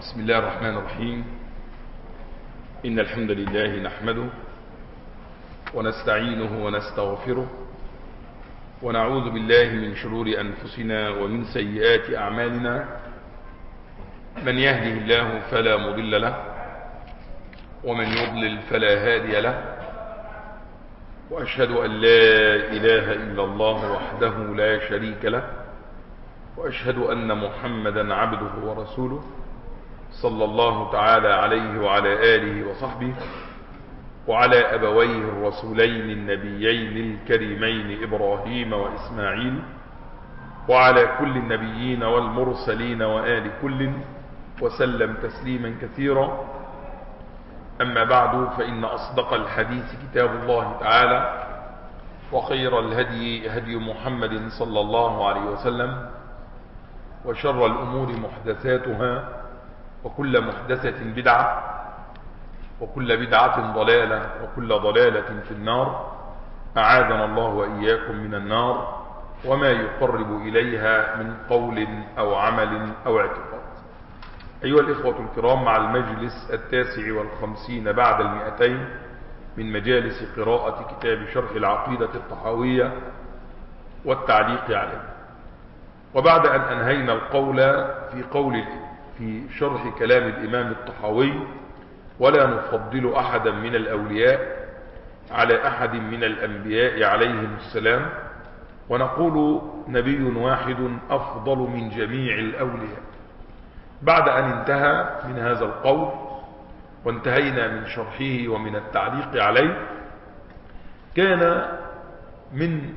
بسم الله الرحمن الرحيم إن الحمد لله نحمده ونستعينه ونستغفره ونعوذ بالله من شرور أنفسنا ومن سيئات أعمالنا من يهده الله فلا مضل له ومن يضلل فلا هادي له وأشهد أن لا إله إلا الله وحده لا شريك له وأشهد أن محمدا عبده ورسوله صلى الله تعالى عليه وعلى آله وصحبه وعلى أبويه الرسولين النبيين الكريمين إبراهيم وإسماعيل وعلى كل النبيين والمرسلين وآل كل وسلم تسليما كثيرا أما بعد فإن أصدق الحديث كتاب الله تعالى وخير الهدي هدي محمد صلى الله عليه وسلم وشر الأمور محدثاتها وكل محدثة بدعة وكل بدعة ضلالة وكل ضلالة في النار أعاذنا الله وإياكم من النار وما يقرب إليها من قول أو عمل أو اعتقاد أيها الإخوة الكرام مع المجلس التاسع والخمسين بعد المئتين من مجالس قراءة كتاب شرح العقيدة الطحاوية والتعليق عليه وبعد أن أنهينا القول في قول في شرح كلام الإمام الطحاوي ولا نفضل أحدا من الأولياء على أحد من الأنبياء عليهم السلام ونقول نبي واحد أفضل من جميع الأولياء بعد أن انتهى من هذا القول وانتهينا من شرحه ومن التعليق عليه كان من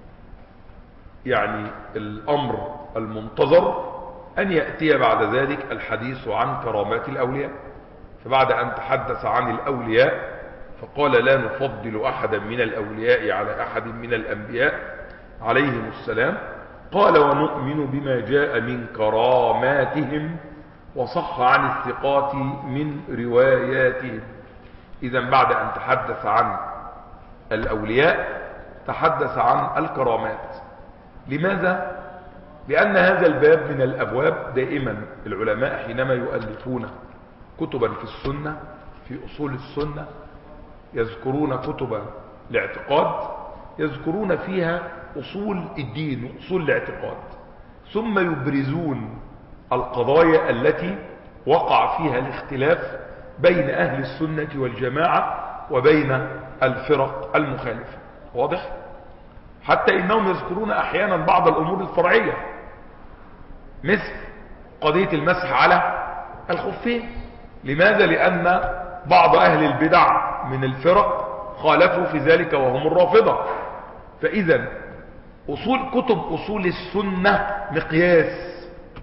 يعني الأمر المنتظر أن يأتي بعد ذلك الحديث عن كرامات الأولياء فبعد أن تحدث عن الأولياء فقال لا نفضل أحدا من الأولياء على أحد من الأنبياء عليهم السلام قال ونؤمن بما جاء من كراماتهم وصح عن الثقات من رواياتهم إذا بعد أن تحدث عن الأولياء تحدث عن الكرامات لماذا؟ لأن هذا الباب من الأبواب دائما العلماء حينما يؤلفون كتبا في السنة في أصول السنة يذكرون كتب الاعتقاد يذكرون فيها أصول الدين وأصول الاعتقاد ثم يبرزون القضايا التي وقع فيها الاختلاف بين أهل السنة والجماعة وبين الفرق المخالفة واضح؟ حتى إنهم يذكرون أحيانا بعض الأمور الفرعية مثل قضية المسح على الخفين لماذا؟ لأن بعض أهل البدع من الفرق خالفوا في ذلك وهم الرافضة فإذا أصول كتب أصول السنة مقياس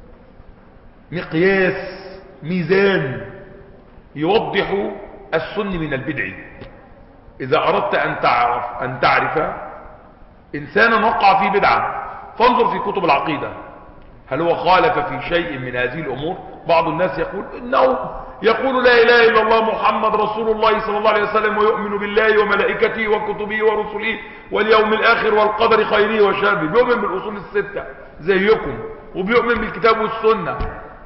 مقياس ميزان يوضح السن من البدع إذا أردت أن تعرف أن تعرف إنسانا وقع في بدعة فانظر في كتب العقيدة هل هو خالف في شيء من هذه الأمور بعض الناس يقول إنه يقول لا إله إلا الله محمد رسول الله صلى الله عليه وسلم ويؤمن بالله وملائكته وكتبه ورسله واليوم الآخر والقدر خيره وشره بيؤمن بالأصول الستة زيكم وبيؤمن بالكتاب والسنة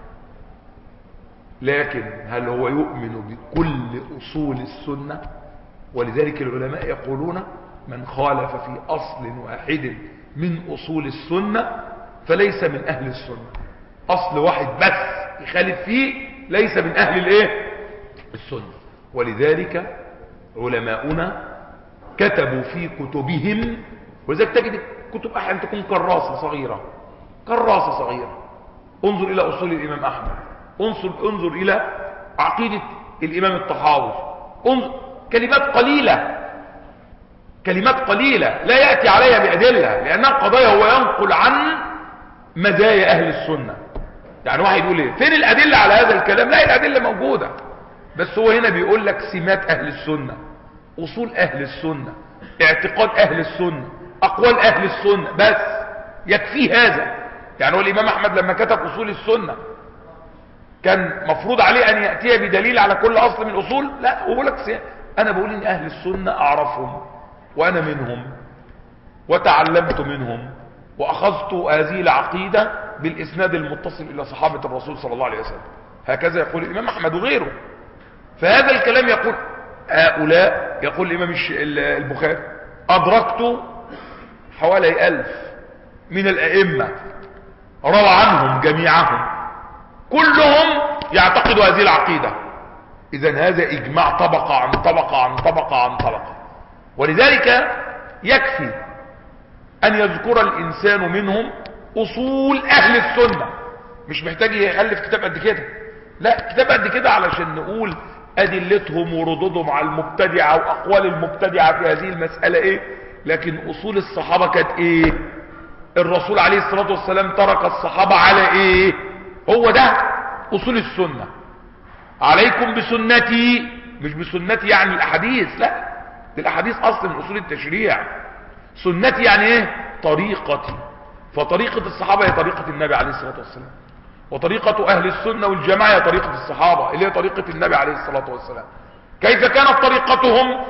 لكن هل هو يؤمن بكل أصول السنة ولذلك العلماء يقولون من خالف في أصل واحد من أصول السنة فليس من أهل السنة أصل واحد بس يخالف فيه ليس من أهل الإيه؟ السنة ولذلك علماؤنا كتبوا في كتبهم ولذلك تجد كتب أحيانا تكون كراسة صغيرة كراسة صغيرة انظر إلى أصول الإمام أحمد انظر, انظر إلى عقيدة الإمام الطحاوي انظر كلمات قليلة كلمات قليلة لا يأتي عليها بأدلة لأنها قضايا هو ينقل عن مزايا أهل السنة يعني واحد يقول ايه فين الأدلة على هذا الكلام لا الأدلة موجودة بس هو هنا بيقول لك سمات أهل السنة أصول أهل السنة اعتقاد أهل السنة أقوال أهل السنة بس يكفي هذا يعني هو الإمام أحمد لما كتب أصول السنة كان مفروض عليه أن يأتي بدليل على كل أصل من الأصول لا هو لك أنا بقول إن أهل السنة أعرفهم وأنا منهم وتعلمت منهم وأخذت هذه العقيدة بالإسناد المتصل إلى صحابة الرسول صلى الله عليه وسلم هكذا يقول الإمام أحمد وغيره فهذا الكلام يقول هؤلاء يقول الإمام البخاري أدركت حوالي ألف من الأئمة روى عنهم جميعهم كلهم يعتقد هذه العقيدة إذا هذا إجماع طبقة عن طبقة عن طبقة عن طبقة ولذلك يكفي أن يذكر الإنسان منهم أصول أهل السنة مش محتاج يخلف كتاب قد كده لا كتاب قد كده علشان نقول أدلتهم وردودهم على المبتدعة وأقوال المبتدعة في هذه المسألة إيه لكن أصول الصحابة كانت إيه الرسول عليه الصلاة والسلام ترك الصحابة على إيه هو ده أصول السنة عليكم بسنتي مش بسنتي يعني الأحاديث لا دي الأحاديث أصل من أصول التشريع سنتي يعني إيه طريقتي فطريقة الصحابة هي طريقة النبي عليه الصلاة والسلام وطريقة أهل السنة والجماعة هي طريقة الصحابة اللي هي طريقة النبي عليه الصلاة والسلام كيف كانت طريقتهم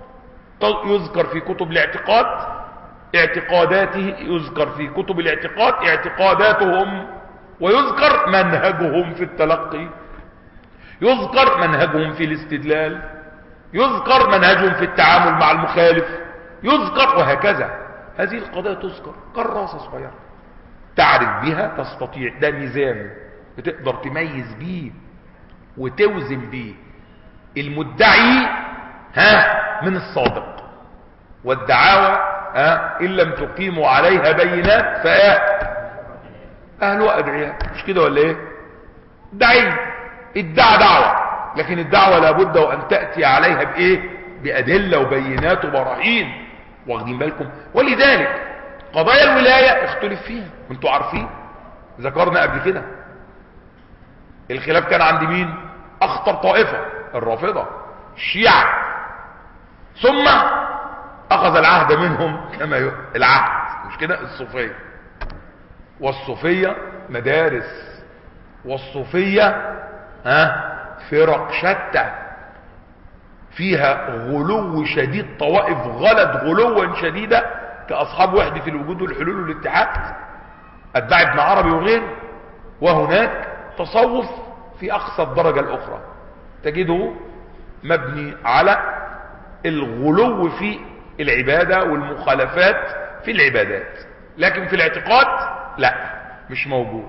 يذكر في كتب الاعتقاد اعتقاداته يذكر في كتب الاعتقاد اعتقاداتهم ويذكر منهجهم في التلقي يذكر منهجهم في الاستدلال يذكر منهجهم في التعامل مع المخالف يذكر وهكذا هذه القضايا تذكر كراسة صغيرة تعرف بها تستطيع ده ميزان بتقدر تميز بيه وتوزن بيه المدعي ها من الصادق والدعاوى ها ان لم تقيموا عليها بينات فايه اهلها ادعياء مش كده ولا ايه دعي ادعى دعوة لكن الدعوة لابد وان تأتي عليها بايه بادلة وبينات وبراهين واخدين بالكم ولذلك قضايا الولاية اختلف فيها وانتوا عارفين ذكرنا قبل كده الخلاف كان عند مين اخطر طائفة الرافضة الشيعة ثم اخذ العهد منهم كما ي... العهد مش كده الصوفية والصوفية مدارس والصوفية ها فرق شتى فيها غلو شديد طوائف غلط غلوا شديدا كأصحاب وحدة الوجود والحلول والاتحاد أتباع ابن عربي وغيره وهناك تصوف في أقصى الدرجة الأخرى تجده مبني على الغلو في العبادة والمخالفات في العبادات لكن في الاعتقاد لا مش موجود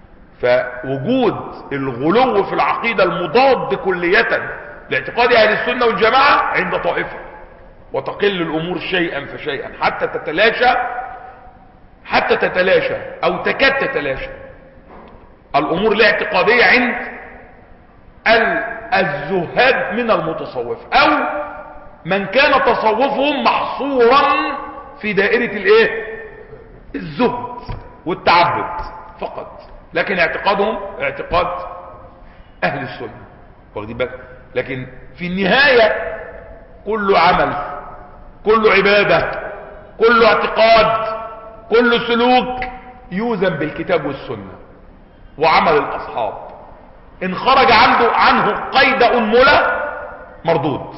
فوجود الغلو في العقيدة المضاد كلية لاعتقاد اهل السنة والجماعة عند طائفة وتقل الامور شيئا فشيئا حتى تتلاشى حتى تتلاشى او تكاد تتلاشى الامور الاعتقادية عند الزهاد من المتصوف او من كان تصوفهم محصورا في دائرة الايه الزهد والتعبد فقط لكن اعتقادهم اعتقاد اهل السنة واخدين بالك لكن في النهاية كل عمل كل عبادة كل اعتقاد كل سلوك يوزن بالكتاب والسنة وعمل الاصحاب ان خرج عنده عنه قيد انملة مردود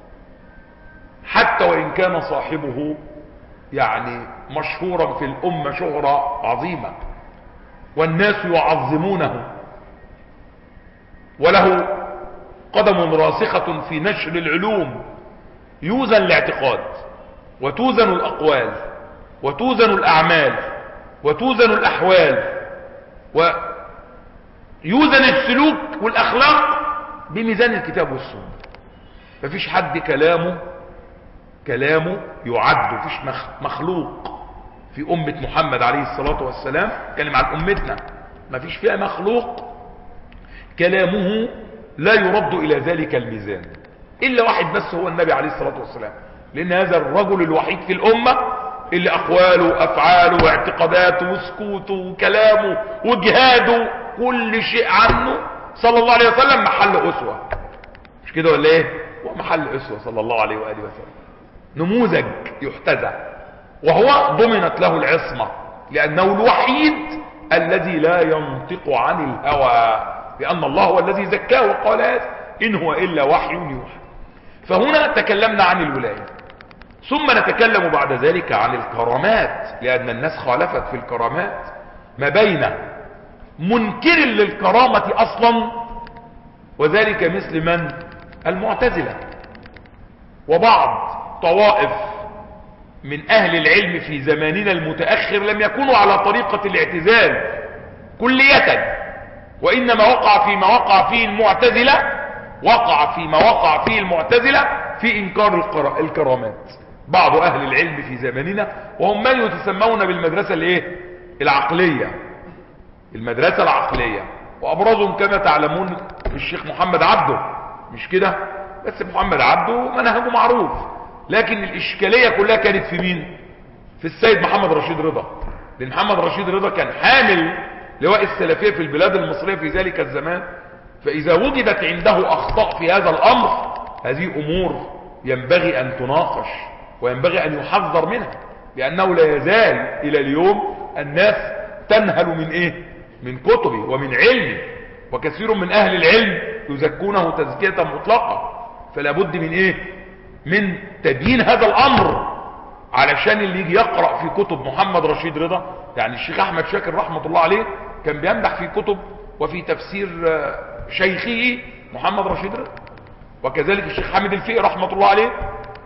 حتى وان كان صاحبه يعني مشهورا في الامة شهرة عظيمة والناس يعظمونه وله قدم راسخة في نشر العلوم يوزن الاعتقاد وتوزن الاقوال وتوزن الاعمال وتوزن الاحوال ويوزن السلوك والاخلاق بميزان الكتاب والسنة مفيش حد كلامه كلامه يعد مفيش مخلوق في أمة محمد عليه الصلاة والسلام كلم عن أمتنا مفيش فيها مخلوق كلامه لا يرد إلى ذلك الميزان إلا واحد بس هو النبي عليه الصلاة والسلام لأن هذا الرجل الوحيد في الأمة اللي أقواله وأفعاله واعتقاداته وسكوته وكلامه وجهاده كل شيء عنه صلى الله عليه وسلم محل أسوة مش كده ولا ايه هو محل أسوة صلى الله عليه وآله وسلم نموذج يحتذى وهو ضمنت له العصمة لأنه الوحيد الذي لا ينطق عن الهوى لأن الله هو الذي زكاه وقال هذا إن هو إلا وحي يوحى فهنا تكلمنا عن الولاية ثم نتكلم بعد ذلك عن الكرامات لأن الناس خالفت في الكرامات ما بين منكر للكرامة أصلا وذلك مثل من المعتزلة وبعض طوائف من اهل العلم في زماننا المتأخر لم يكونوا على طريقة الاعتزال كلية وانما وقع فيما وقع فيه المعتزلة وقع فيما وقع فيه المعتزلة في انكار القرا- الكرامات بعض اهل العلم في زماننا وهم من يتسمون بالمدرسة الايه العقلية المدرسة العقلية وابرزهم كما تعلمون الشيخ محمد عبده مش كده بس محمد عبده منهجه معروف لكن الاشكالية كلها كانت في مين في السيد محمد رشيد رضا لان محمد رشيد رضا كان حامل لواء السلفية في البلاد المصرية في ذلك الزمان فاذا وجدت عنده اخطاء في هذا الامر هذه امور ينبغي ان تناقش وينبغي ان يحذر منها لانه لا يزال الى اليوم الناس تنهل من ايه من كتبه ومن علمه وكثير من اهل العلم يزكونه تزكية مطلقة فلا بد من ايه من تبيين هذا الامر علشان اللي يجي يقرأ في كتب محمد رشيد رضا يعني الشيخ احمد شاكر رحمة الله عليه كان بيمدح في كتب وفي تفسير آه، شيخه محمد رشيد رضا وكذلك الشيخ حامد الفقي رحمة الله عليه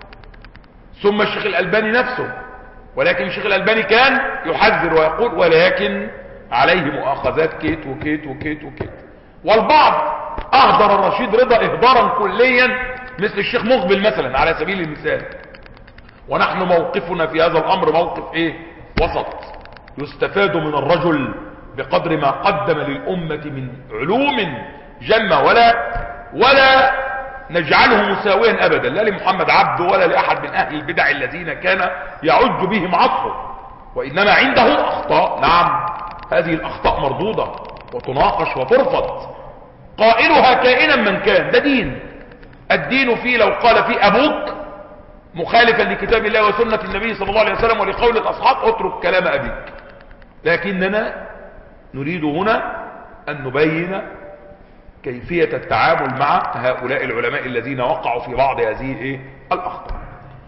ثم الشيخ الألباني نفسه ولكن الشيخ الألباني كان يحذر ويقول ولكن عليه مؤاخذات كيت وكيت وكيت وكيت والبعض أهدر الرشيد رضا إهدارا كليا مثل الشيخ مقبل مثلا على سبيل المثال ونحن موقفنا في هذا الأمر موقف إيه وسط يستفاد من الرجل بقدر ما قدم للأمة من علوم جمة ولا ولا نجعله مساويا أبدا لا لمحمد عبده ولا لأحد من أهل البدع الذين كان يعج بهم عصره وإنما عنده أخطاء نعم هذه الأخطاء مردودة وتناقش وترفض قائلها كائنا من كان ده دين الدين فيه لو قال فيه أبوك مخالفا لكتاب الله وسنة النبي صلى الله عليه وسلم ولقول الأصحاب اترك كلام أبيك لكننا نريد هنا أن نبين كيفية التعامل مع هؤلاء العلماء الذين وقعوا في بعض هذه إيه؟ الأخطاء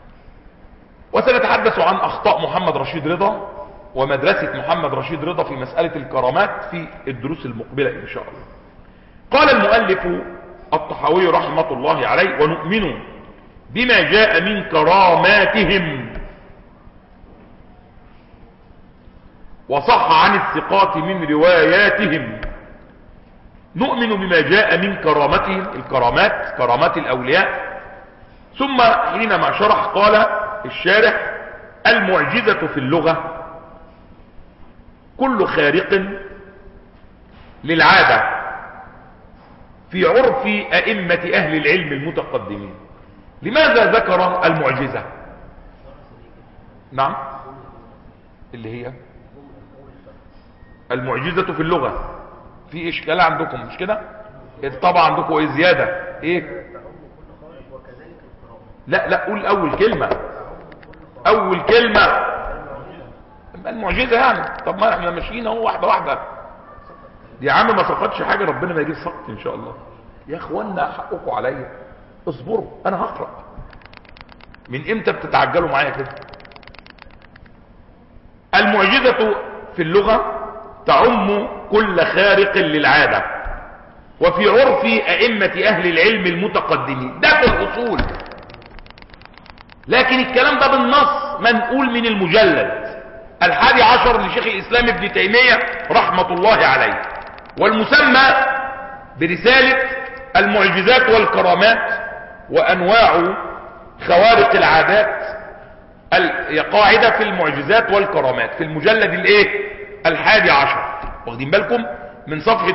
وسنتحدث عن أخطاء محمد رشيد رضا ومدرسة محمد رشيد رضا في مسألة الكرامات في الدروس المقبلة إن شاء الله قال المؤلف الطحاوي رحمة الله عليه ونؤمن بما جاء من كراماتهم وصح عن الثقات من رواياتهم نؤمن بما جاء من كرامتهم الكرامات كرامات الأولياء ثم حينما شرح قال الشارح المعجزة في اللغة كل خارق للعادة في عرف أئمة أهل العلم المتقدمين لماذا ذكر المعجزة نعم اللي هي المعجزة في اللغة في اشكال عندكم مش كده طبعا عندكم ايه زيادة ايه لا لا قول اول كلمة اول كلمة المعجزة يعني طب ما احنا ماشيين اهو واحدة واحدة يا عم ما سقطش حاجة ربنا ما يجيب سقط ان شاء الله يا اخوانا حقكم عليا اصبروا انا هقرأ من امتى بتتعجلوا معايا كده المعجزة في اللغة تعم كل خارق للعادة وفي عرف أئمة أهل العلم المتقدمين ده في الأصول لكن الكلام ده بالنص منقول من المجلد الحادي عشر لشيخ الإسلام ابن تيمية رحمة الله عليه والمسمى برسالة المعجزات والكرامات وأنواع خوارق العادات قاعدة في المعجزات والكرامات في المجلد الايه الحادي عشر واخدين بالكم من صفحة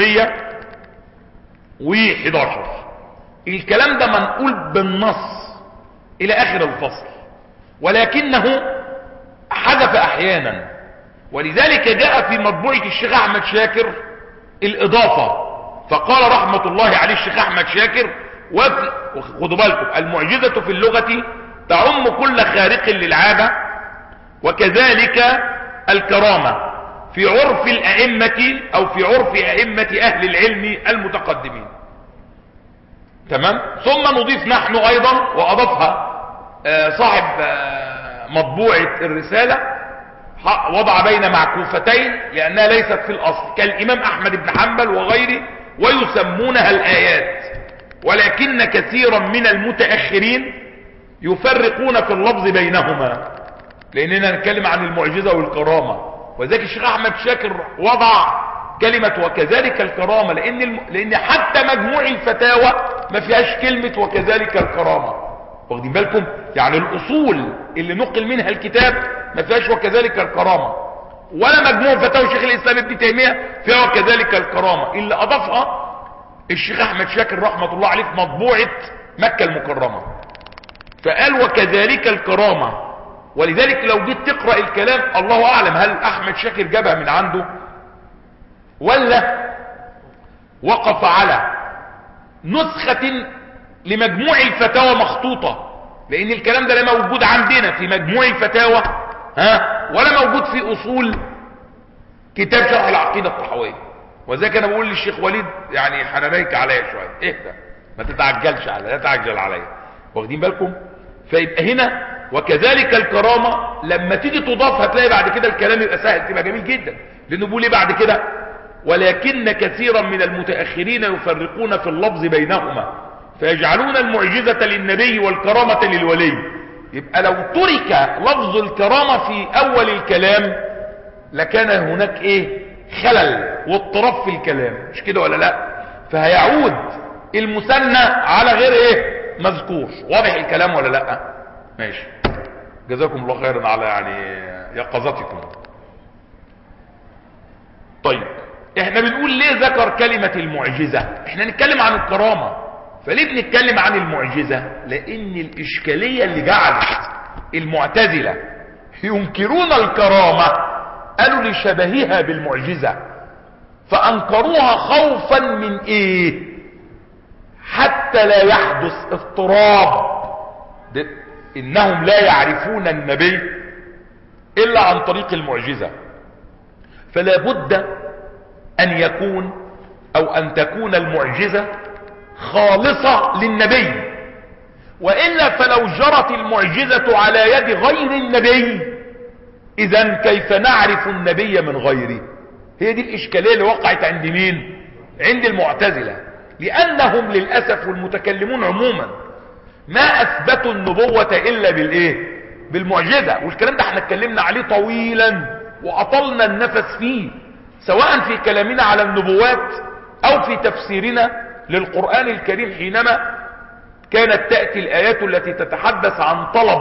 311 الكلام ده منقول بالنص الى اخر الفصل ولكنه حذف احيانا ولذلك جاء في مطبوعة الشيخ احمد شاكر الاضافة فقال رحمة الله عليه الشيخ احمد شاكر خدوا بالكم المعجزة في اللغة تعم كل خارق للعادة وكذلك الكرامة في عرف الأئمة أو في عرف أئمة أهل العلم المتقدمين تمام ثم نضيف نحن أيضا وأضافها صاحب مطبوعة الرسالة وضع بين معكوفتين لأنها ليست في الأصل كالإمام أحمد بن حنبل وغيره ويسمونها الآيات ولكن كثيرا من المتأخرين يفرقون في اللفظ بينهما لأننا نتكلم عن المعجزة والكرامة وذلك الشيخ أحمد شاكر وضع كلمة وكذلك الكرامة لأن, الم... لأن حتى مجموع الفتاوى ما فيهاش كلمة وكذلك الكرامة واخدين بالكم يعني الأصول اللي نقل منها الكتاب ما فيهاش وكذلك الكرامة ولا مجموع فتاوى شيخ الإسلام ابن تيمية فيها وكذلك الكرامة اللي أضافها الشيخ أحمد شاكر رحمة الله عليه في مطبوعة مكة المكرمة فقال وكذلك الكرامة ولذلك لو جيت تقرأ الكلام الله أعلم هل أحمد شاكر جابها من عنده ولا وقف على نسخة لمجموع الفتاوى مخطوطة لان الكلام ده لا موجود عندنا في مجموع الفتاوى ها ولا موجود في اصول كتاب شرح العقيدة الطحوية وذلك انا بقول للشيخ وليد يعني حنانيك عليا شوية اهدى ما تتعجلش عليا لا تعجل عليا واخدين بالكم فيبقى هنا وكذلك الكرامة لما تيجي تضاف هتلاقي بعد كده الكلام يبقى سهل تبقى جميل جدا لانه بيقول ايه بعد كده ولكن كثيرا من المتأخرين يفرقون في اللفظ بينهما فيجعلون المعجزة للنبي والكرامة للولي يبقى لو ترك لفظ الكرامة في اول الكلام لكان هناك ايه خلل واضطراب في الكلام مش كده ولا لا فهيعود المثنى على غير ايه مذكور واضح الكلام ولا لا ماشي جزاكم الله خيرا على يعني يقظتكم طيب احنا بنقول ليه ذكر كلمة المعجزة احنا نتكلم عن الكرامة فليه بنتكلم عن المعجزة لان الاشكالية اللي جعلت المعتزلة ينكرون الكرامة قالوا لشبهها بالمعجزة فانكروها خوفا من ايه حتى لا يحدث اضطراب انهم لا يعرفون النبي الا عن طريق المعجزة فلا بد ان يكون او ان تكون المعجزة خالصة للنبي وإلا فلو جرت المعجزة على يد غير النبي إذا كيف نعرف النبي من غيره هي دي الإشكالية اللي وقعت عند مين عند المعتزلة لأنهم للأسف والمتكلمون عموما ما أثبتوا النبوة إلا بالإيه بالمعجزة والكلام ده احنا اتكلمنا عليه طويلا وأطلنا النفس فيه سواء في كلامنا على النبوات أو في تفسيرنا للقرآن الكريم حينما كانت تأتي الآيات التي تتحدث عن طلب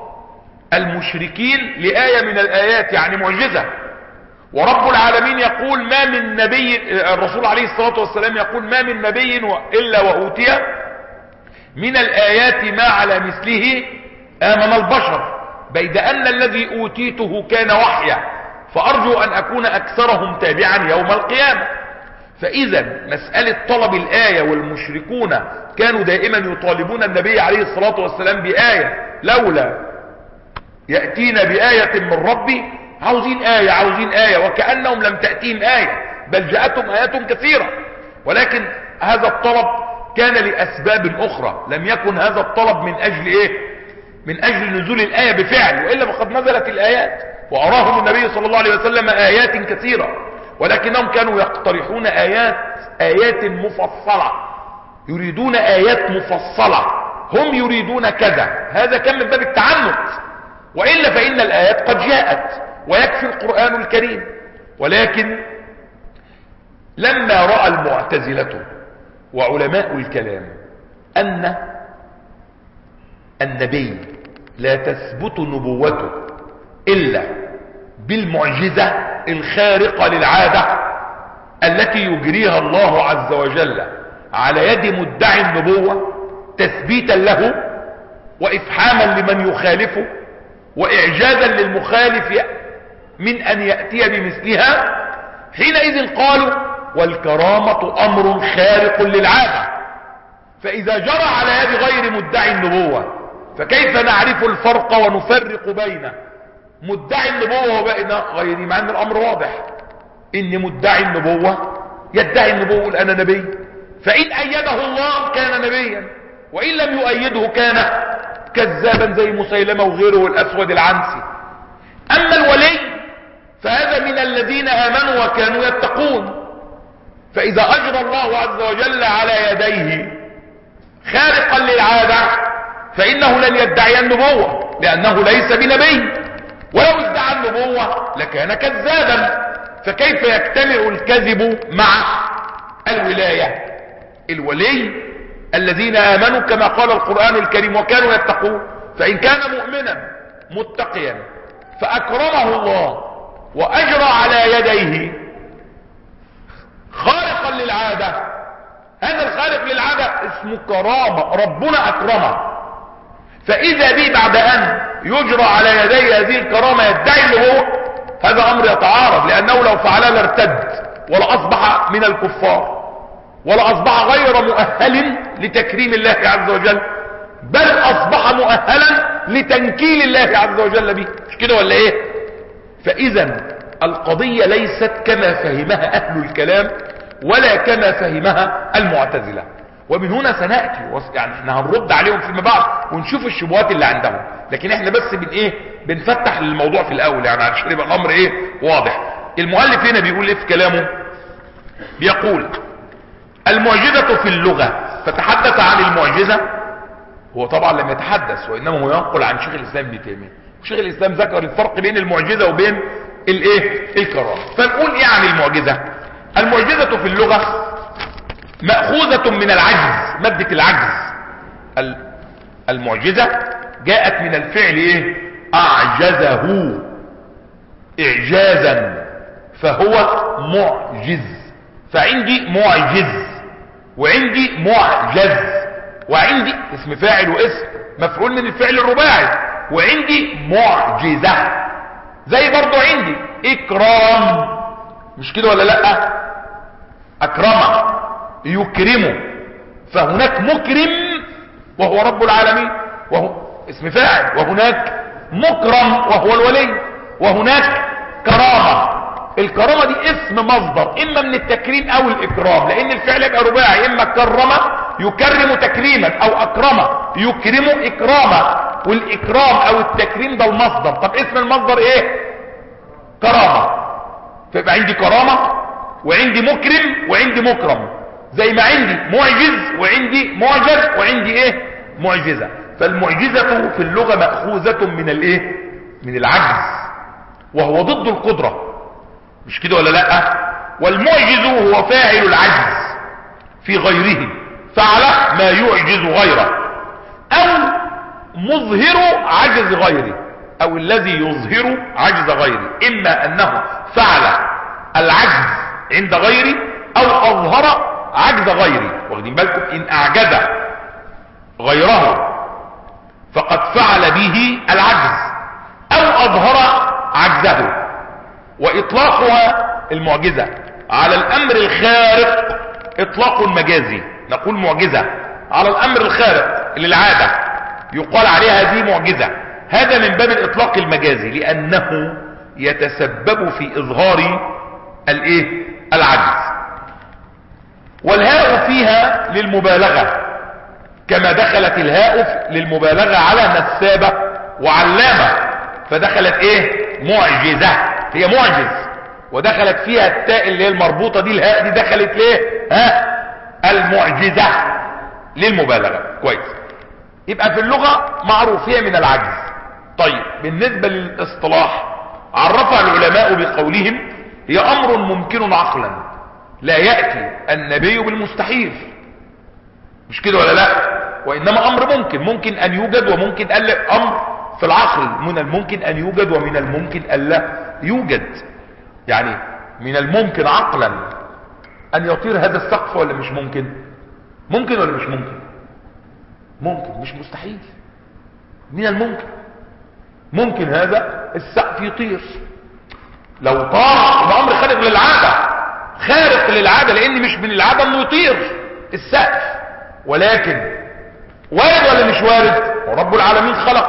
المشركين لآية من الآيات يعني معجزة ورب العالمين يقول ما من نبي الرسول عليه الصلاة والسلام يقول ما من نبي إلا وأوتي من الآيات ما على مثله آمن البشر بيد أن الذي أوتيته كان وحيا فأرجو أن أكون أكثرهم تابعا يوم القيامة فإذا مسألة طلب الآية والمشركون كانوا دائما يطالبون النبي عليه الصلاة والسلام بآية لولا يأتينا بآية من ربي عاوزين آية عاوزين آية وكأنهم لم تأتيهم آية بل جاءتهم آيات كثيرة ولكن هذا الطلب كان لأسباب أخرى لم يكن هذا الطلب من أجل إيه من أجل نزول الآية بفعل وإلا فقد نزلت الآيات وأراهم النبي صلى الله عليه وسلم آيات كثيرة ولكنهم كانوا يقترحون آيات آيات مفصلة يريدون آيات مفصلة هم يريدون كذا هذا كان من باب التعنت وإلا فإن الآيات قد جاءت ويكفي القرآن الكريم ولكن لما رأى المعتزلة وعلماء الكلام أن النبي لا تثبت نبوته إلا بالمعجزة الخارقة للعادة التي يجريها الله عز وجل على يد مدعي النبوة تثبيتا له وإفحاما لمن يخالفه وإعجازا للمخالف من أن يأتي بمثلها حينئذ قالوا والكرامة أمر خارق للعادة فإذا جرى على يد غير مدعي النبوة فكيف نعرف الفرق ونفرق بين مدعي النبوة وبين غيره مع أن الأمر واضح إن مدعي النبوة يدعي النبوة الآن نبي فإن أيده الله كان نبيا وإن لم يؤيده كان كذابا زي مسيلمة وغيره والأسود العنسي أما الولي فهذا من الذين آمنوا وكانوا يتقون فاذا اجرى الله عز وجل على يديه خارقا للعادة فانه لن يدعي النبوة لانه ليس بنبي ولو ادعى النبوة لكان كذابا فكيف يجتمع الكذب مع الولاية الولي الذين امنوا كما قال القرآن الكريم وكانوا يتقون فان كان مؤمنا متقيا فاكرمه الله واجرى على يديه خارقا للعادة هذا الخارق للعادة اسمه كرامة ربنا اكرمه فاذا به بعد ان يجرى على يدي هذه الكرامة يدعي اللي هو هذا امر يتعارض لانه لو فعلها لارتد ولا اصبح من الكفار ولا اصبح غير مؤهل لتكريم الله عز وجل بل اصبح مؤهلا لتنكيل الله عز وجل به مش كده ولا ايه فاذا القضية ليست كما فهمها اهل الكلام ولا كما فهمها المعتزلة ومن هنا سنأتي يعني احنا هنرد عليهم فيما بعد ونشوف الشبهات اللي عندهم لكن احنا بس بن ايه بنفتح الموضوع في الاول يعني عشان يبقى الامر ايه واضح المؤلف هنا بيقول ايه في كلامه بيقول المعجزة في اللغة فتحدث عن المعجزة هو طبعا لم يتحدث وانما هو ينقل عن شيخ الاسلام ابن تيميه شيخ الاسلام ذكر الفرق بين المعجزة وبين الايه الكرامة فنقول ايه عن المعجزة المعجزة في اللغة مأخوذة من العجز مادة العجز المعجزة جاءت من الفعل ايه اعجزه اعجازا فهو معجز فعندي معجز وعندي معجز وعندي اسم فاعل واسم مفعول من الفعل الرباعي وعندي معجزة زي برضو عندي اكرام مش كده ولا لا اكرمه يكرمه فهناك مكرم وهو رب العالمين وهو اسم فاعل وهناك مكرم وهو الولي وهناك كرامة الكرامة دي اسم مصدر اما من التكريم او الاكرام لان الفعل يبقى رباعي اما كرم يكرم تكريما او اكرم يكرم اكراما والاكرام او التكريم ده المصدر طب اسم المصدر ايه كرامة فيبقى عندي كرامة وعندي مكرم وعندي مكرم زي ما عندي معجز وعندي معجز وعندي ايه معجزة فالمعجزة في اللغة مأخوذة من الايه من العجز وهو ضد القدرة مش كده ولا لا والمعجز هو فاعل العجز في غيره فعل ما يعجز غيره او مظهر عجز غيره او الذي يظهر عجز غيره اما انه فعل العجز عند غيره او اظهر عجز غيري واخدين بالكم ان اعجز غيره فقد فعل به العجز او اظهر عجزه واطلاقها المعجزة على الامر الخارق اطلاق مجازي نقول معجزة على الامر الخارق للعادة يقال عليها هذه معجزة هذا من باب الاطلاق المجازي لانه يتسبب في اظهار الايه العجز والهاء فيها للمبالغة كما دخلت الهاء للمبالغة على نسابة وعلامة فدخلت ايه معجزة هي معجز ودخلت فيها التاء اللي هي المربوطة دي الهاء دي دخلت ليه ها المعجزة للمبالغة كويس يبقى في اللغة معروف هي من العجز طيب بالنسبة للاصطلاح عرفها العلماء بقولهم هي امر ممكن عقلا لا يأتي النبي بالمستحيل مش كده ولا لا وانما امر ممكن ممكن ان يوجد وممكن الا امر في العقل من الممكن ان يوجد ومن الممكن الا يوجد يعني من الممكن عقلا ان يطير هذا السقف ولا مش ممكن ممكن ولا مش ممكن ممكن مش مستحيل من الممكن ممكن هذا السقف يطير لو طار ده امر خارق للعاده خارق للعادة لان مش من العادة انه يطير السقف ولكن وارد ولا مش وارد ورب العالمين خلق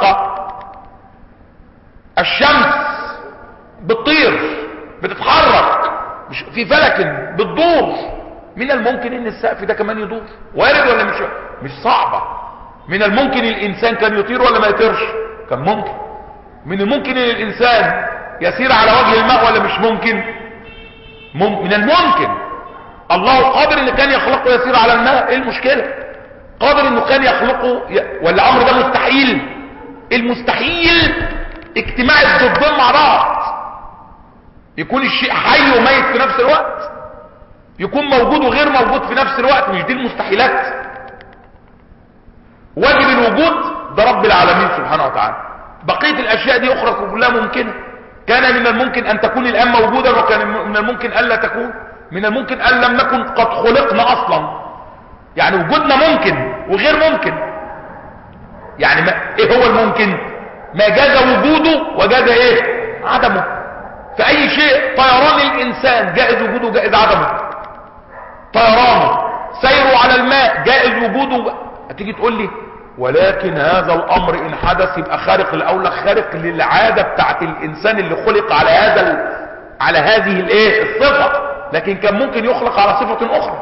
الشمس بتطير بتتحرك مش في فلك بتدور من الممكن ان السقف ده كمان يدور وارد ولا مش مش صعبة من الممكن الانسان كان يطير ولا ما يطيرش كان ممكن من الممكن ان الانسان يسير على وجه الماء ولا مش ممكن من الممكن الله قادر ان كان يخلقه يسير على الماء ايه المشكلة قادر انه كان يخلقه ي... ولا امر ده مستحيل المستحيل اجتماع الضدين مع بعض يكون الشيء حي وميت في نفس الوقت يكون موجود وغير موجود في نفس الوقت مش دي المستحيلات واجب الوجود ده رب العالمين سبحانه وتعالى بقية الاشياء دي اخرى كلها ممكنة كان من الممكن ان تكون الان موجودة وكان من الممكن الا تكون من الممكن ان لم نكن قد خلقنا اصلا يعني وجودنا ممكن وغير ممكن يعني ما ايه هو الممكن ما جاز وجوده وجاز ايه عدمه فاي شيء طيران الانسان جائز وجوده جائز عدمه طيرانه سيره على الماء جائز وجوده هتيجي تقول لي ولكن هذا الامر ان حدث يبقى خارق الاولى خارق للعاده بتاعت الانسان اللي خلق على هذا ال... على هذه الايه الصفه لكن كان ممكن يخلق على صفه اخرى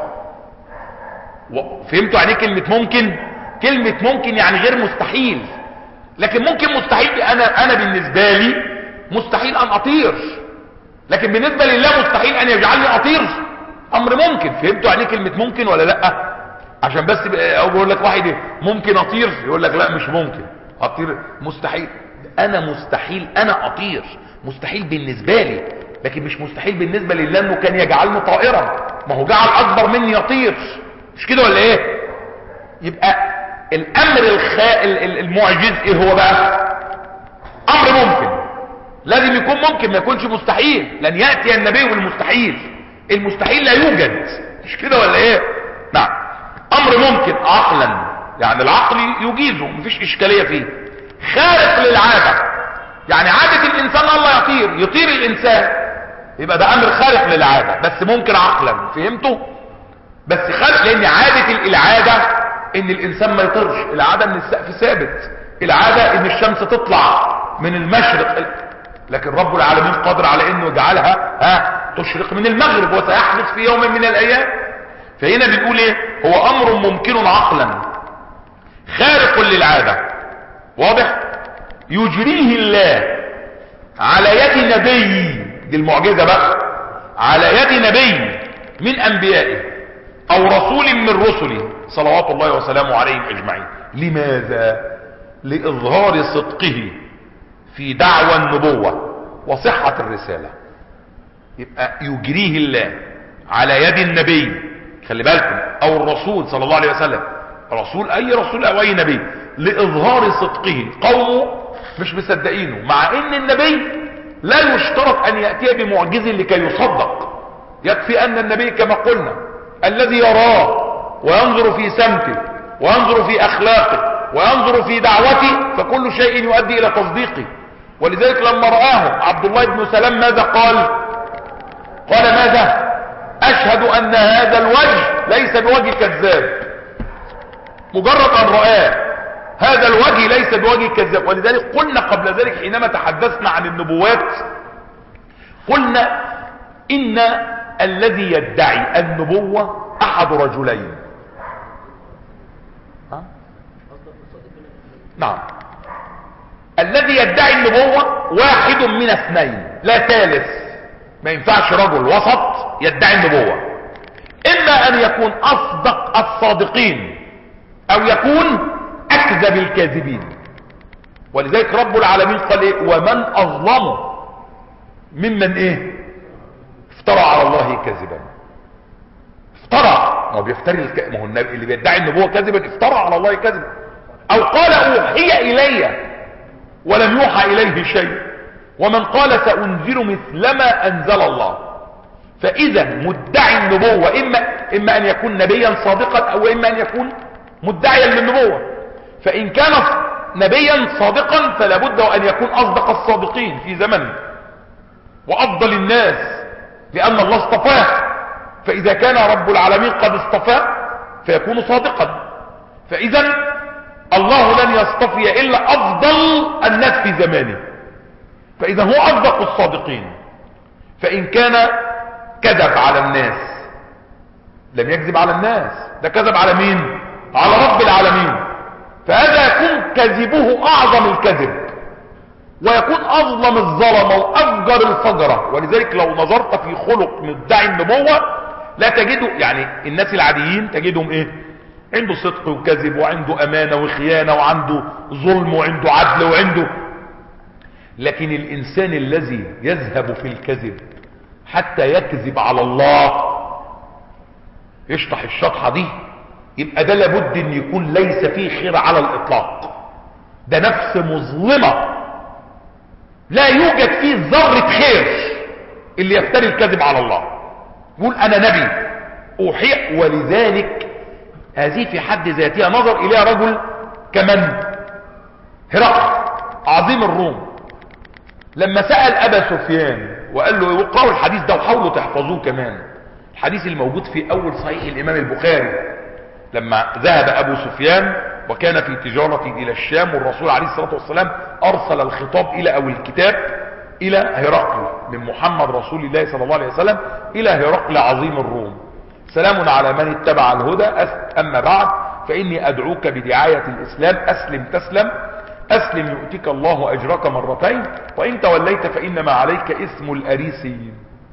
و... فهمتوا يعني كلمه ممكن كلمه ممكن يعني غير مستحيل لكن ممكن مستحيل انا انا بالنسبه لي مستحيل ان اطير لكن بالنسبه لله مستحيل ان يجعلني اطير امر ممكن فهمتوا يعني كلمه ممكن ولا لا عشان بس او بيقول لك واحد ممكن اطير يقول لك لا مش ممكن اطير مستحيل انا مستحيل انا اطير مستحيل بالنسبه لي لكن مش مستحيل بالنسبه لله انه كان يجعلني طائرا ما هو جعل اكبر مني يطير مش كده ولا ايه يبقى الامر الخا... المعجز ايه هو بقى امر ممكن لازم يكون ممكن ما يكونش مستحيل لن ياتي النبي بالمستحيل المستحيل لا يوجد مش كده ولا ايه نعم امر ممكن عقلا يعني العقل يجيزه مفيش اشكالية فيه خارق للعادة يعني عادة الانسان الله يطير يطير الانسان يبقى ده امر خارق للعادة بس ممكن عقلا فهمتوا بس خارق لان عادة العادة ان الانسان ما يطيرش العادة ان السقف ثابت العادة ان الشمس تطلع من المشرق لكن رب العالمين قادر على انه يجعلها ها تشرق من المغرب وسيحدث في يوم من الايام فهنا بنقول ايه هو امر ممكن عقلا خارق للعادة واضح يجريه الله على يد نبي دي المعجزة بقى على يد نبي من انبيائه او رسول من رسله صلوات الله وسلامه عليهم اجمعين لماذا لاظهار صدقه في دعوى النبوة وصحة الرسالة يبقى يجريه الله على يد النبي خلي بالكم او الرسول صلى الله عليه وسلم رسول اي رسول او اي نبي لاظهار صدقه قومه مش مصدقينه مع ان النبي لا يشترط ان يأتي بمعجز لكي يصدق يكفي ان النبي كما قلنا الذي يراه وينظر في سمته وينظر في اخلاقه وينظر في دعوته فكل شيء يؤدي الى تصديقه ولذلك لما رآه عبد الله بن سلام ماذا قال قال ماذا اشهد ان هذا الوجه ليس بوجه كذاب مجرد ان رآه هذا الوجه ليس بوجه كذاب ولذلك قلنا قبل ذلك حينما تحدثنا عن النبوات قلنا ان الذي يدعي النبوة احد رجلين نعم الذي يدعي النبوة واحد من اثنين لا ثالث ما ينفعش رجل وسط يدعي النبوة اما ان يكون اصدق الصادقين او يكون اكذب الكاذبين ولذلك رب العالمين قال ايه ومن اظلم ممن ايه افترى على الله كذبا افترى ما هو بيفتري الك... ما هو النبي اللي بيدعي النبوة كذبا افترى على الله كذبا او قال اوحي الي ولم يوحى اليه شيء ومن قال سانزل مثل ما انزل الله فاذا مدعي النبوة اما, إما ان يكون نبيا صادقا او اما ان يكون مدعيا للنبوة فان كان نبيا صادقا فلا بد ان يكون اصدق الصادقين في زمنه وافضل الناس لان الله اصطفاه فاذا كان رب العالمين قد اصطفاه فيكون صادقا فاذا الله لن يصطفي الا افضل الناس في زمانه فاذا هو اصدق الصادقين فان كان كذب على الناس لم يكذب على الناس ده كذب على مين على رب العالمين فهذا يكون كذبه اعظم الكذب ويكون اظلم الظلم وافجر الفجرة ولذلك لو نظرت في خلق مدعي النبوة لا تجده يعني الناس العاديين تجدهم ايه عنده صدق وكذب وعنده امانة وخيانة وعنده ظلم وعنده عدل وعنده لكن الانسان الذي يذهب في الكذب حتى يكذب على الله يشطح الشطحة دي يبقى ده لابد ان يكون ليس فيه خير على الاطلاق ده نفس مظلمة لا يوجد فيه ذرة خير اللي يفتري الكذب على الله يقول انا نبي اوحي ولذلك هذه في حد ذاتها نظر اليها رجل كمن هرقل عظيم الروم لما سأل ابا سفيان وقال له وقرأوا الحديث ده وحاولوا تحفظوه كمان الحديث الموجود في اول صحيح الامام البخاري لما ذهب ابو سفيان وكان في تجارة الى الشام والرسول عليه الصلاة والسلام ارسل الخطاب الى او الكتاب الى هرقل من محمد رسول الله صلى الله عليه وسلم الى هرقل عظيم الروم سلام على من اتبع الهدى اما بعد فاني ادعوك بدعاية الاسلام اسلم تسلم اسلم يؤتك الله اجرك مرتين وان توليت فانما عليك اسم الاريسيين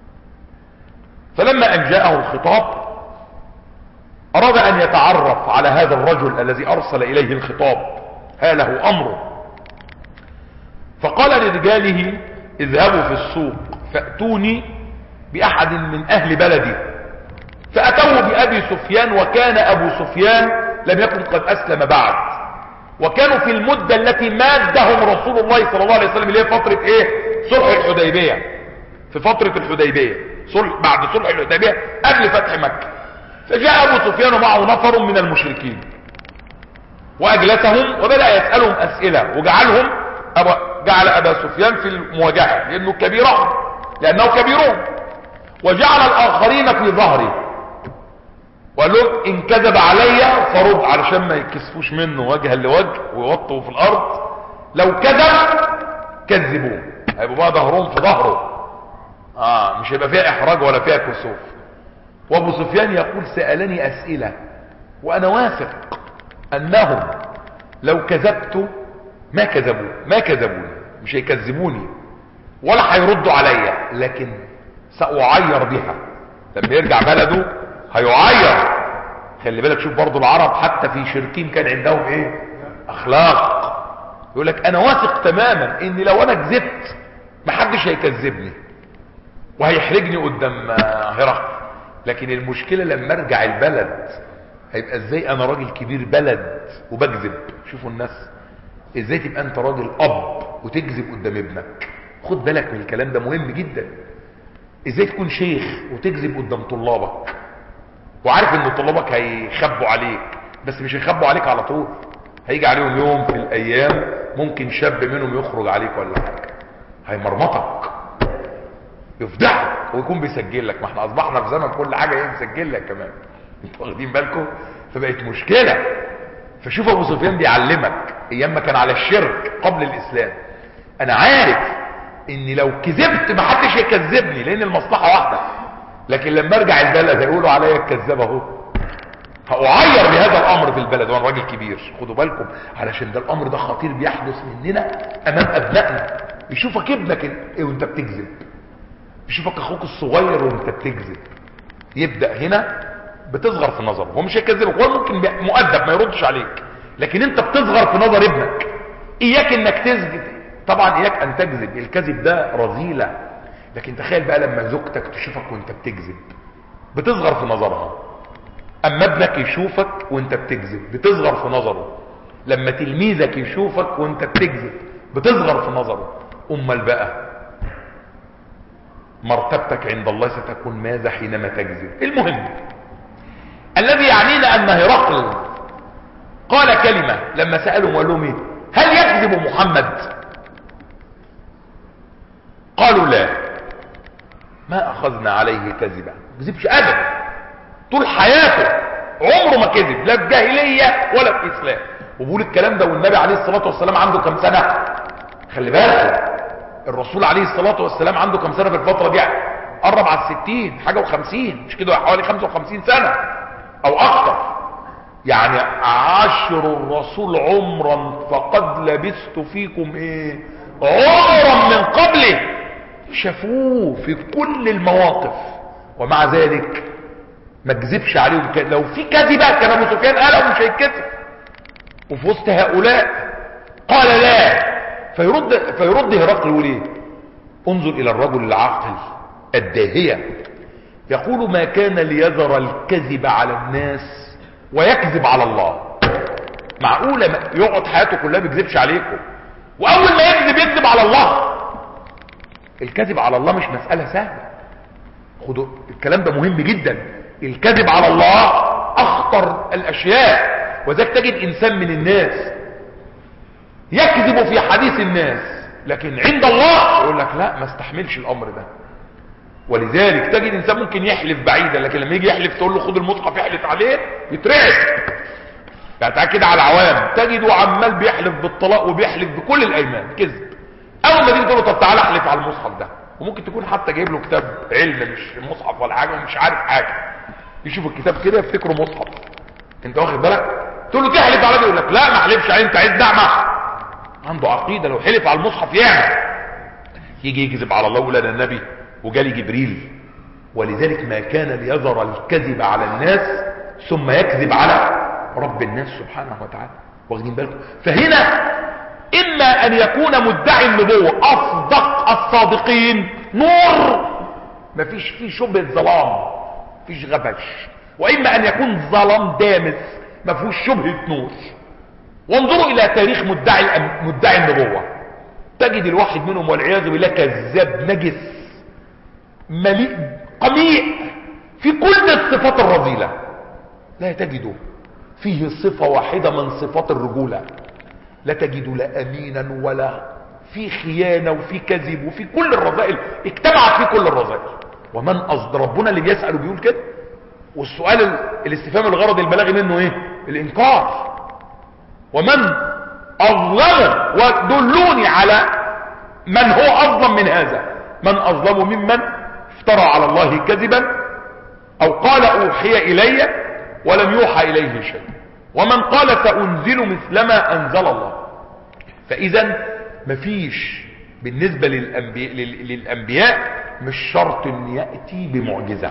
فلما ان جاءه الخطاب اراد ان يتعرف على هذا الرجل الذي ارسل اليه الخطاب هاله امره فقال لرجاله اذهبوا في السوق فاتوني باحد من اهل بلدي فاتوه بابي سفيان وكان ابو سفيان لم يكن قد اسلم بعد وكانوا في المدة التي مادهم رسول الله صلى الله عليه وسلم اللي هي فترة ايه صلح الحديبية في فترة الحديبية صلح بعد صلح الحديبية قبل فتح مكة فجاء ابو سفيان ومعه نفر من المشركين واجلسهم وبدأ يسألهم اسئلة وجعلهم أبا جعل ابا سفيان في المواجهة لانه كبيرهم لانه كبيرهم وجعل الاخرين في ظهره وقال لهم ان كذب علي فرد علشان ما يكسفوش منه وجها لوجه ويوطوا في الارض لو كذب كذبوه هيبقوا بقى ظهرهم في ظهره اه مش هيبقى فيها احراج ولا فيها كسوف وابو سفيان يقول سألني اسئلة وانا واثق انهم لو كذبت ما كذبوا ما كذبوني مش هيكذبوني ولا هيردوا عليا لكن سأعير بها لما يرجع بلده هيعير خلي بالك شوف برضو العرب حتى في شركين كان عندهم ايه اخلاق يقول لك انا واثق تماما ان لو انا كذبت محدش هيكذبني وهيحرجني قدام هرقل لكن المشكلة لما ارجع البلد هيبقى ازاي انا راجل كبير بلد وبكذب شوفوا الناس ازاي تبقى انت راجل اب وتكذب قدام ابنك خد بالك من الكلام ده مهم جدا ازاي تكون شيخ وتكذب قدام طلابك وعارف ان طلابك هيخبوا عليك بس مش هيخبوا عليك على طول هيجي عليهم يوم في الايام ممكن شاب منهم يخرج عليك ولا حاجه هيمرمطك يفضحك ويكون بيسجل لك ما احنا اصبحنا في زمن كل حاجه ايه مسجل لك كمان انتوا واخدين بالكم فبقت مشكله فشوف ابو سفيان بيعلمك ايام ما كان على الشرك قبل الاسلام انا عارف ان لو كذبت ما حدش هيكذبني لان المصلحه واحده لكن لما ارجع البلد هيقولوا عليا الكذاب اهو هأعير بهذا الامر في البلد وانا راجل كبير خدوا بالكم علشان ده الامر ده خطير بيحدث مننا امام ابنائنا يشوفك ابنك ايه وانت بتكذب يشوفك اخوك الصغير وانت بتكذب يبدا هنا بتصغر في نظره هو مش هيكذبك هو ممكن مؤدب ما يردش عليك لكن انت بتصغر في نظر ابنك اياك انك تكذب طبعا اياك ان تكذب الكذب ده رذيله لكن تخيل بقى لما زوجتك تشوفك وانت بتكذب بتصغر في نظرها اما ابنك يشوفك وانت بتكذب بتصغر في نظره لما تلميذك يشوفك وانت بتكذب بتصغر في نظره امال بقى مرتبتك عند الله ستكون ماذا حينما تكذب المهم الذي يعنينا ان هرقل قال كلمة لما سألهم وقال لهم ايه هل يكذب محمد قالوا لا ما اخذنا عليه كذبا ما كذبش ابدا طول حياته عمره ما كذب لا في جاهليه ولا في اسلام وبقول الكلام ده والنبي عليه الصلاه والسلام عنده كام سنه خلي بالك الرسول عليه الصلاه والسلام عنده كام سنه في الفتره دي قرب على الستين حاجه وخمسين مش كده حوالي خمسة وخمسين سنه او اكتر يعني عشر الرسول عمرا فقد لبثت فيكم ايه عمرا من قبله شافوه في كل المواقف ومع ذلك ما تكذبش عليهم ك- لو في كذبة كان ابو سفيان قالوا مش هيتكذب وفي وسط هؤلاء قال لا فيرد فيرد هرقل يقول ايه انظر الى الرجل العاقل الداهية يقول ما كان ليذر الكذب على الناس ويكذب على الله معقولة ما- يقعد حياته كلها بيكذبش عليكم واول ما يكذب يكذب على الله الكذب على الله مش مسألة سهلة خدوا الكلام ده مهم جدا الكذب على الله اخطر الاشياء وذلك تجد انسان من الناس يكذب في حديث الناس لكن عند الله يقول لك لا ما استحملش الامر ده ولذلك تجد انسان ممكن يحلف بعيدا لكن لما يجي يحلف تقول له خد المصحف يحلف عليه يترعب يعني تعال كده على العوام تجده عمال بيحلف بالطلاق وبيحلف بكل الايمان كذب اول ما تيجي تقول له طب تعالى احلف على المصحف ده وممكن تكون حتى جايب له كتاب علم مش مصحف ولا حاجه ومش عارف حاجه يشوف الكتاب كده يفتكره مصحف انت واخد بالك تقول له تحلف على ده يقول لك لا ما احلفش عليه انت عايز نعمه عنده عقيده لو حلف على المصحف يعمل يجي يكذب على الله ولا ده النبي وجالي جبريل ولذلك ما كان ليذر الكذب على الناس ثم يكذب على رب الناس سبحانه وتعالى واخدين بالكم فهنا اما ان يكون مدعي النبوة اصدق الصادقين نور مفيش فيه شبهة ظلام مفيش غبش واما ان يكون ظلام دامس مفيهوش شبهة نور وانظروا الى تاريخ مدعي الأم- مدعي النبوة تجد الواحد منهم والعياذ بالله كذاب نجس مليء قميء في كل الصفات الرذيلة لا تجد فيه صفة واحدة من صفات الرجولة لا تجد لا امينا ولا في خيانة وفي كذب وفي كل الرذائل اجتمعت في كل الرذائل ومن قصد ربنا اللي بيسأل وبيقول كده والسؤال ال- الاستفهام الغرض البلاغي منه ايه الانكار ومن اظلم ودلوني على من هو اظلم من هذا من اظلم ممن افترى على الله كذبا او قال اوحي الي ولم يوحى اليه شيء ومن قال سانزل مثل ما انزل الله فاذا مفيش بالنسبة للأنبياء, للأنبياء مش شرط ان يأتي بمعجزة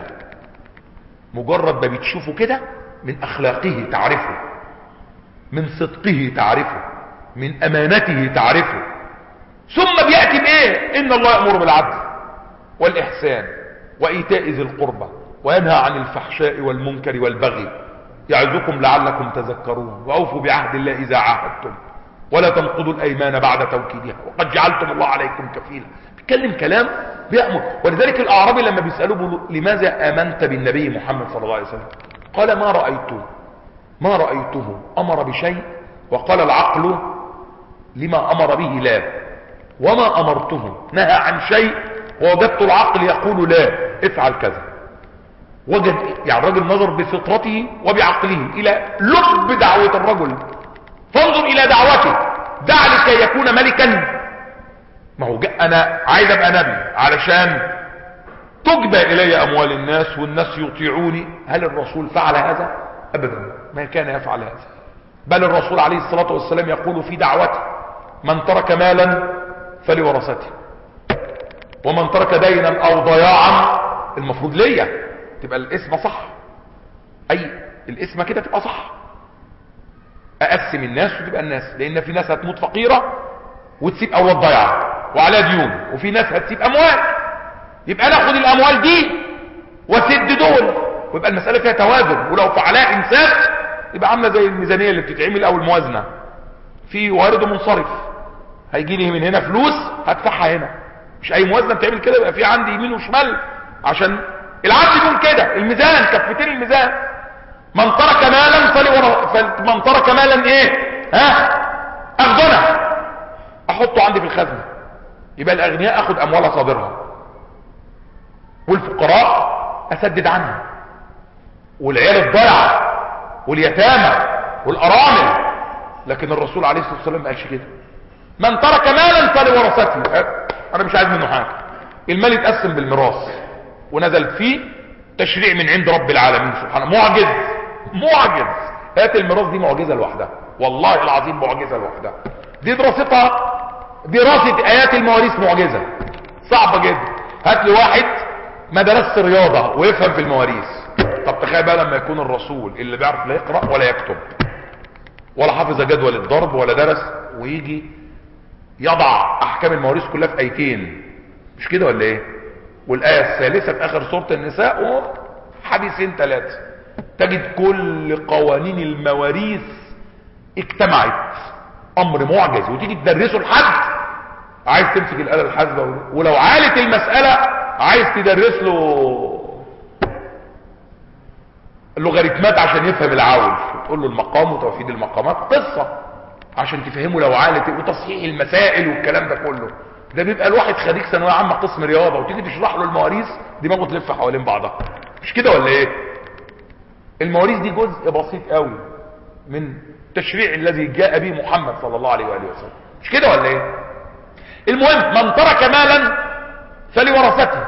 مجرد ما بتشوفه كده من اخلاقه تعرفه من صدقه تعرفه من امانته تعرفه ثم بيأتي بايه ان الله يأمر بالعدل والاحسان وايتاء ذي القربى وينهى عن الفحشاء والمنكر والبغي يعظكم لعلكم تذكرون واوفوا بعهد الله اذا عاهدتم ولا تنقضوا الايمان بعد توكيدها وقد جعلتم الله عليكم كفيلا بيتكلم كلام بيأمر ولذلك الاعرابي لما بيسألوه بيقولوا لماذا امنت بالنبي محمد صلى الله عليه وسلم قال ما رأيته ما رأيته امر بشيء وقال العقل لما امر به لا وما امرته نهى عن شيء ووجدت العقل يقول لا افعل كذا وجد يعني الرجل نظر بفطرته وبعقله الى لب دعوة الرجل فانظر الى دعوته دع لكي يكون ملكا ما هو جاء انا عايز ابقى نبي علشان تجبى الي اموال الناس والناس يطيعوني هل الرسول فعل هذا ابدا ما كان يفعل هذا بل الرسول عليه الصلاة والسلام يقول في دعوته من ترك مالا فلورثته ومن ترك دينا او ضياعا المفروض ليا تبقى الاسم صح اي الاسم كده تبقى صح اقسم الناس وتبقى الناس لان في ناس هتموت فقيرة وتسيب اولاد ضيعة وعلى ديون وفي ناس هتسيب اموال يبقى ناخد الاموال دي وسد دول ويبقى المسألة فيها توازن ولو فعلها انسان يبقى عاملة زي الميزانية اللي بتتعمل او الموازنة في وارد ومنصرف هيجي لي من هنا فلوس هدفعها هنا مش اي موازنة بتعمل كده يبقى في عندي يمين وشمال عشان العدل يكون كده الميزان كفتين الميزان من ترك مالا فلور... فمن ترك مالا ايه ها اخذنا احطه عندي في الخزنة يبقى الاغنياء اخد اموالها صادرها والفقراء اسدد عنها والعيال الضيعة واليتامى والارامل لكن الرسول عليه الصلاة والسلام ما قالش كده من ترك مالا فلورثته انا مش عايز منه حاجة المال يتقسم بالميراث ونزل فيه تشريع من عند رب العالمين سبحانه معجز معجز هات الميراث دي معجزة لوحدها والله العظيم معجزة لوحدها دي دراستها دراسة ايات المواريث معجزة صعبة جدا هات لي واحد ما درسش رياضة ويفهم في المواريث طب تخيل بقى لما يكون الرسول اللي بيعرف لا يقرأ ولا يكتب ولا حافظ جدول الضرب ولا درس ويجي يضع احكام المواريث كلها في ايتين مش كده ولا ايه والايه الثالثه في اخر سوره النساء وحديثين ثلاثه تجد كل قوانين المواريث اجتمعت امر معجز وتيجي تدرسه لحد عايز تمسك الاله الحاسبه ولو عالت المساله عايز تدرس له اللوغاريتمات عشان يفهم العول تقول له المقام وتوحيد المقامات قصه عشان تفهمه لو عالت وتصحيح المسائل والكلام ده كله ده بيبقى الواحد خريج ثانويه عامه قسم رياضه وتيجي تشرح له المواريث دماغه تلف حوالين بعضها مش كده ولا ايه المواريث دي جزء بسيط قوي من التشريع الذي جاء به محمد صلى الله عليه واله وسلم مش كده ولا ايه المهم من ترك مالا فلورثته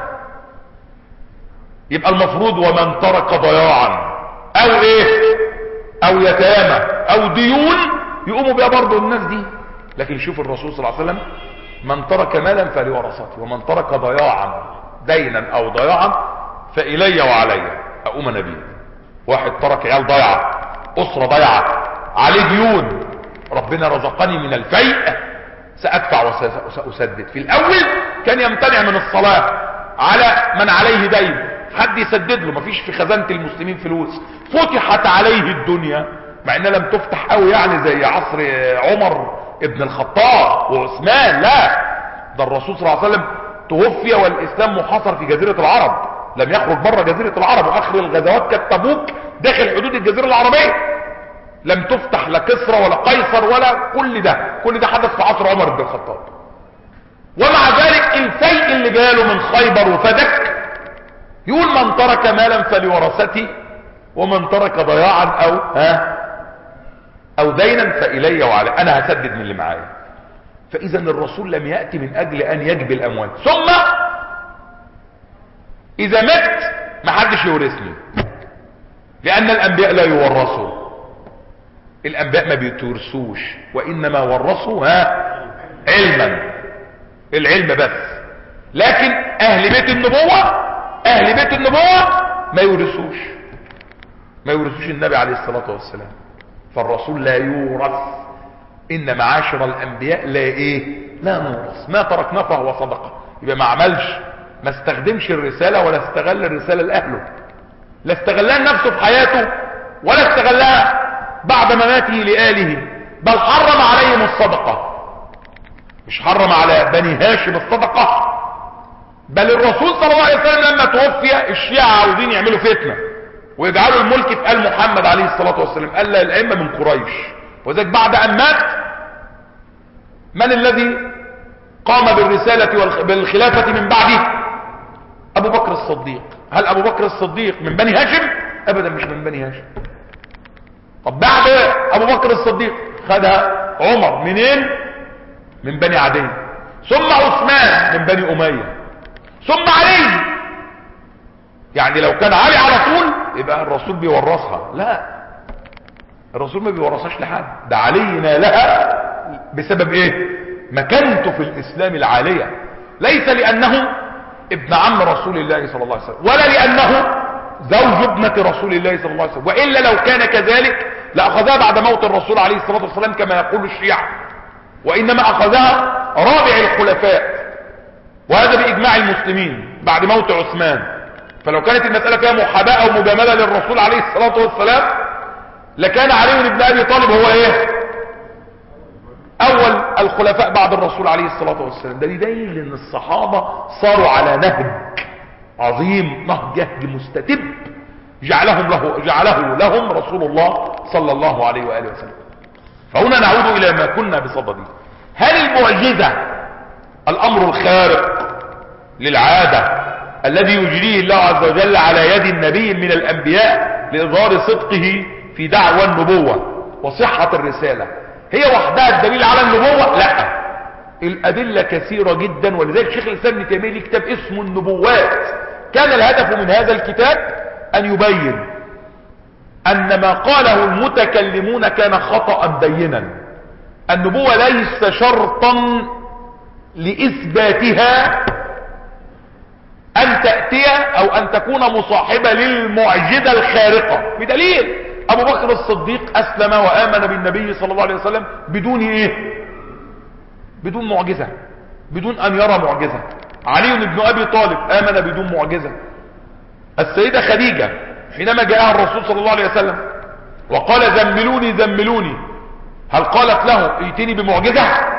يبقى المفروض ومن ترك ضياعا او ايه او يتامى او ديون يقوموا بها برضه الناس دي لكن شوف الرسول صلى الله عليه وسلم من ترك مالا فلورثته ومن ترك ضياعا دينا او ضياعا فالي وعلي اقوم انا بيه واحد ترك عيال ضيعه اسره ضيعه عليه ديون ربنا رزقني من الفيء سادفع وساسدد في الاول كان يمتنع من الصلاه على من عليه دين حد يسدد له مفيش في خزانه المسلمين فلوس فتحت عليه الدنيا مع انها لم تفتح قوي يعني زي عصر عمر ابن الخطاب وعثمان لا ده الرسول صلى الله عليه وسلم توفي والاسلام محاصر في جزيره العرب لم يخرج بره جزيره العرب واخر الغزوات كانت تبوك داخل حدود الجزيره العربيه لم تفتح لا كسرى ولا قيصر ولا كل ده كل ده حدث في عصر عمر بن الخطاب ومع ذلك الفيء اللي جاله من خيبر وفدك يقول من ترك مالا فلورثته ومن ترك ضياعا او ها او دينا فالي وعلي انا هسدد من اللي معايا فاذا الرسول لم ياتي من اجل ان يجبي الاموال ثم اذا مت ما حدش يورثني لان الانبياء لا يورثوا الانبياء ما بيتورثوش وانما ورثوا ها علما العلم بس لكن اهل بيت النبوة اهل بيت النبوة ما يورثوش ما يورثوش النبي عليه الصلاة والسلام فالرسول لا يورث ان معاشر الانبياء لا ايه لا نورث ما تركناه فهو صدقة يبقى ما عملش ما استخدمش الرسالة ولا استغل الرسالة لأهله لا استغلها نفسه في حياته ولا استغلها بعد مماته لآله بل حرم عليهم الصدقة مش حرم على بني هاشم الصدقة بل الرسول صلى الله عليه وسلم لما توفي الشيعة عاوزين يعملوا فتنة ويجعلوا الملك في آل محمد عليه الصلاة والسلام قال لا الأئمة من قريش وذلك بعد أن مات من الذي قام بالرسالة بالخلافة من بعده أبو بكر الصديق هل أبو بكر الصديق من بني هاشم أبدا مش من بني هاشم طب بعد أبو بكر الصديق خدها عمر منين من بني عدي ثم عثمان من بني أمية ثم علي يعني لو كان علي على طول يبقى الرسول بيورثها لا الرسول ما بيورثهاش لحد ده علي نالها بسبب ايه مكانته في الاسلام العالية ليس لانه ابن عم رسول الله صلى الله عليه وسلم ولا لانه زوج ابنة رسول الله صلى الله عليه وسلم وإلا لو كان كذلك لأخذها بعد موت الرسول عليه الصلاة والسلام كما يقول الشيعة وإنما أخذها رابع الخلفاء وهذا بإجماع المسلمين بعد موت عثمان فلو كانت المسألة فيها محاباة أو مجاملة للرسول عليه الصلاة والسلام لكان علي بن أبي طالب هو إيه أول الخلفاء بعد الرسول عليه الصلاة والسلام ده دليل أن الصحابة صاروا على نهج عظيم نهج مستتب جعلهم له جعله لهم رسول الله صلى الله عليه وآله وسلم فهنا نعود إلى ما كنا بصدده هل المعجزة الأمر الخارق للعادة الذي يجريه الله عز وجل على يد النبي من الأنبياء لإظهار صدقه في دعوى النبوة وصحة الرسالة هي وحدها الدليل على النبوة لا الأدلة كثيرة جدا ولذلك شيخ الإسلام ابن تيمية ليه كتاب اسمه النبوات كان الهدف من هذا الكتاب أن يبين أن ما قاله المتكلمون كان خطأ بينا النبوة ليس شرطا لإثباتها ان تأتي او ان تكون مصاحبة للمعجزة الخارقة بدليل ابو بكر الصديق اسلم وامن بالنبي صلى الله عليه وسلم بدون ايه بدون معجزة بدون ان يرى معجزة علي بن ابي طالب امن بدون معجزة السيدة خديجة حينما جاءها الرسول صلى الله عليه وسلم وقال زملوني زملوني هل قالت له ائتني بمعجزة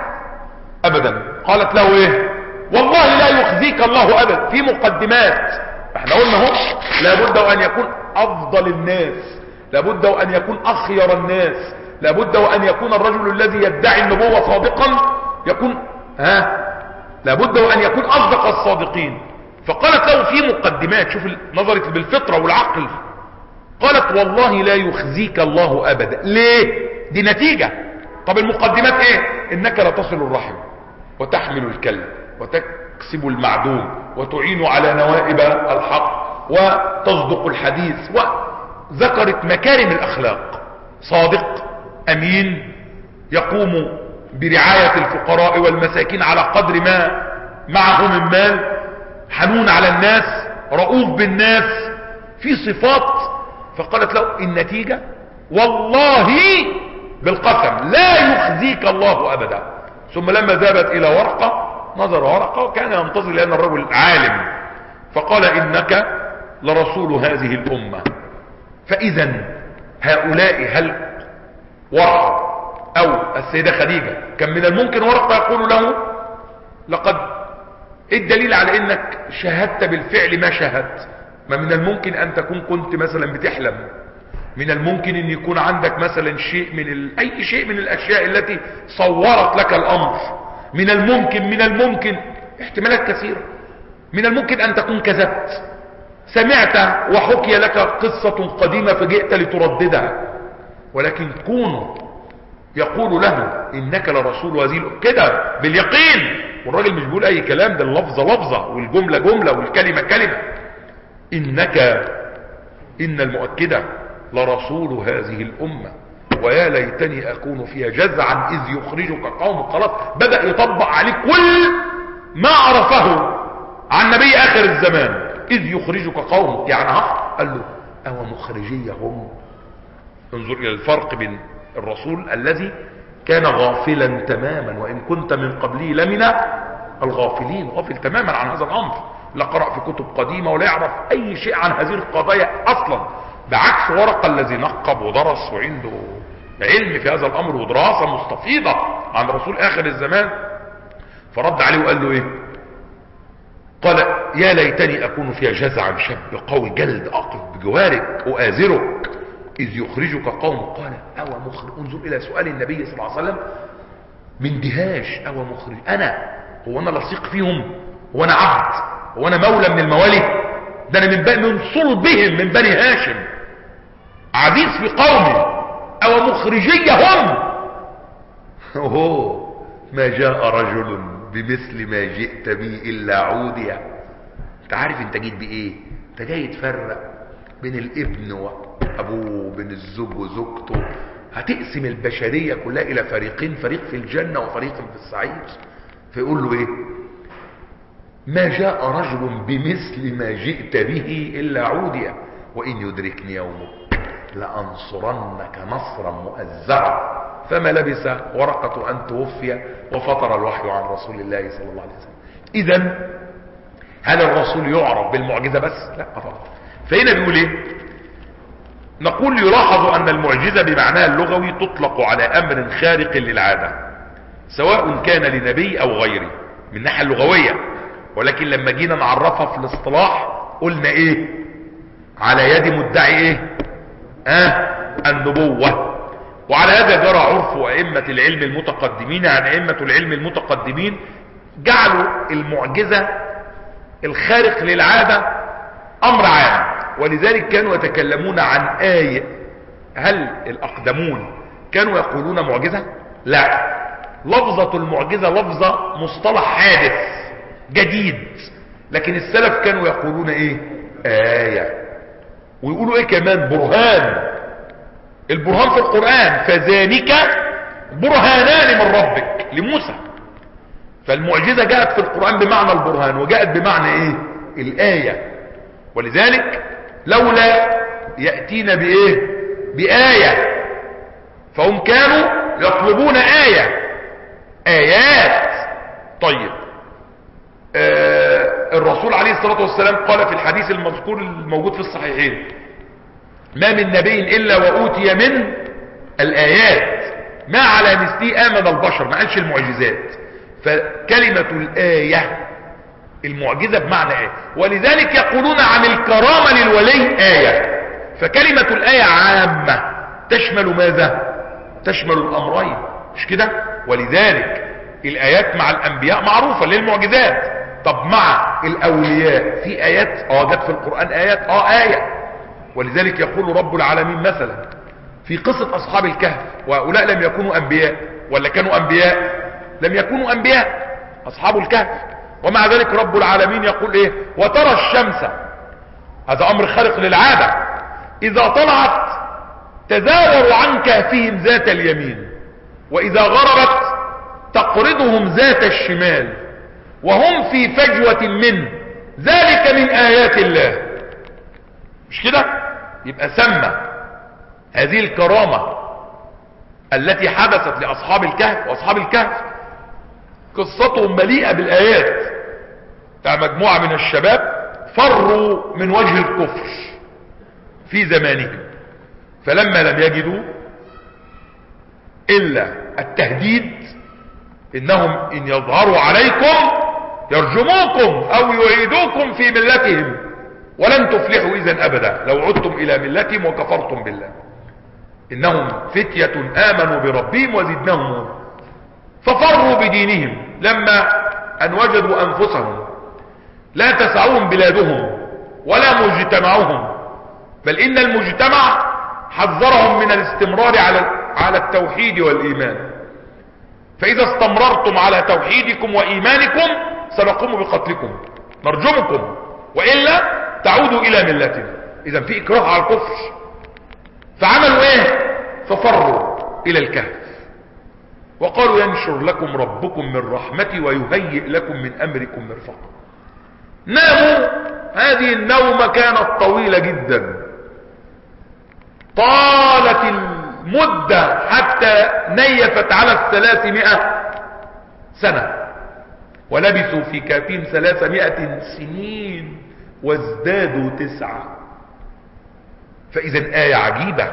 ابدا قالت له ايه والله لا يخزيك الله ابدا في مقدمات احنا قلنا اهو لابد وان يكون افضل الناس لابد وان يكون اخير الناس لابد وان يكون الرجل الذي يدعي النبوة صادقا يكون ها لابد وان يكون اصدق الصادقين فقالت له في مقدمات شوف نظرت بالفطرة والعقل قالت والله لا يخزيك الله ابدا ليه دي نتيجة طب المقدمات ايه انك لا تصل الرحم وتحمل الكلب وتكسب المعدوم وتعين على نوائب الحق وتصدق الحديث وذكرت مكارم الاخلاق صادق امين يقوم برعاية الفقراء والمساكين على قدر ما معه من مال حنون على الناس رؤوف بالناس في صفات فقالت له النتيجة والله بالقسم لا يخزيك الله ابدا ثم لما ذهبت الى ورقة نظر ورقة وكان ينتظر لان الرجل عالم فقال انك لرسول هذه الامة فاذا هؤلاء هل ورقة او السيدة خديجة كان من الممكن ورقة يقول له لقد ايه الدليل على انك شاهدت بالفعل ما شاهدت ما من الممكن ان تكون كنت مثلا بتحلم من الممكن ان يكون عندك مثلا شيء من ال... اي شيء من الاشياء التي صورت لك الامر من الممكن من الممكن احتمالات كثيرة من الممكن ان تكون كذبت سمعت وحكي لك قصة قديمة فجئت لترددها ولكن كونوا يقول له انك لرسول هذه كده باليقين والراجل مش بيقول اي كلام ده اللفظة لفظة والجملة جملة والكلمة كلمة انك ان المؤكدة لرسول هذه الامة ويا ليتني اكون فيها جزعا اذ يخرجك قوم خلاص بدأ يطبق عليك كل ما عرفه عن نبي اخر الزمان اذ يخرجك قوم يعني ها قال له او مخرجيهم انظر الى الفرق بين الرسول الذي كان غافلا تماما وان كنت من قبله لمن الغافلين غافل تماما عن هذا الامر لا قرأ في كتب قديمة ولا يعرف اي شيء عن هذه القضايا اصلا بعكس ورقة الذي نقب ودرس وعنده علم في هذا الامر ودراسة مستفيضة عن رسول اخر الزمان فرد عليه وقال له ايه قال يا ليتني اكون فيها جزعا شاب قوي جلد اقف بجوارك اؤازرك اذ يخرجك قوم قال او مخرج انظر الى سؤال النبي صلى الله عليه وسلم من دهاش او مخرج انا هو انا لصيق فيهم هو انا عبد هو انا مولى من الموالي ده انا من, ب... من صلبهم من بني هاشم عزيز في قومي او مخرجيهم اوه ما جاء رجل بمثل ما جئت به الا عوديا انت عارف انت جيت بايه انت جاي تفرق بين الابن وابوه بين الزوج وزوجته هتقسم البشرية كلها الى فريقين فريق في الجنة وفريق في السعير فيقول له ايه ما جاء رجل بمثل ما جئت به الا عوديا وان يدركني يومك لانصرنك نصرا مؤزرا فما لبس ورقة ان توفي وفطر الوحي عن رسول الله صلى الله عليه وسلم اذا هل الرسول يعرف بالمعجزة بس لا طبعا فهنا بيقول ايه نقول يلاحظ ان المعجزة بمعناها اللغوي تطلق على امر خارق للعادة سواء كان لنبي او غيره من الناحية اللغوية ولكن لما جينا نعرفها في الاصطلاح قلنا ايه على يد مدعي ايه اه النبوة وعلى هذا جرى عرف ائمة العلم المتقدمين عن ائمة العلم المتقدمين جعلوا المعجزة الخارق للعادة امر عام ولذلك كانوا يتكلمون عن آية هل الاقدمون كانوا يقولون معجزة لا لفظة المعجزة لفظة مصطلح حادث جديد لكن السلف كانوا يقولون ايه آية ويقولوا ايه كمان برهان البرهان في القرآن فذلك برهانان من ربك لموسى فالمعجزة جاءت في القرآن بمعنى البرهان وجاءت بمعنى ايه الآية ولذلك لولا يأتينا بإيه بآية فهم كانوا يطلبون آية آيات طيب آه الرسول عليه الصلاة والسلام قال في الحديث المذكور الموجود في الصحيحين ما من نبي إلا وأوتي من الآيات ما على مثله آمن البشر ما قالش المعجزات فكلمة الآية المعجزة بمعنى آية ولذلك يقولون عن الكرامة للولي آية فكلمة الآية عامة تشمل ماذا تشمل الأمرين مش كده ولذلك الآيات مع الأنبياء معروفة للمعجزات طب مع الأولياء في آيات اه جت في القرآن آيات اه آية ولذلك يقول رب العالمين مثلا في قصة أصحاب الكهف وهؤلاء لم يكونوا أنبياء ولا كانوا أنبياء لم يكونوا أنبياء أصحاب الكهف ومع ذلك رب العالمين يقول إيه وترى الشمس هذا أمر خارق للعادة إذا طلعت تزاوروا عن كهفهم ذات اليمين وإذا غربت تقرضهم ذات الشمال وهم في فجوة منه ذلك من آيات الله مش كده يبقى سمى هذه الكرامة التي حدثت لأصحاب الكهف وأصحاب الكهف قصتهم مليئة بالآيات بتاع مجموعة من الشباب فروا من وجه الكفر في زمانهم فلما لم يجدوا إلا التهديد إنهم إن يظهروا عليكم يرجموكم أو يعيدوكم في ملتهم ولن تفلحوا إذا أبدا لو عدتم إلى ملتهم وكفرتم بالله إنهم فتية آمنوا بربهم وزدناهم ففروا بدينهم لما أن وجدوا أنفسهم لا تسعهم بلادهم ولا مجتمعهم بل إن المجتمع حذرهم من الاستمرار على على التوحيد والإيمان فإذا استمررتم على توحيدكم وإيمانكم سنقوم بقتلكم نرجمكم وإلا تعودوا إلى ملتنا إذا في إكراه على الكفر فعملوا إيه ففروا إلى الكهف وقالوا ينشر لكم ربكم من رحمتي ويهيئ لكم من أمركم مرفقا ناموا هذه النومة كانت طويلة جدا طالت المدة حتى نيفت على الثلاثمائة سنة ولبثوا في كافين ثلاثمائة سنين وازدادوا تسعة فإذا آية عجيبة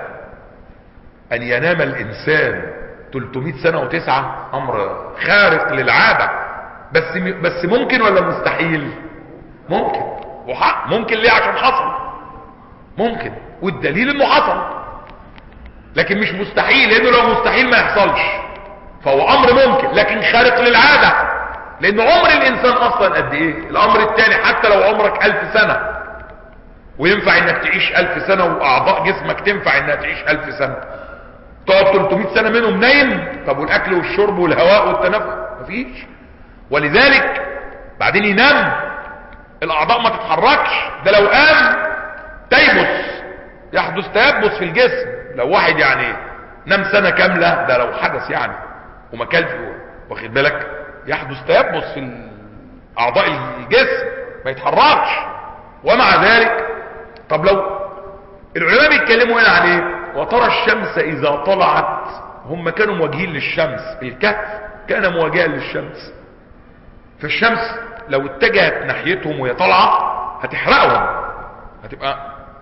أن ينام الإنسان 300 سنة وتسعة أمر خارق للعادة بس بس ممكن ولا مستحيل ممكن وحق ممكن ليه عشان حصل ممكن والدليل انه حصل لكن مش مستحيل لانه لو مستحيل ما يحصلش فهو امر ممكن لكن خارق للعادة لان عمر الانسان اصلا قد ايه الامر الثاني حتى لو عمرك الف سنة وينفع انك تعيش الف سنة واعضاء جسمك تنفع انها تعيش الف سنة تقعد 300 سنة منهم نايم طب والاكل والشرب والهواء والتنفس مفيش ولذلك بعدين ينام الاعضاء ما تتحركش ده لو قام تيبس يحدث تيبس في الجسم لو واحد يعني نام سنة كاملة ده لو حدث يعني وما كلش واخد بالك يحدث تيبس في اعضاء الجسم ما يتحركش ومع ذلك طب لو العلماء بيتكلموا هنا عن ايه وترى الشمس اذا طلعت هم كانوا مواجهين للشمس الكهف كان مواجها للشمس فالشمس لو اتجهت ناحيتهم وهي طالعه هتحرقهم هتبقى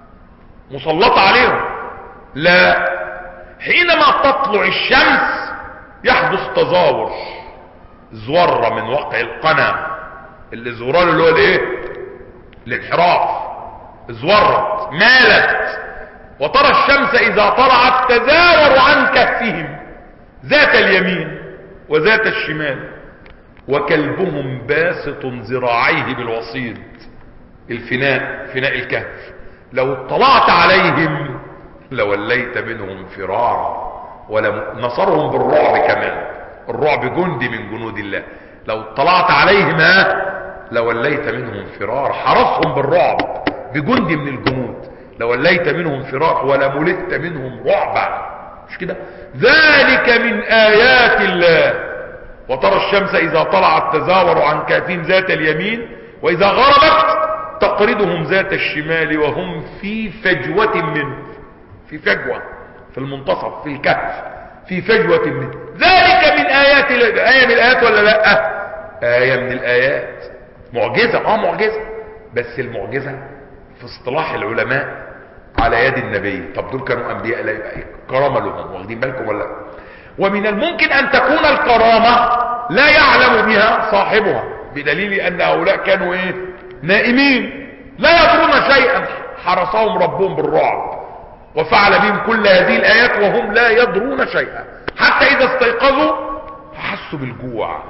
مسلطة عليهم لا حينما تطلع الشمس يحدث تزاور زورة من وقع القنا الازوران اللي هو الايه الانحراف ازورت مالت وترى الشمس اذا طلعت تزاور عن كهفهم ذات اليمين وذات الشمال وكلبهم باسط ذراعيه بالوصيد الفناء فناء الكهف لو اطلعت عليهم لوليت منهم فرارا ولنصرهم بالرعب كمان الرعب جندي من جنود الله لو اطلعت عليهم ها لوليت منهم فرار حرسهم بالرعب بجندي من الجنود لوليت منهم فرار ولملت منهم رعبا مش كده ذلك من آيات الله وترى الشمس إذا طلعت تزاور عن كافين ذات اليمين وإذا غربت تقرضهم ذات الشمال وهم في فجوة منه في فجوة في المنتصف في الكهف في فجوة منه ذلك من آيات آية من الآيات ولا لا آية من الآيات معجزة اه معجزة بس المعجزة في اصطلاح العلماء على يد النبي طب دول كانوا انبياء لا يبقى كرامة لهم واخدين بالكم ولا ومن الممكن ان تكون الكرامة لا يعلم بها صاحبها بدليل ان هؤلاء كانوا ايه نائمين لا يدرون شيئا حرسهم ربهم بالرعب وفعل بهم كل هذه الايات وهم لا يدرون شيئا حتى اذا استيقظوا حسوا بالجوع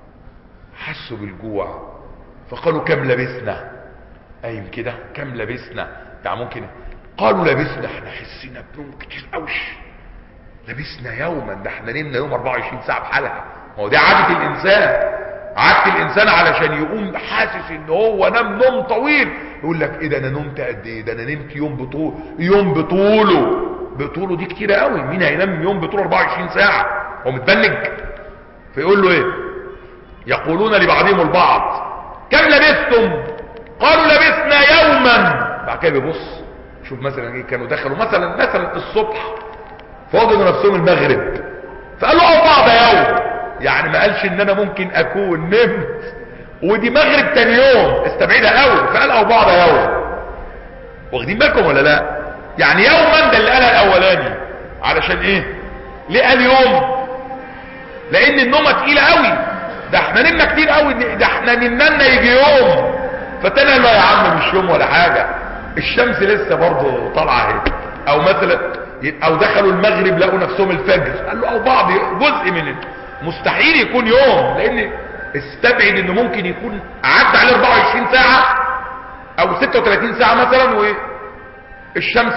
حسوا بالجوع فقالوا كم لبثنا قايم كده كم لبثنا يعني ممكن قالوا لبثنا احنا حسينا بنوم كتير قوش لبثنا يوما ده احنا نمنا يوم 24 ساعه بحالها ما هو دي عاده الانسان عاده الانسان علشان يقوم حاسس ان هو نام نوم طويل يقول لك ايه ده انا نمت قد ايه ده انا نمت يوم بطول يوم بطوله بطوله دي كتير قوي مين هينام يوم بطوله 24 ساعه هو متبنج فيقول له ايه يقولون لبعضهم البعض كم لبثتم قالوا لبثنا يوما بعد كده بيبص شوف مثلا ايه كانوا دخلوا مثلا مثلا الصبح فوجدوا نفسهم المغرب فقالوا اه بعض يوم يعني ما قالش ان انا ممكن اكون نمت ودي مغرب تاني يوم استبعدها قوي فقال او بعض يوم واخدين بالكم ولا لا يعني يوما ده اللي قالها الاولاني علشان ايه ليه قال يوم لان النومه تقيله قوي ده احنا نمنا كتير قوي ده احنا نمنا يجي يوم فتاني لا يا عم مش يوم ولا حاجه الشمس لسه برضه طالعه اهي او مثلا او دخلوا المغرب لقوا نفسهم الفجر قال له او بعض جزء من مستحيل يكون يوم لان استبعد انه ممكن يكون عدى عليه 24 ساعه او 36 ساعه مثلا والشمس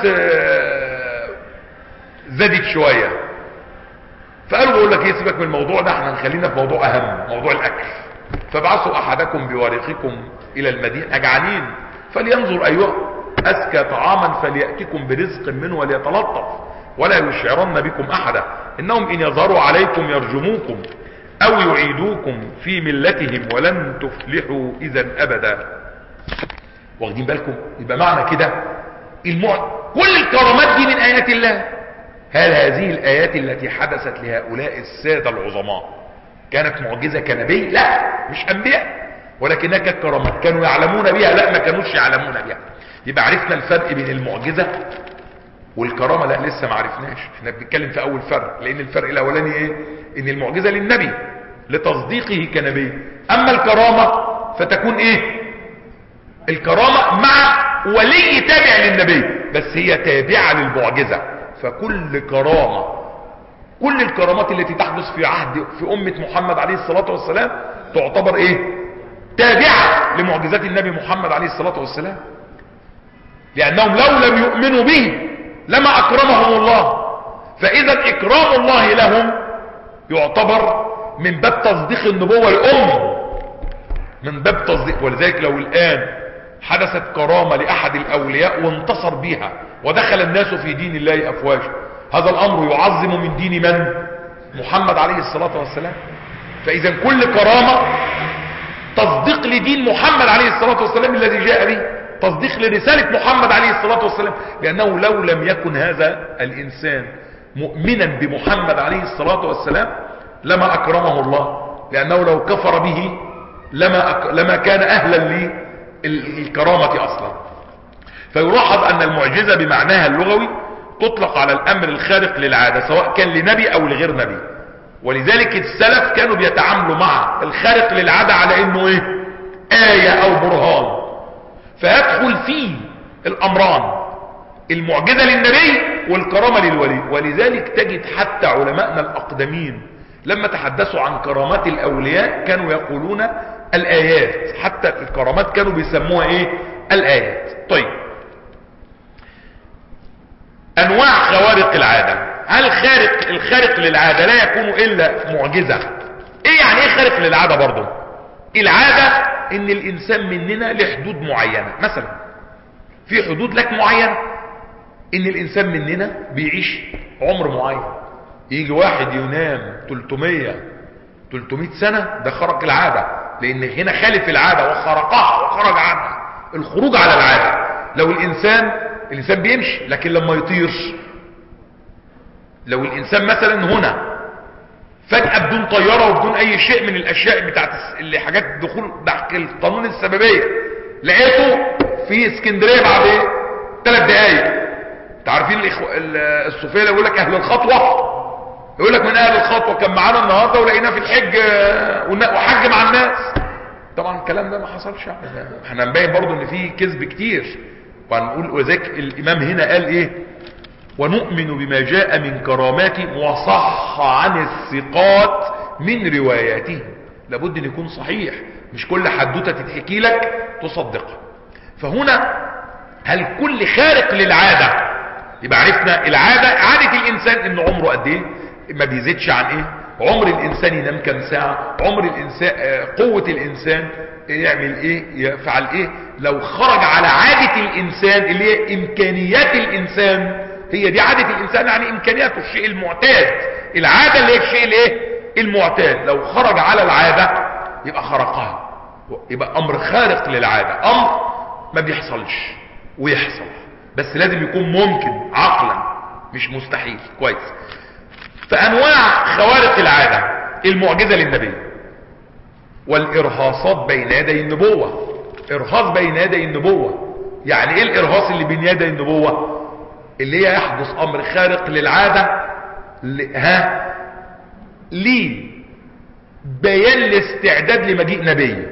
زادت شويه فقالوا بقول لك ايه سيبك من الموضوع ده احنا نخلينا في موضوع اهم موضوع الاكل فابعثوا احدكم بورقكم الى المدينه اجعانين فلينظر ايها أزكى طعاما فليأتكم برزق منه وليتلطف ولا يشعرن بكم أحدا إنهم إن يظهروا عليكم يرجموكم أو يعيدوكم في ملتهم ولن تفلحوا إذا أبدا واخدين بالكم يبقى معنى كده المع... كل الكرامات دي من آيات الله هل هذه الآيات التي حدثت لهؤلاء السادة العظماء كانت معجزة كنبي لا مش أنبياء ولكنها كانت كرامات كانوا يعلمون بها لا ما كانوش يعلمون بها يبقى عرفنا الفرق بين المعجزة والكرامة لا لسه ما عرفناش احنا بنتكلم في اول فرق لان الفرق الاولاني ايه ان المعجزة للنبي لتصديقه كنبي اما الكرامة فتكون ايه الكرامة مع ولي تابع للنبي بس هي تابعة للمعجزة فكل كرامة كل الكرامات التي تحدث في عهد في أمة محمد عليه الصلاة والسلام تعتبر ايه تابعة لمعجزات النبي محمد عليه الصلاة والسلام لأنهم لو لم يؤمنوا به لما أكرمهم الله فإذا إكرام الله لهم يعتبر من باب تصديق النبوة الأم من باب تصديق ولذلك لو الآن حدثت كرامة لأحد الأولياء وانتصر بها ودخل الناس في دين الله أفواجا هذا الأمر يعظم من دين من؟ محمد عليه الصلاة والسلام فإذا كل كرامة تصديق لدين محمد عليه الصلاة والسلام الذي جاء به تصديق لرسالة محمد عليه الصلاة والسلام لأنه لو لم يكن هذا الإنسان مؤمنا بمحمد عليه الصلاة والسلام لما أكرمه الله لأنه لو كفر به لما, أك... لما كان أهلا للكرامة أصلا فيلاحظ أن المعجزة بمعناها اللغوي تطلق على الأمر الخارق للعادة سواء كان لنبي أو لغير نبي ولذلك السلف كانوا بيتعاملوا مع الخارق للعادة على أنه إيه آية أو برهان فيدخل فيه الامران المعجزة للنبي والكرامة للولي ولذلك تجد حتى علماءنا الاقدمين لما تحدثوا عن كرامات الاولياء كانوا يقولون الايات حتى الكرامات كانوا بيسموها ايه الايات طيب انواع خوارق العادة هل خارق الخارق للعادة لا يكون الا معجزة ايه يعني ايه خارق للعادة برضو العادة ان الانسان مننا له حدود معينة مثلا في حدود لك معينة ان الانسان مننا بيعيش عمر معين يجي واحد ينام 300 300 سنة ده خرق العادة لان هنا خالف العادة وخرقها وخرج عنها الخروج على العادة لو الانسان الانسان بيمشي لكن لما يطير لو الانسان مثلا هنا فجأة بدون طيارة وبدون اي شيء من الاشياء بتاعت الس- اللي حاجات دخول تحت القانون السببية لقيته في اسكندرية بعد ايه ثلاث دقايق انت عارفين الإخو... ال- الصوفية اللي يقول لك اهل الخطوة يقول لك من اهل الخطوة كان معانا النهاردة ولقيناه في الحج آه، ون- وحج مع الناس طبعا الكلام ده ما حصلش يعني. احنا نبين برضو ان في كذب كتير وهنقول وذلك الامام هنا قال ايه ونؤمن بما جاء من كراماته وصح عن الثقات من رواياته لابد ان يكون صحيح مش كل حدوته تتحكي لك تصدقها فهنا هل كل خارق للعاده يبقى عرفنا العاده عاده الانسان ان عمره قد ايه ما بيزيدش عن ايه عمر الانسان ينام كام ساعه عمر الانسان آه، قوه الانسان يعمل ايه يفعل ايه لو خرج على عاده الانسان اللي هي امكانيات الانسان هي دي عاده الانسان يعني امكانياته الشيء المعتاد العاده اللي هي الشيء الايه المعتاد لو خرج على العاده يبقى خرقها يبقى امر خارق للعاده امر ما بيحصلش ويحصل بس لازم يكون ممكن عقلا مش مستحيل كويس فانواع خوارق العاده المعجزه للنبي والارهاصات بين يدي النبوه ارهاص بين يدي النبوه يعني ايه الارهاص اللي بين يدي النبوه اللي هي يحدث امر خارق للعاده ل- ها ليه بيان الاستعداد لمجيء نبي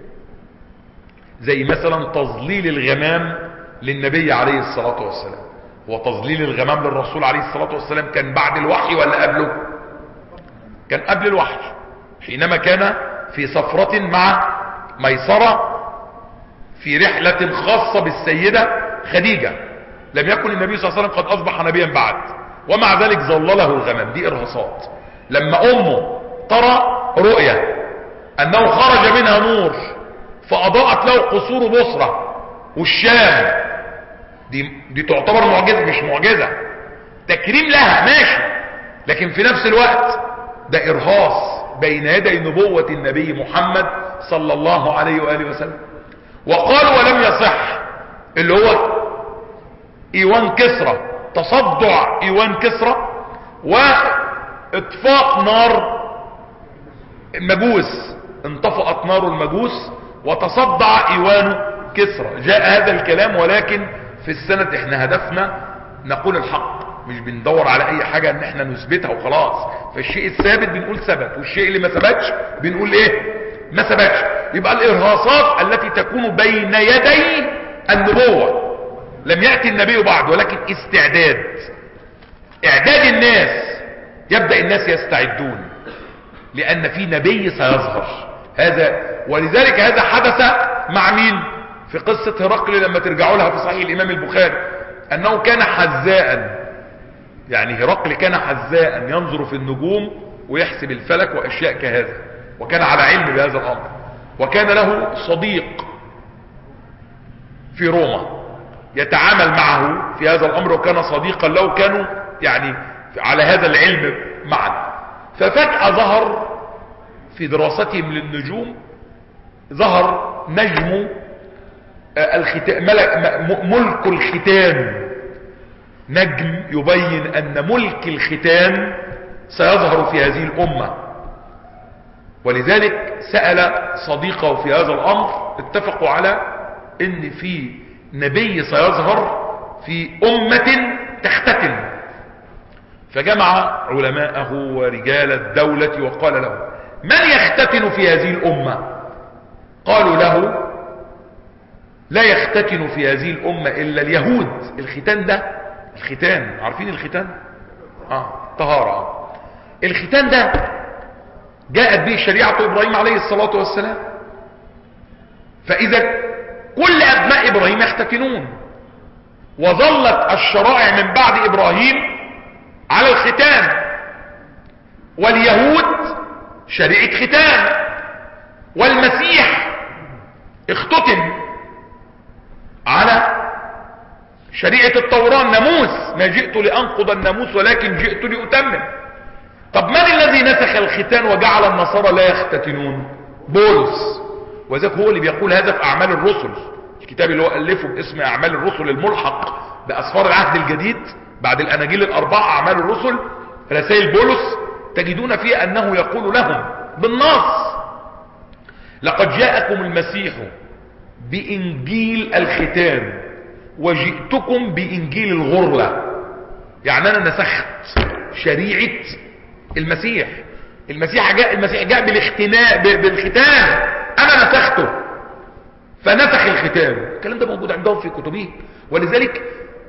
زي مثلا تظليل الغمام للنبي عليه الصلاة والسلام هو تظليل الغمام للرسول عليه الصلاة والسلام كان بعد الوحي ولا قبله كان قبل الوحي حينما كان في سفرة مع ميسرة في رحلة خاصة بالسيدة خديجة لم يكن النبي صلى الله عليه وسلم قد أصبح نبيا بعد ومع ذلك ظلله الغمام دي إرهاصات لما أمه ترى رؤيا أنه خرج منها نور فأضاءت له قصور بصرة والشام دي, دي تعتبر معجزة مش معجزة تكريم لها ماشي لكن في نفس الوقت ده إرهاص بين يدي نبوة النبي محمد صلى الله عليه وآله وسلم وقال ولم يصح اللي هو ايوان كسرى تصدع ايوان كسرى واطفاء نار المجوس انطفأت نار المجوس وتصدع ايوان كسرى جاء هذا الكلام ولكن في السنة احنا هدفنا نقول الحق مش بندور على اي حاجة ان احنا نثبتها وخلاص فالشيء الثابت بنقول ثبت والشيء اللي ما ثبتش بنقول ايه ما ثبتش يبقى الارهاصات التي تكون بين يدي النبوة لم يأتي النبي بعد ولكن استعداد اعداد الناس يبدأ الناس يستعدون لان في نبي سيظهر هذا ولذلك هذا حدث مع مين في قصة هرقل لما ترجعوا لها في صحيح الامام البخاري انه كان حذاء يعني هرقل كان حذاء ينظر في النجوم ويحسب الفلك واشياء كهذا وكان على علم بهذا الامر وكان له صديق في روما يتعامل معه في هذا الامر وكان صديقا له كانوا يعني على هذا العلم معا ففجأة ظهر في دراستهم للنجوم ظهر نجم الختان ملك الختان نجم يبين ان ملك الختان سيظهر في هذه الامة ولذلك سأل صديقه في هذا الامر اتفقوا على ان في نبي سيظهر في امة تختتن فجمع علماءه ورجال الدولة وقال له من يختتن في هذه الامة قالوا له لا يختتن في هذه الامة الا اليهود الختان ده الختان عارفين الختان اه طهارة الختان ده جاءت به شريعة ابراهيم عليه الصلاة والسلام فاذا كل ابناء ابراهيم يختتنون وظلت الشرائع من بعد ابراهيم على الختان واليهود شريعة ختان والمسيح اختتن على شريعة التوراة الناموس ما جئت لأنقض الناموس ولكن جئت لأتمم طب من الذي نسخ الختان وجعل النصارى لا يختتنون بولس وذلك هو اللي بيقول هذا في أعمال الرسل الكتاب اللي هو ألفه باسم أعمال الرسل الملحق بأسفار العهد الجديد بعد الأناجيل الأربعة أعمال الرسل رسائل بولس تجدون فيه أنه يقول لهم بالنص لقد جاءكم المسيح بإنجيل الختان وجئتكم بإنجيل الغرلة يعني أنا نسخت شريعة المسيح المسيح جاء المسيح جاء بالاختناء بالختان أنا نسخته فنسخ الختان الكلام ده موجود عندهم في كتبهم ولذلك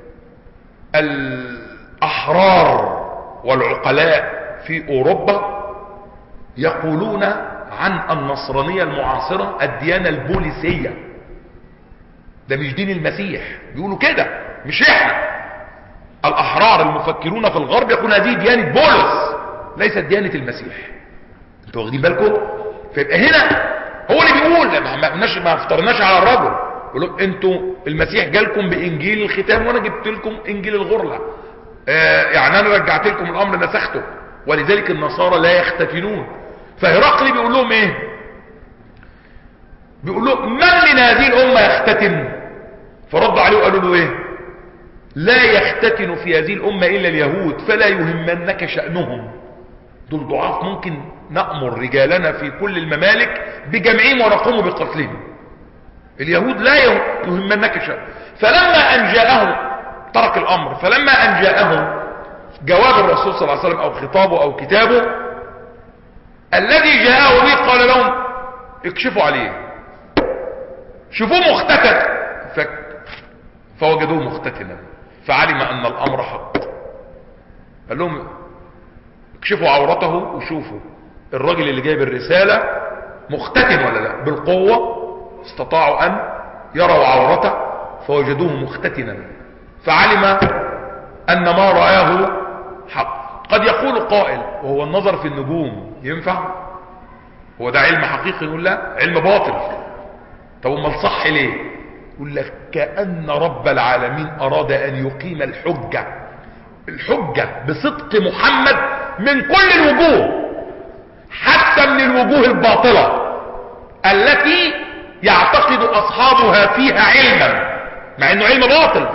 الأحرار والعقلاء في أوروبا يقولون عن النصرانية المعاصرة الديانة البوليسية ده مش دين المسيح بيقولوا كده مش احنا الأحرار المفكرون في الغرب يقولون هذه ديانة بولس ليست ديانة المسيح انتوا واخدين بالكم فيبقى هنا هو اللي بيقول ما ما, ما افترناش على الرجل يقول لهم انتوا المسيح جالكم بانجيل الختام وانا جبت لكم انجيل الغرله آه يعني انا رجعت لكم الامر نسخته ولذلك النصارى لا يختتنون فهرقل بيقول لهم ايه بيقول لهم من من هذه الامه يختتن فردوا عليه وقالوا له ايه لا يختتن في هذه الامه الا اليهود فلا يهمنك شانهم دول ضعاف ممكن نأمر رجالنا في كل الممالك بجمعهم ونقوم بقتلهم اليهود لا يهمنك شيء فلما أن جاءهم ترك الأمر فلما أن جاءهم جواب الرسول صلى الله عليه وسلم أو خطابه أو كتابه الذي جاءه به قال لهم اكشفوا عليه شوفوه مختتن ف... فوجدوه مختتنا فعلم أن الأمر حق قال لهم اكشفوا عورته وشوفوا الراجل اللي جايب الرسالة مختتن ولا لا بالقوة استطاعوا ان يروا عورته فوجدوه مختتنا فعلم ان ما رآه حق قد يقول قائل وهو النظر في النجوم ينفع هو ده علم حقيقي يقول لا علم باطل طب امال صح ليه يقول لك كأن رب العالمين اراد ان يقيم الحجة الحجة بصدق محمد من كل الوجوه حتى من الوجوه الباطلة التي يعتقد اصحابها فيها علما مع انه علم باطل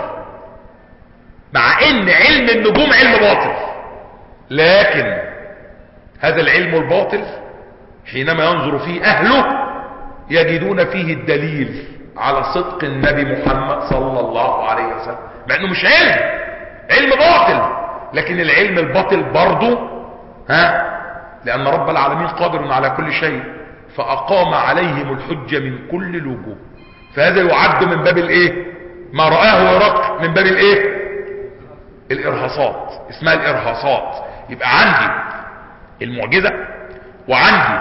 مع ان علم النجوم علم باطل لكن هذا العلم الباطل حينما ينظر فيه اهله يجدون فيه الدليل على صدق النبي محمد صلى الله عليه وسلم مع انه مش علم علم باطل لكن العلم الباطل برضه ها لان رب العالمين قادر على كل شيء فاقام عليهم الحجة من كل الوجوه فهذا يعد من باب الايه ما رآه ورق من باب الايه الارهاصات اسمها الارهاصات يبقى عندي المعجزة وعندي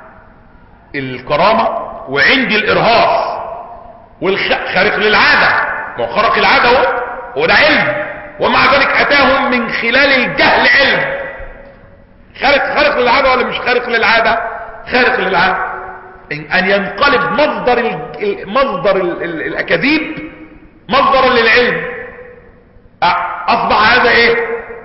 الكرامة وعندي الارهاص والخارق للعادة ما هو خرق العادة هو هو ده علم ومع ذلك اتاهم من خلال الجهل علم خارق خارق للعادة ولا مش خارق للعادة خارق للعادة ان ينقلب مصدر ال مصدر ال ال الاكاذيب مصدرا للعلم اصبح هذا ايه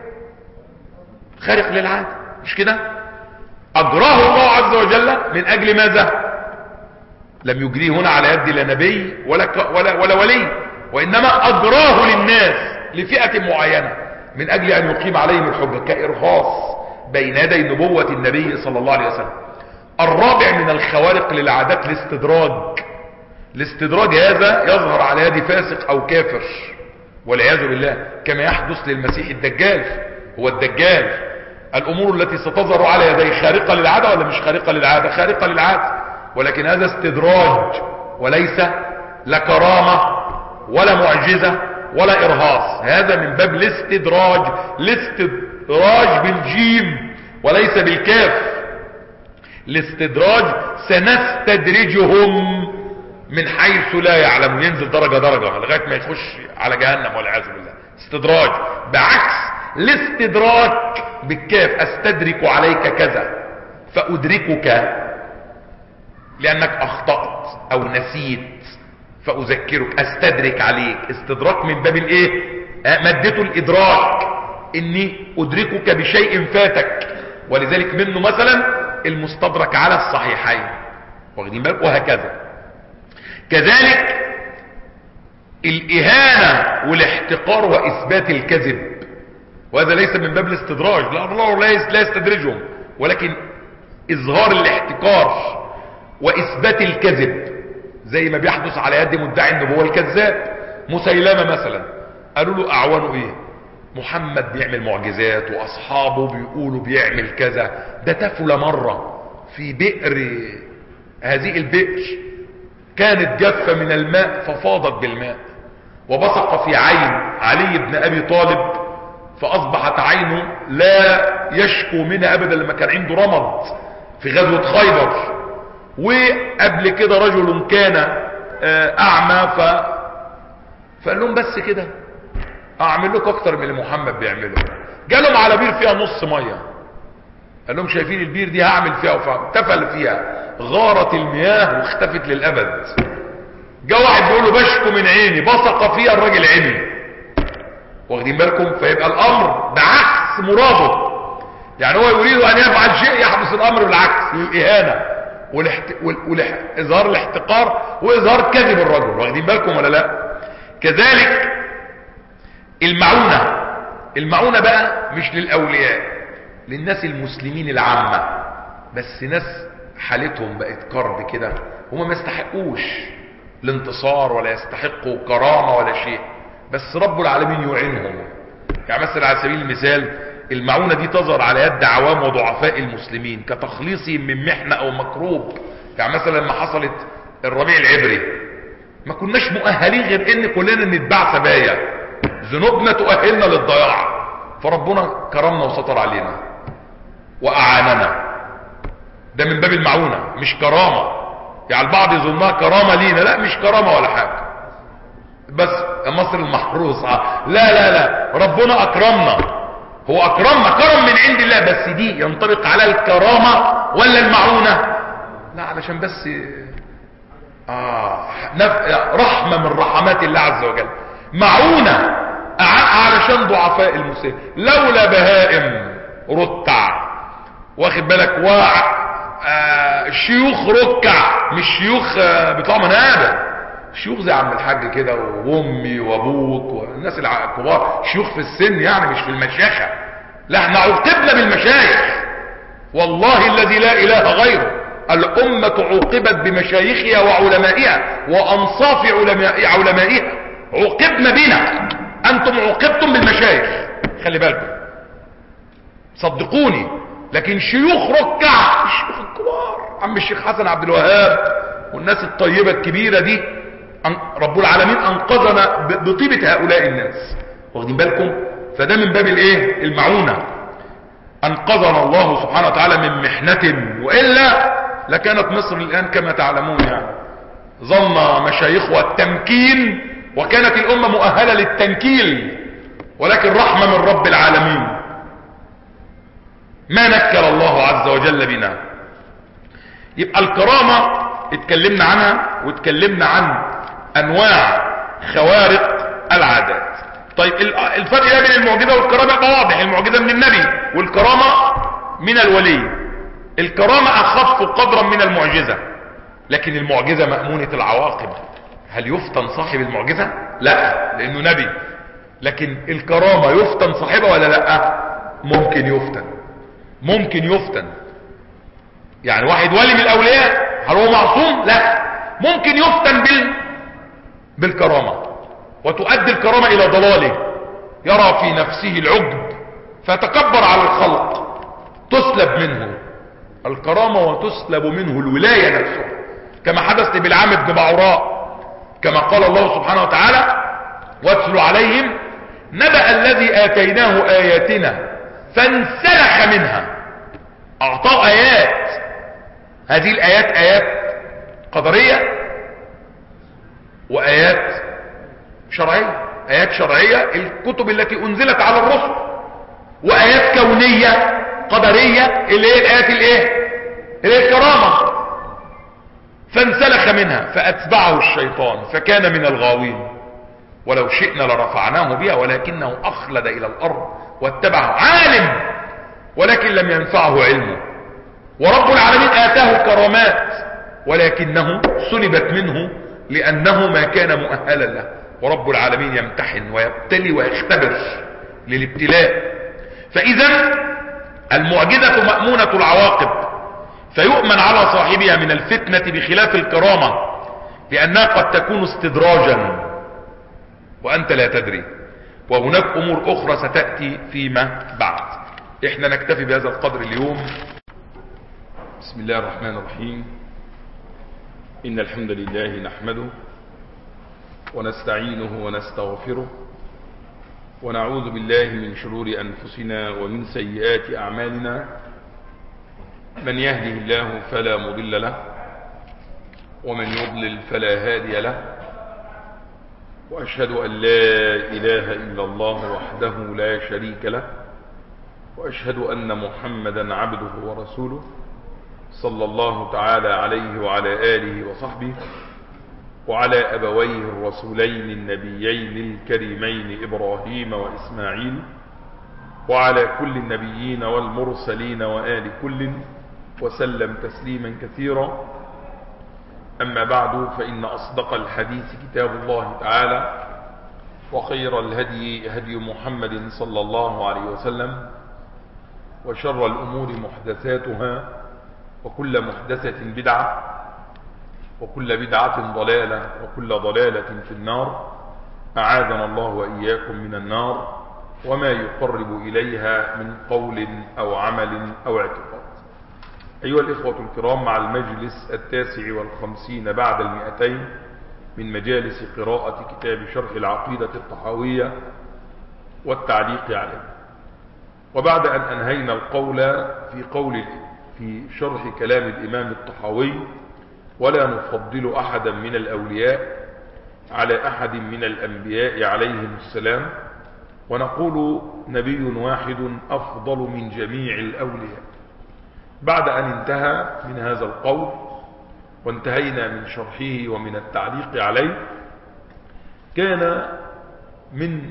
خارق للعادة مش كده اجراه الله عز وجل من اجل ماذا لم يجريه هنا على يد لا نبي ولا, ك ولا, ولا ولي وانما اجراه للناس لفئة معينة من اجل ان يقيم عليهم الحجة كارهاص بين يدي نبوة النبي صلى الله عليه وسلم الرابع من الخوارق للعادات الاستدراج الاستدراج هذا يظهر على يد فاسق او كافر والعياذ بالله كما يحدث للمسيح الدجال هو الدجال الامور التي ستظهر على يديه خارقة للعادة ولا مش خارقة للعادة خارقة للعادة ولكن هذا استدراج وليس لا كرامة ولا معجزة ولا ارهاص هذا من باب الاستدراج الاستدراج بالجيم وليس بالكاف الاستدراج سنستدرجهم من حيث لا يعلم ينزل درجة درجة لغاية ما يخش على جهنم والعياذ بالله استدراج بعكس الاستدراك بالكاف استدرك عليك كذا فادركك لانك اخطأت او نسيت فاذكرك استدرك عليك استدراك من باب الايه مادته الادراك اني ادركك بشيء فاتك ولذلك منه مثلا المستدرك على الصحيحين واخدين بالك وهكذا كذلك الاهانة والاحتقار واثبات الكذب وهذا ليس من باب الاستدراج لا الله لا يستدرجهم ولكن اظهار الاحتقار واثبات الكذب زي ما بيحدث على يد مدعي النبوة الكذاب مسيلمة مثلا قالوا له اعوانه ايه محمد بيعمل معجزات واصحابه بيقولوا بيعمل كذا ده تفل مرة في بئر هذه البئر كانت جافة من الماء ففاضت بالماء وبصق في عين علي بن ابي طالب فاصبحت عينه لا يشكو منها ابدا لما كان عنده رمض في غزوة خيبر وقبل كده رجل كان اعمى ف فقال لهم بس كده اعمل لكم اكتر من اللي محمد بيعمله جالهم على بير فيها نص ميه قال لهم شايفين البير دي هعمل فيها وتفل فيها غارت المياه واختفت للابد جاء واحد بيقول له بشكو من عيني بصق فيها الراجل عيني واخدين بالكم فيبقى الامر بعكس مراده يعني هو يريد ان يفعل شيء يحدث الامر بالعكس للاهانه والاحت... والاح... اظهار الاحتقار واظهار كذب الرجل واخدين بالكم ولا لا كذلك المعونة المعونة بقى مش للاولياء للناس المسلمين العامة بس ناس حالتهم بقت كرب كده هم ما يستحقوش الانتصار ولا يستحقوا كرامة ولا شيء بس رب العالمين يعينهم يعني مثلا على سبيل المثال المعونة دي تظهر على يد عوام وضعفاء المسلمين كتخليصهم من محنة او مكروب يعني مثلا لما حصلت الربيع العبري ما كناش مؤهلين غير ان كلنا نتباع سبايا ذنوبنا تؤهلنا للضياع فربنا كرمنا وستر علينا واعاننا ده من باب المعونة مش كرامة يعني البعض يظنها كرامة لينا لا مش كرامة ولا حاجة بس مصر المحروسة لا لا لا ربنا اكرمنا هو اكرمنا كرم من عند الله بس دي ينطبق على الكرامة ولا المعونة لا علشان بس آه نف... رحمة من رحمات الله عز وجل معونة علشان ضعفاء المسلمين لولا بهائم رتع واخد بالك واع آه شيوخ ركع مش شيوخ آه بتوع منابر شيوخ زي عم الحاج كده وامي وابوك والناس الكبار شيوخ في السن يعني مش في المشيخة لا احنا عوقبنا بالمشايخ والله الذي لا اله غيره الامة عوقبت بمشايخها وعلمائها وانصاف علماء علمائها عوقبنا بنا انتم عوقبتم بالمشايخ خلي بالكم صدقوني لكن شيوخ ركع الشيوخ الكبار عم الشيخ حسن عبد الوهاب والناس الطيبة الكبيرة دي رب العالمين انقذنا بطيبة هؤلاء الناس واخدين بالكم فده من باب الايه المعونة انقذنا الله سبحانه وتعالى من محنة وإلا لكانت مصر الآن كما تعلمون يعني ظن مشايخها التمكين وكانت الأمة مؤهلة للتنكيل ولكن رحمة من رب العالمين ما نكل الله عز وجل بنا يبقى الكرامة اتكلمنا عنها واتكلمنا عن انواع خوارق العادات طيب الفرق ده بين المعجزة والكرامة يبقى واضح المعجزة من النبي والكرامة من الولي الكرامة اخف قدرا من المعجزة لكن المعجزة مأمونة العواقب هل يفتن صاحب المعجزة لا لانه نبي لكن الكرامة يفتن صاحبها ولا لا ممكن يفتن ممكن يفتن يعني واحد ولي من الاولياء هل هو معصوم لا ممكن يفتن بال بالكرامة وتؤدي الكرامة الى ضلاله يرى في نفسه العجب فتكبر على الخلق تسلب منه الكرامة وتسلب منه الولاية نفسها كما حدث لبلعام بن بعوراء كما قال الله سبحانه وتعالى واتل عليهم نبأ الذي آتيناه آياتنا فانسلخ منها اعطاه ايات هذه الايات ايات قدرية وايات شرعية ايات شرعية الكتب التي انزلت على الرسل وايات كونية قدرية اللي هي الايات الايه اللي هي الكرامة فانسلخ منها فاتبعه الشيطان فكان من الغاوين ولو شئنا لرفعناه بها ولكنه اخلد الى الارض واتبعه عالم ولكن لم ينفعه علمه ورب العالمين آتاه كرامات ولكنه سلبت منه لأنه ما كان مؤهلا له ورب العالمين يمتحن ويبتلي ويختبر للابتلاء فإذا المعجزة مأمونة العواقب فيؤمن على صاحبها من الفتنة بخلاف الكرامة لأنها قد تكون استدراجا وأنت لا تدري وهناك أمور أخرى ستأتي فيما بعد احنا نكتفي بهذا القدر اليوم بسم الله الرحمن الرحيم إن الحمد لله نحمده ونستعينه ونستغفره ونعوذ بالله من شرور أنفسنا ومن سيئات أعمالنا من يهده الله فلا مضل له ومن يضلل فلا هادي له وأشهد أن لا إله إلا الله وحده لا شريك له وأشهد أن محمدا عبده ورسوله صلى الله تعالى عليه وعلى آله وصحبه وعلى أبويه الرسولين النبيين الكريمين إبراهيم وإسماعيل وعلى كل النبيين والمرسلين وآل كل وسلم تسليما كثيرا أما بعد فإن أصدق الحديث كتاب الله تعالى وخير الهدي هدي محمد صلى الله عليه وسلم وشر الأمور محدثاتها وكل محدثة بدعة وكل بدعة ضلالة وكل ضلالة في النار أعاذنا الله وإياكم من النار وما يقرب إليها من قول أو عمل أو اعتقاد أيها الإخوة الكرام مع المجلس التاسع والخمسين بعد المئتين من مجالس قراءة كتاب شرح العقيدة الطحاوية والتعليق عليه وبعد أن أنهينا القول في قول في شرح كلام الإمام الطحاوي ولا نفضل أحدا من الأولياء على أحد من الأنبياء عليهم السلام ونقول نبي واحد أفضل من جميع الأولياء بعد أن انتهى من هذا القول وانتهينا من شرحه ومن التعليق عليه كان من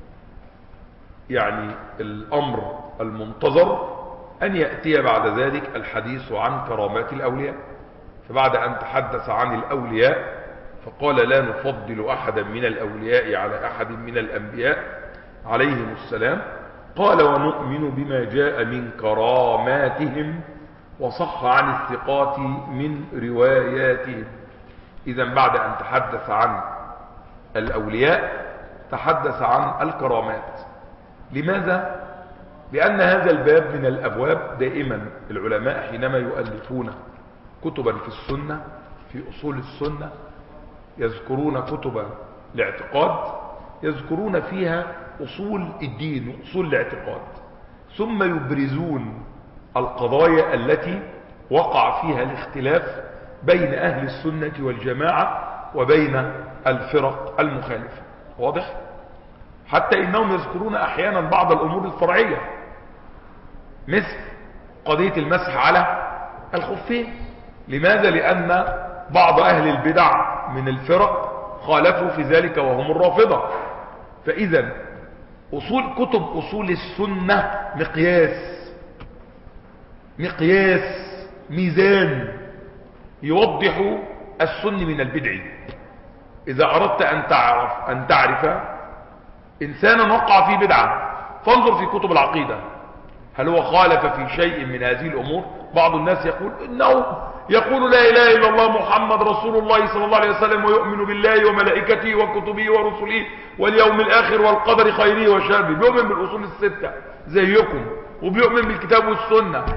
يعني الأمر المنتظر أن يأتي بعد ذلك الحديث عن كرامات الأولياء فبعد أن تحدث عن الأولياء فقال لا نفضل أحدا من الأولياء على أحد من الأنبياء عليهم السلام قال ونؤمن بما جاء من كراماتهم وصح عن الثقات من رواياتهم إذا بعد أن تحدث عن الأولياء تحدث عن الكرامات لماذا؟ لأن هذا الباب من الأبواب دائما العلماء حينما يؤلفون كتبا في السنة في أصول السنة يذكرون كتبا الاعتقاد يذكرون فيها أصول الدين وأصول الاعتقاد ثم يبرزون القضايا التي وقع فيها الاختلاف بين أهل السنة والجماعة وبين الفرق المخالفة واضح؟ حتى إنهم يذكرون أحيانا بعض الأمور الفرعية مثل قضية المسح على الخفين لماذا؟ لأن بعض أهل البدع من الفرق خالفوا في ذلك وهم الرافضة فإذا أصول كتب أصول السنة مقياس مقياس ميزان يوضح السن من البدع إذا أردت أن تعرف أن تعرف إنسانا وقع في بدعة فانظر في كتب العقيدة هل هو خالف في شيء من هذه الأمور بعض الناس يقول إنه يقول لا إله إلا الله محمد رسول الله صلى الله عليه وسلم ويؤمن بالله وملائكته وكتبه ورسله واليوم الآخر والقدر خيره وشره بيؤمن بالأصول الستة زيكم وبيؤمن بالكتاب والسنة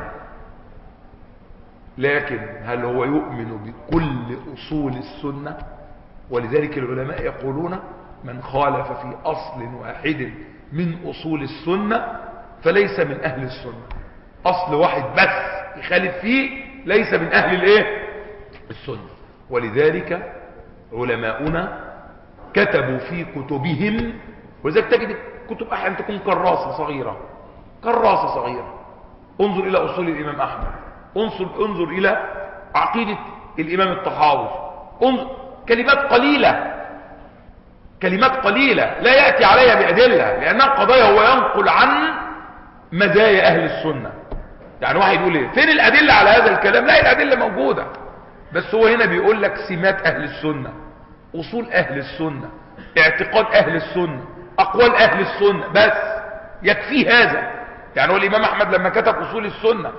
لكن هل هو يؤمن بكل أصول السنة ولذلك العلماء يقولون من خالف في أصل واحد من أصول السنة فليس من أهل السنة أصل واحد بس يخالف فيه ليس من أهل الإيه؟ السنة ولذلك علماؤنا كتبوا في كتبهم ولذلك تجد كتب أحيانا تكون كراسة صغيرة كراسة صغيرة انظر إلى أصول الإمام أحمد انظر, انظر إلى عقيدة الإمام الطحاوي انظر كلمات قليلة كلمات قليلة لا يأتي عليها بأدلة لأنها قضايا هو ينقل عن مزايا أهل السنة يعني واحد يقول ايه فين الأدلة على هذا الكلام لا الأدلة موجودة بس هو هنا بيقول لك سمات أهل السنة أصول أهل السنة اعتقاد اهل السنة اقوال اهل السنة بس يكفي هذا يعني هو الامام احمد لما كتب اصول السنة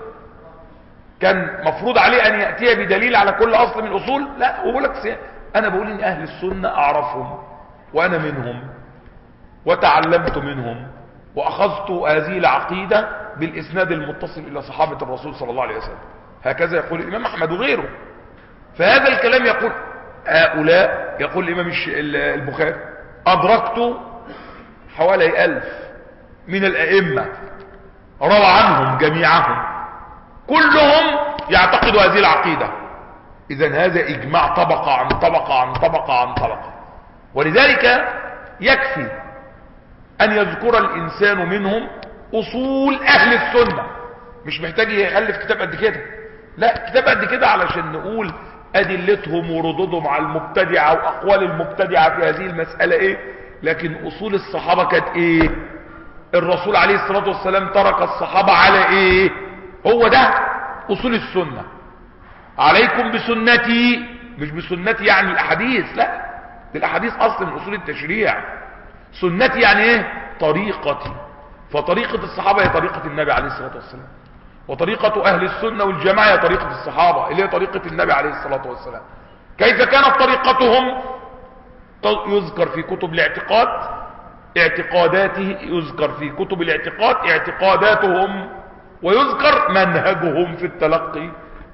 كان مفروض عليه ان يأتي بدليل على كل اصل من الاصول لا هو لك سي... انا بقول ان اهل السنة اعرفهم وانا منهم وتعلمت منهم واخذت هذه العقيدة بالاسناد المتصل الى صحابة الرسول صلى الله عليه وسلم هكذا يقول الامام احمد وغيره فهذا الكلام يقول هؤلاء يقول الامام الش- ال- البخاري ادركت حوالي الف من الائمة روى عنهم جميعهم كلهم يعتقدوا هذه العقيدة اذا هذا اجماع طبقة عن طبقة عن طبقة عن طبقة ولذلك يكفي ان يذكر الانسان منهم اصول اهل السنة مش محتاج يخلف كتاب قد كده لا كتاب قد كده علشان نقول ادلتهم وردودهم على المبتدعة واقوال المبتدعة في هذه المسألة ايه لكن اصول الصحابة كانت ايه الرسول عليه الصلاة والسلام ترك الصحابة على ايه هو ده اصول السنة عليكم بسنتي مش بسنتي يعني الاحاديث لا دي الاحاديث اصل من اصول التشريع سنتي يعني ايه طريقتي فطريقة الصحابة هي طريقة النبي عليه الصلاة والسلام وطريقة اهل السنة والجماعة هي طريقة الصحابة اللي هي طريقة النبي عليه الصلاة والسلام كيف كانت طريقتهم ط- يذكر في كتب الاعتقاد اعتقاداته يذكر في كتب الاعتقاد اعتقاداتهم ويذكر منهجهم في التلقي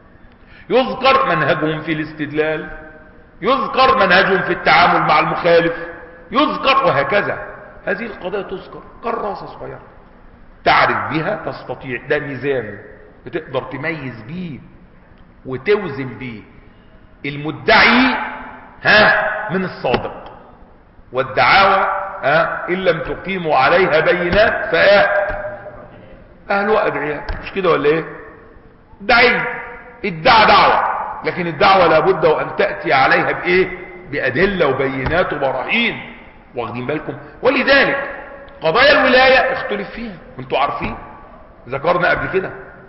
يذكر منهجهم في الاستدلال يذكر منهجهم في التعامل مع المخالف يذكر وهكذا هذه القضايا تذكر كراسة صغيرة تعرف بها تستطيع ده ميزان بتقدر تميز بيه وتوزن بيه المدعي ها من الصادق والدعاوى ها ان لم تقيموا عليها بينات فايه اهلها ادعياء مش كده ولا ايه دعي ادعى دعوة لكن الدعوة لابد وان تأتي عليها بايه بادلة وبينات وبراهين واخدين بالكم ولذلك قضايا الولاية اختلف فيها وانتوا عارفين ذكرنا قبل كده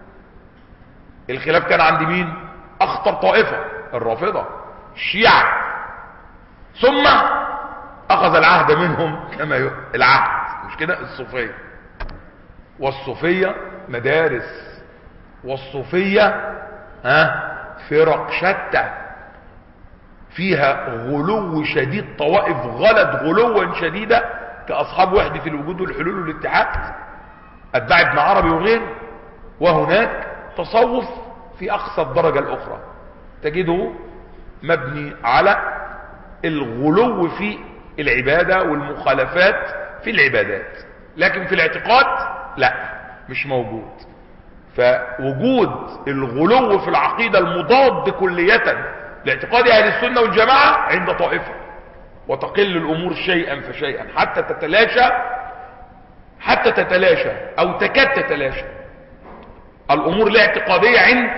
الخلاف كان عند مين اخطر طائفة الرافضة الشيعة ثم اخذ العهد منهم كما ي... العهد مش كده الصوفية والصوفية مدارس والصوفية ها فرق شتى فيها غلو شديد طوائف غلط غلوا شديدا كأصحاب وحدة الوجود والحلول والاتحاد أتباع ابن عربي وغيره وهناك تصوف في أقصى الدرجة الأخرى تجده مبني على الغلو في العبادة والمخالفات في العبادات لكن في الاعتقاد لا مش موجود فوجود الغلو في العقيدة المضاد كلية لاعتقاد اهل السنة والجماعة عند طائفة وتقل الامور شيئا فشيئا حتى تتلاشى حتى تتلاشى او تكاد تتلاشى الامور الاعتقادية عند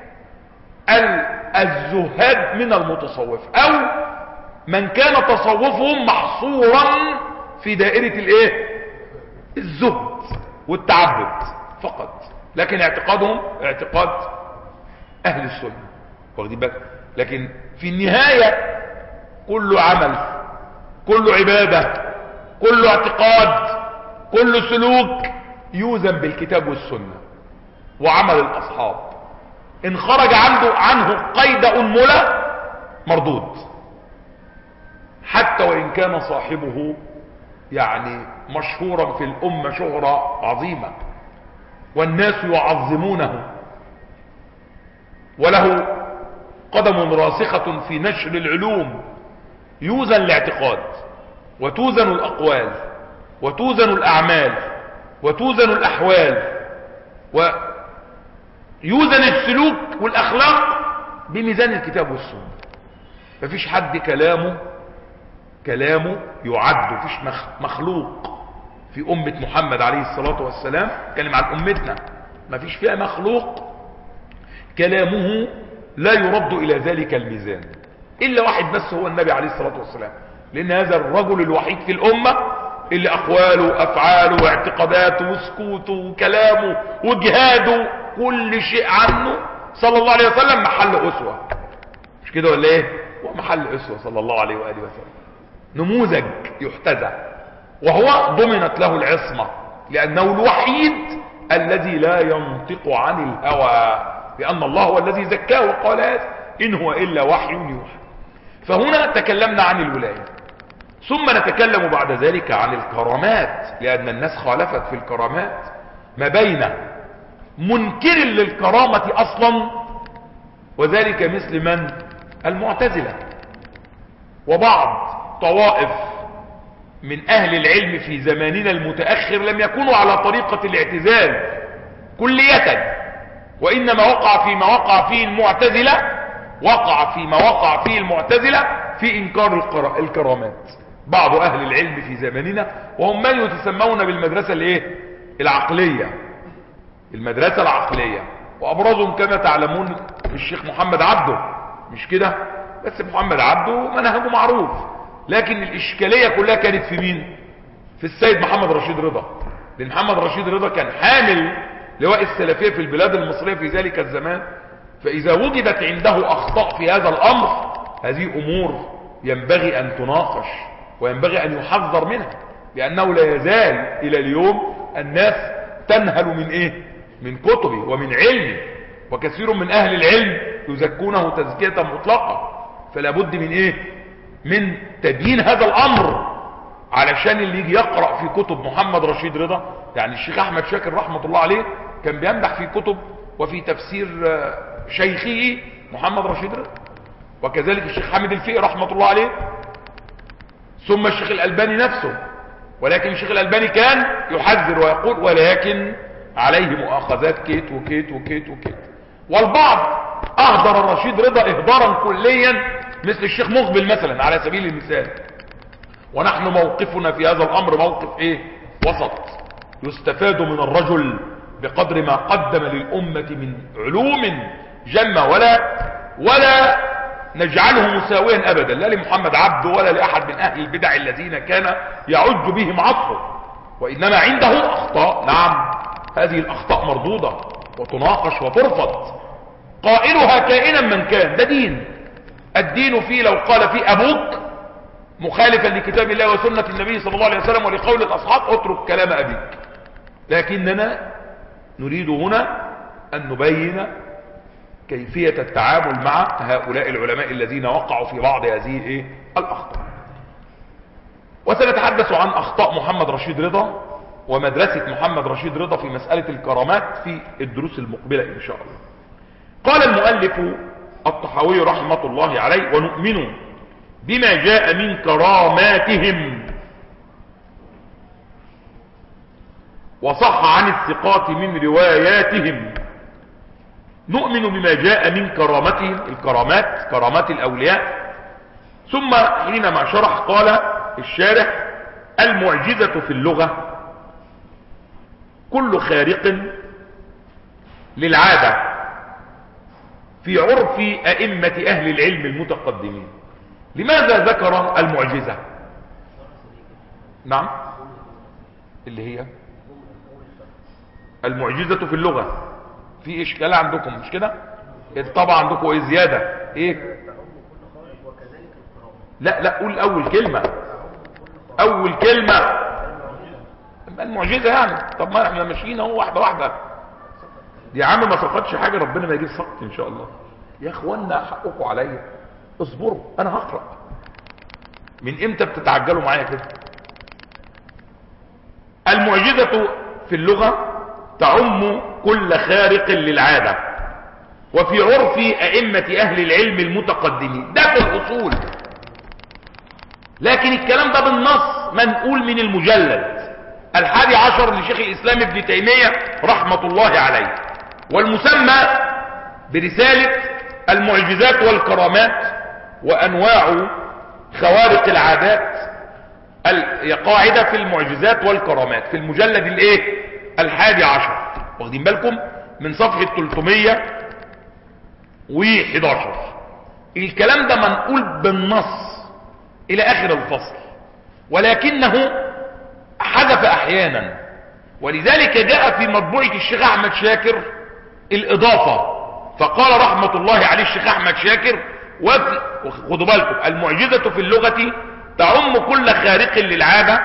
الزهاد من المتصوف او من كان تصوفهم محصورا في دائرة الايه الزهد والتعبد فقط لكن اعتقادهم اعتقاد اهل السنة واخدين بالك لكن في النهاية كل عمل كل عبادة كل اعتقاد كل سلوك يوزن بالكتاب والسنة وعمل الاصحاب ان خرج عنده عنه قيد انملة مردود حتى وان كان صاحبه يعني مشهورا في الامة شهرة عظيمة والناس يعظمونه وله قدم راسخة في نشر العلوم يوزن الاعتقاد وتوزن الاقوال وتوزن الاعمال وتوزن الاحوال ويوزن السلوك والاخلاق بميزان الكتاب والسنة مفيش حد كلامه كلامه يعد مفيش مخلوق في أمة محمد عليه الصلاة والسلام كلم عن أمتنا مفيش فيها مخلوق كلامه لا يرد إلى ذلك الميزان إلا واحد بس هو النبي عليه الصلاة والسلام لأن هذا الرجل الوحيد في الأمة اللي أقواله وأفعاله واعتقاداته وسكوته وكلامه وجهاده كل شيء عنه صلى الله عليه وسلم محل أسوة مش كده ولا ايه هو محل أسوة صلى الله عليه وآله وسلم نموذج يحتذى وهو ضمنت له العصمة لأنه الوحيد الذي لا ينطق عن الهوى لأن الله هو الذي زكاه وقال هذا إن هو إلا وحي يوحى فهنا تكلمنا عن الولاية ثم نتكلم بعد ذلك عن الكرامات لأن الناس خالفت في الكرامات ما بين منكر للكرامة أصلا وذلك مثل من المعتزلة وبعض طوائف من أهل العلم في زماننا المتأخر لم يكونوا على طريقة الاعتزال كلية وإنما وقع فيما وقع فيه المعتزلة وقع فيما وقع فيه المعتزلة في إنكار القرا- الكرامات بعض أهل العلم في زماننا وهم من يتسمون بالمدرسة الايه العقلية المدرسة العقلية وأبرزهم كما تعلمون الشيخ محمد عبده مش كده بس محمد عبده منهجه معروف لكن الإشكالية كلها كانت في مين في السيد محمد رشيد رضا لأن محمد رشيد رضا كان حامل لواء السلفية في البلاد المصرية في ذلك الزمان فإذا وجدت عنده أخطاء في هذا الأمر هذه أمور ينبغي أن تناقش وينبغي أن يحذر منها لأنه لا يزال إلى اليوم الناس تنهل من إيه من كتبه ومن علمه وكثير من أهل العلم يزكونه تزكية مطلقة فلا بد من إيه من تبيين هذا الأمر علشان اللي يجي يقرأ في كتب محمد رشيد رضا يعني الشيخ أحمد شاكر رحمة الله عليه كان بيمدح في كتب وفي تفسير آه، شيخه محمد رشيد رضا وكذلك الشيخ حامد الفقي رحمة الله عليه ثم الشيخ الألباني نفسه ولكن الشيخ الألباني كان يحذر ويقول ولكن عليه مؤاخذات كيت وكيت وكيت وكيت والبعض أهدر الرشيد رضا إهدارا كليا مثل الشيخ مقبل مثلا على سبيل المثال ونحن موقفنا في هذا الأمر موقف إيه وسط يستفاد من الرجل بقدر ما قدم للأمة من علوم جمة ولا ولا نجعله مساويا أبدا لا لمحمد عبده ولا لأحد من أهل البدع الذين كان يعج بهم عطفه وإنما عنده أخطاء نعم هذه الأخطاء مردودة وتناقش وترفض قائلها كائنا من كان ده دين الدين فيه لو قال فيه أبوك مخالفا لكتاب الله وسنة النبي صلى الله عليه وسلم ولقول الأصحاب اترك كلام أبيك لكننا نريد هنا أن نبين كيفية التعامل مع هؤلاء العلماء الذين وقعوا في بعض هذه إيه؟ الأخطاء وسنتحدث عن أخطاء محمد رشيد رضا ومدرسة محمد رشيد رضا في مسألة الكرامات في الدروس المقبلة إن شاء الله قال المؤلف الطحاوي رحمة الله عليه ونؤمن بما جاء من كراماتهم وصح عن الثقات من رواياتهم نؤمن بما جاء من كرامتهم الكرامات كرامات الأولياء ثم حينما شرح قال الشارح المعجزة في اللغة كل خارق للعادة في عرف أئمة أهل العلم المتقدمين لماذا ذكر المعجزة نعم اللي هي المعجزة في اللغة في اشكال عندكم مش كده طبعا عندكم ايه زيادة ايه لا لا قول اول كلمة اول كلمة المعجزة يعني طب ما احنا ماشيين اهو واحدة واحدة يا عم ما سقطش حاجة ربنا ما يجيب سقط ان شاء الله يا اخوانا حقكم عليا اصبروا انا هقرأ من امتى بتتعجلوا معايا كده المعجزة في اللغة تعم كل خارق للعادة وفي عرف أئمة أهل العلم المتقدمين ده في الأصول لكن الكلام ده بالنص منقول من المجلد الحادي عشر لشيخ الإسلام ابن تيمية رحمة الله عليه والمسمى برسالة المعجزات والكرامات وأنواع خوارق العادات قاعدة في المعجزات والكرامات في المجلد الايه الحادي عشر واخدين بالكم من صفحة 311 الكلام ده منقول بالنص الى اخر الفصل ولكنه حذف احيانا ولذلك جاء في مطبوعة الشيخ احمد شاكر الاضافة فقال رحمة الله عليه الشيخ احمد شاكر خدوا بالكم المعجزة في اللغة تعم كل خارق للعادة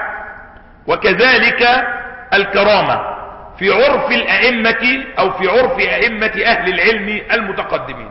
وكذلك الكرامة في عرف الأئمة أو في عرف أئمة أهل العلم المتقدمين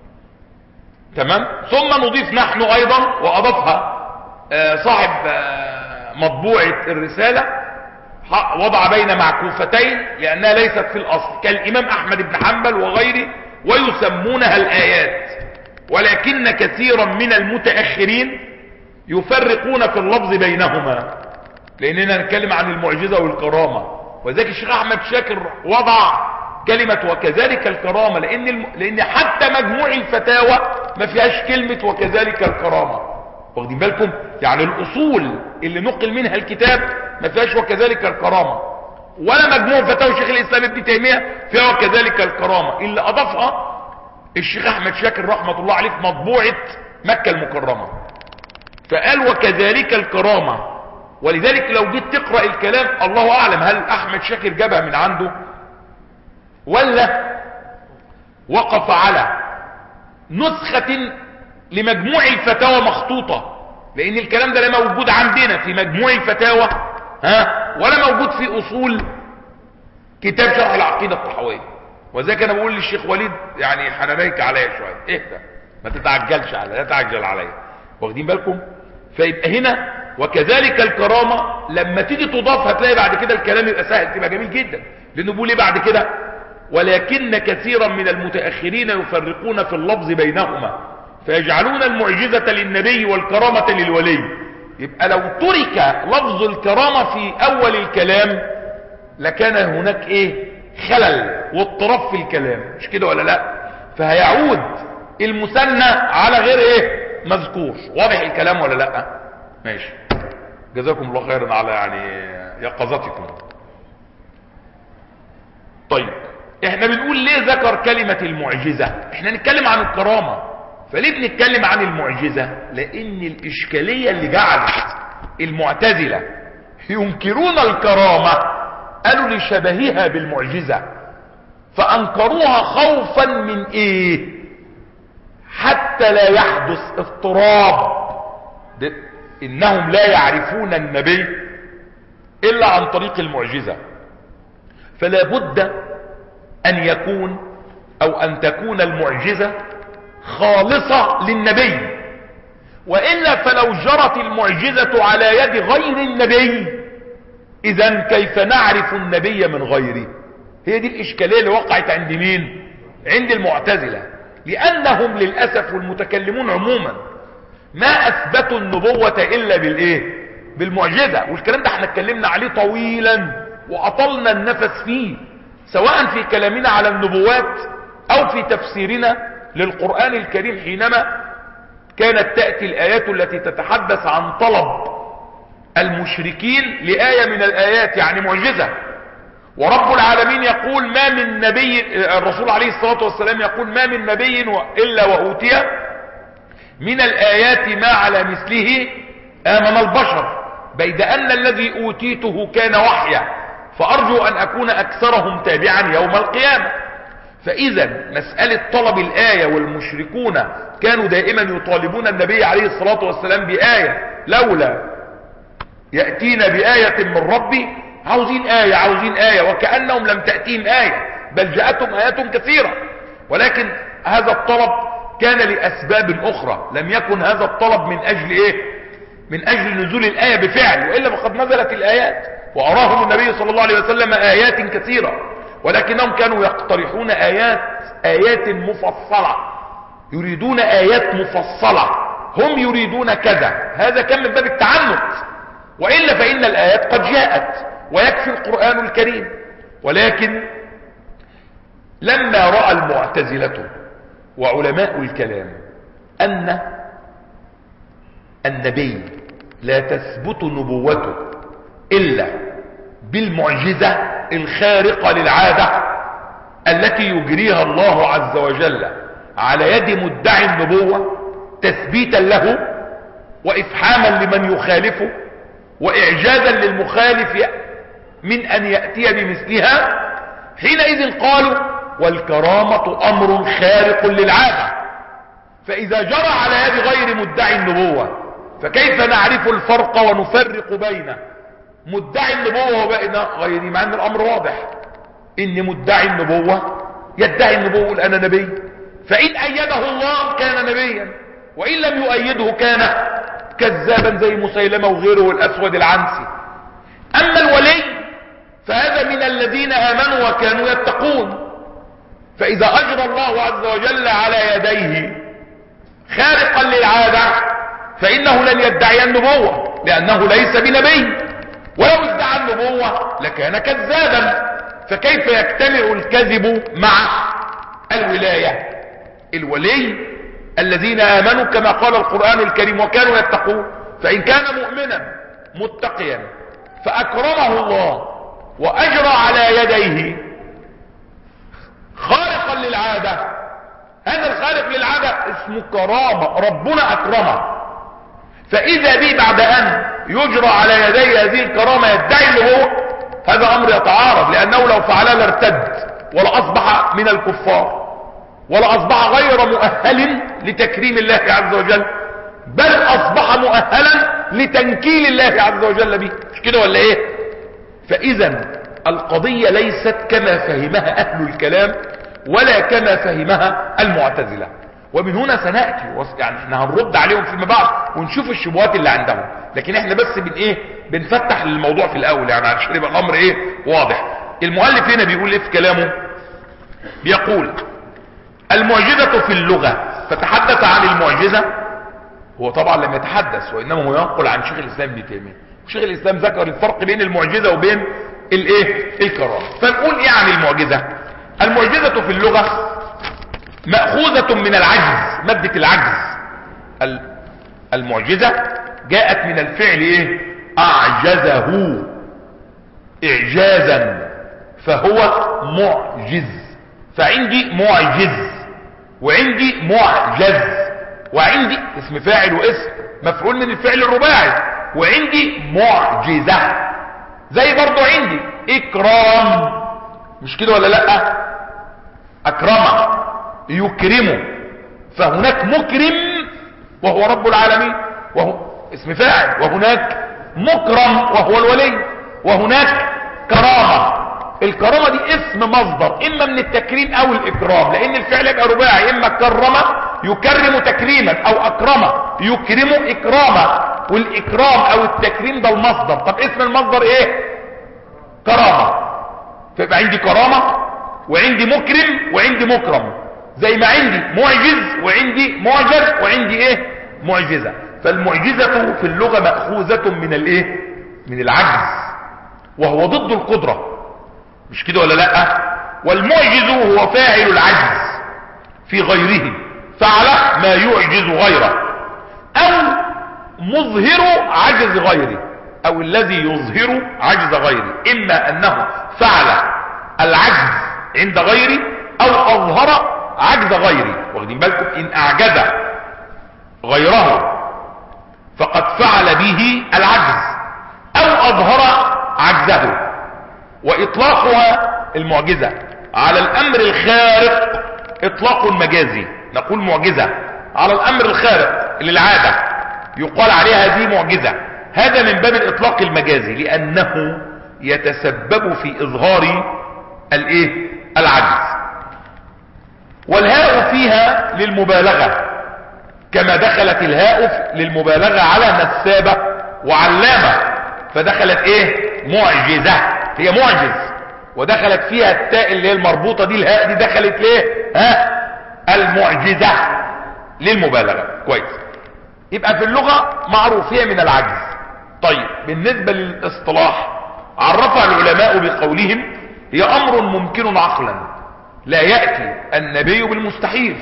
تمام ثم نضيف نحن أيضا وأضافها آه، صاحب آه، مطبوعة الرسالة ح- وضع بين معكوفتين لأنها ليست في الأصل كالإمام أحمد بن حنبل وغيره ويسمونها الآيات ولكن كثيرا من المتأخرين يفرقون في اللفظ بينهما لأننا نتكلم عن المعجزة والكرامة وذلك الشيخ أحمد شاكر وضع كلمة وكذلك الكرامة لأن, الم... لأن حتى مجموع الفتاوى ما فيهاش كلمة وكذلك الكرامة واخدين بالكم يعني الأصول اللي نقل منها الكتاب ما فيهاش وكذلك الكرامة ولا مجموع فتاوى شيخ الإسلام ابن تيمية فيها وكذلك الكرامة اللي أضافها الشيخ أحمد شاكر رحمة الله عليه في مطبوعة مكة المكرمة فقال وكذلك الكرامة ولذلك لو جيت تقرأ الكلام الله أعلم هل أحمد شاكر جابها من عنده ولا وقف على نسخة لمجموع الفتاوى مخطوطة لأن الكلام ده لا موجود عندنا في مجموع الفتاوى ها ولا موجود في أصول كتاب شرح العقيدة الطحوية وذلك أنا بقول للشيخ وليد يعني حنانيك عليا شوية اهدى ما تتعجلش على لا تعجل عليا واخدين بالكم فيبقى هنا وكذلك الكرامة لما تيجي تضاف هتلاقي بعد كده الكلام يبقى سهل تبقى جميل جدا لانه بيقول ايه بعد كده ولكن كثيرا من المتأخرين يفرقون في اللفظ بينهما فيجعلون المعجزة للنبي والكرامة للولي يبقى لو ترك لفظ الكرامة في اول الكلام لكان هناك ايه خلل واضطراب في الكلام مش كده ولا لا فهيعود المثنى على غير ايه مذكور واضح الكلام ولا لا ماشي جزاكم الله خيرا على يعني يقظتكم طيب احنا بنقول ليه ذكر كلمة المعجزة احنا نتكلم عن الكرامة فليه بنتكلم عن المعجزة لان الاشكالية اللي جعلت المعتزلة ينكرون الكرامة قالوا لشبهها بالمعجزة فانكروها خوفا من ايه حتى لا يحدث اضطراب ده انهم لا يعرفون النبي الا عن طريق المعجزة فلا بد ان يكون او ان تكون المعجزة خالصة للنبي وإلا فلو جرت المعجزة على يد غير النبي اذا كيف نعرف النبي من غيره هي دي الاشكالية اللي وقعت عند مين عند المعتزلة لانهم للأسف والمتكلمون عموما ما اثبتوا النبوة الا بالايه بالمعجزة والكلام ده احنا اتكلمنا عليه طويلا واطلنا النفس فيه سواء في كلامنا على النبوات او في تفسيرنا للقرآن الكريم حينما كانت تأتي الآيات التي تتحدث عن طلب المشركين لآية من الآيات يعني معجزة ورب العالمين يقول ما من نبي الرسول عليه الصلاة والسلام يقول ما من نبي إلا وأوتي من الآيات ما على مثله آمن البشر بيد أن الذي أوتيته كان وحيا فأرجو أن أكون أكثرهم تابعا يوم القيامة فإذا مسألة طلب الآية والمشركون كانوا دائما يطالبون النبي عليه الصلاة والسلام بآية لولا يأتينا بآية من ربي عاوزين آية عاوزين آية وكأنهم لم تأتيهم آية بل جاءتهم آيات كثيرة ولكن هذا الطلب كان لأسباب أخرى لم يكن هذا الطلب من أجل إيه من أجل نزول الآية بفعل وإلا فقد نزلت الآيات وأراهم النبي صلى الله عليه وسلم آيات كثيرة ولكنهم كانوا يقترحون آيات آيات مفصلة يريدون آيات مفصلة هم يريدون كذا هذا كان من باب التعنت وإلا فإن الآيات قد جاءت ويكفي القرآن الكريم ولكن لما رأى المعتزلة وعلماء الكلام أن النبي لا تثبت نبوته إلا بالمعجزة الخارقة للعادة التي يجريها الله عز وجل على يد مدعي النبوة تثبيتا له وإفحاما لمن يخالفه وإعجازا للمخالف من أن يأتي بمثلها حينئذ قالوا والكرامة أمر خارق للعادة فإذا جرى على يد غير مدعي النبوة فكيف نعرف الفرق ونفرق بين مدعي النبوة وبين غيره مع ان الامر واضح ان مدعي النبوة يدعي النبوة يقول انا نبي فان ايده الله كان نبيا وان لم يؤيده كان كذابا زي مسيلمة وغيره والاسود العنسي اما الولي فهذا من الذين امنوا وكانوا يتقون فاذا اجرى الله عز وجل على يديه خارقا للعادة فانه لن يدعي النبوة لانه ليس بنبي ولو ادعى النبوة لكان كذابا فكيف يجتمع الكذب مع الولاية الولي الذين امنوا كما قال القرآن الكريم وكانوا يتقون فان كان مؤمنا متقيا فاكرمه الله واجرى على يديه خارقا للعادة هذا الخارق للعادة اسمه كرامة ربنا اكرمه فاذا به بعد ان يجرى على يدي هذه الكرامة يدعي اللي هو هذا امر يتعارض لانه لو فعلها لارتد ولا اصبح من الكفار ولا اصبح غير مؤهل لتكريم الله عز وجل بل اصبح مؤهلا لتنكيل الله عز وجل به مش كده ولا ايه فاذا القضية ليست كما فهمها اهل الكلام ولا كما فهمها المعتزلة ومن هنا سنأتي يعني احنا هنرد عليهم فيما بعد ونشوف الشبهات اللي عندهم لكن احنا بس بن ايه بنفتح الموضوع في الاول يعني عشان يبقى الامر ايه واضح المؤلف هنا بيقول ايه في كلامه بيقول المعجزة في اللغة فتحدث عن المعجزة هو طبعا لم يتحدث وانما هو ينقل عن شيخ الاسلام ابن تيميه شيخ الاسلام ذكر الفرق بين المعجزة وبين الايه الكرامة فنقول ايه عن المعجزة المعجزة في اللغة مأخوذة من العجز مادة العجز المعجزة جاءت من الفعل ايه اعجزه اعجازا فهو معجز فعندي معجز وعندي معجز وعندي اسم فاعل واسم مفعول من الفعل الرباعي وعندي معجزة زي برضو عندي اكرام مش كده ولا لا اكرمه يكرمه فهناك مكرم وهو رب العالمين وهو اسم فاعل وهناك مكرم وهو الولي وهناك كرامة الكرامة دي اسم مصدر اما من التكريم او الاكرام لان الفعل يبقى رباعي اما كرم يكرم تكريما او اكرم يكرم اكراما والاكرام او التكريم ده المصدر طب اسم المصدر ايه كرامة فيبقى عندي كرامة وعندي مكرم وعندي مكرم زي ما عندي معجز وعندي معجز وعندي ايه معجزة فالمعجزة في اللغة مأخوذة من الايه من العجز وهو ضد القدرة مش كده ولا لا والمعجز هو فاعل العجز في غيره فعل ما يعجز غيره او مظهر عجز غيره او الذي يظهر عجز غيره اما انه فعل العجز عند غيره او اظهر عجز غيري واخدين بالكم ان اعجز غيره فقد فعل به العجز او اظهر عجزه واطلاقها المعجزة على الامر الخارق اطلاق مجازي نقول معجزة على الامر الخارق للعادة يقال عليها هذه معجزة هذا من باب الاطلاق المجازي لانه يتسبب في اظهار الايه العجز والهاء فيها للمبالغة كما دخلت الهاء للمبالغة على نسابة وعلامة فدخلت ايه معجزة هي معجز ودخلت فيها التاء اللي هي المربوطة دي الهاء دي دخلت ليه ها المعجزة للمبالغة كويس يبقى في اللغة معروف هي من العجز طيب بالنسبة للاصطلاح عرفها العلماء بقولهم هي امر ممكن عقلا لا يأتي النبي بالمستحيل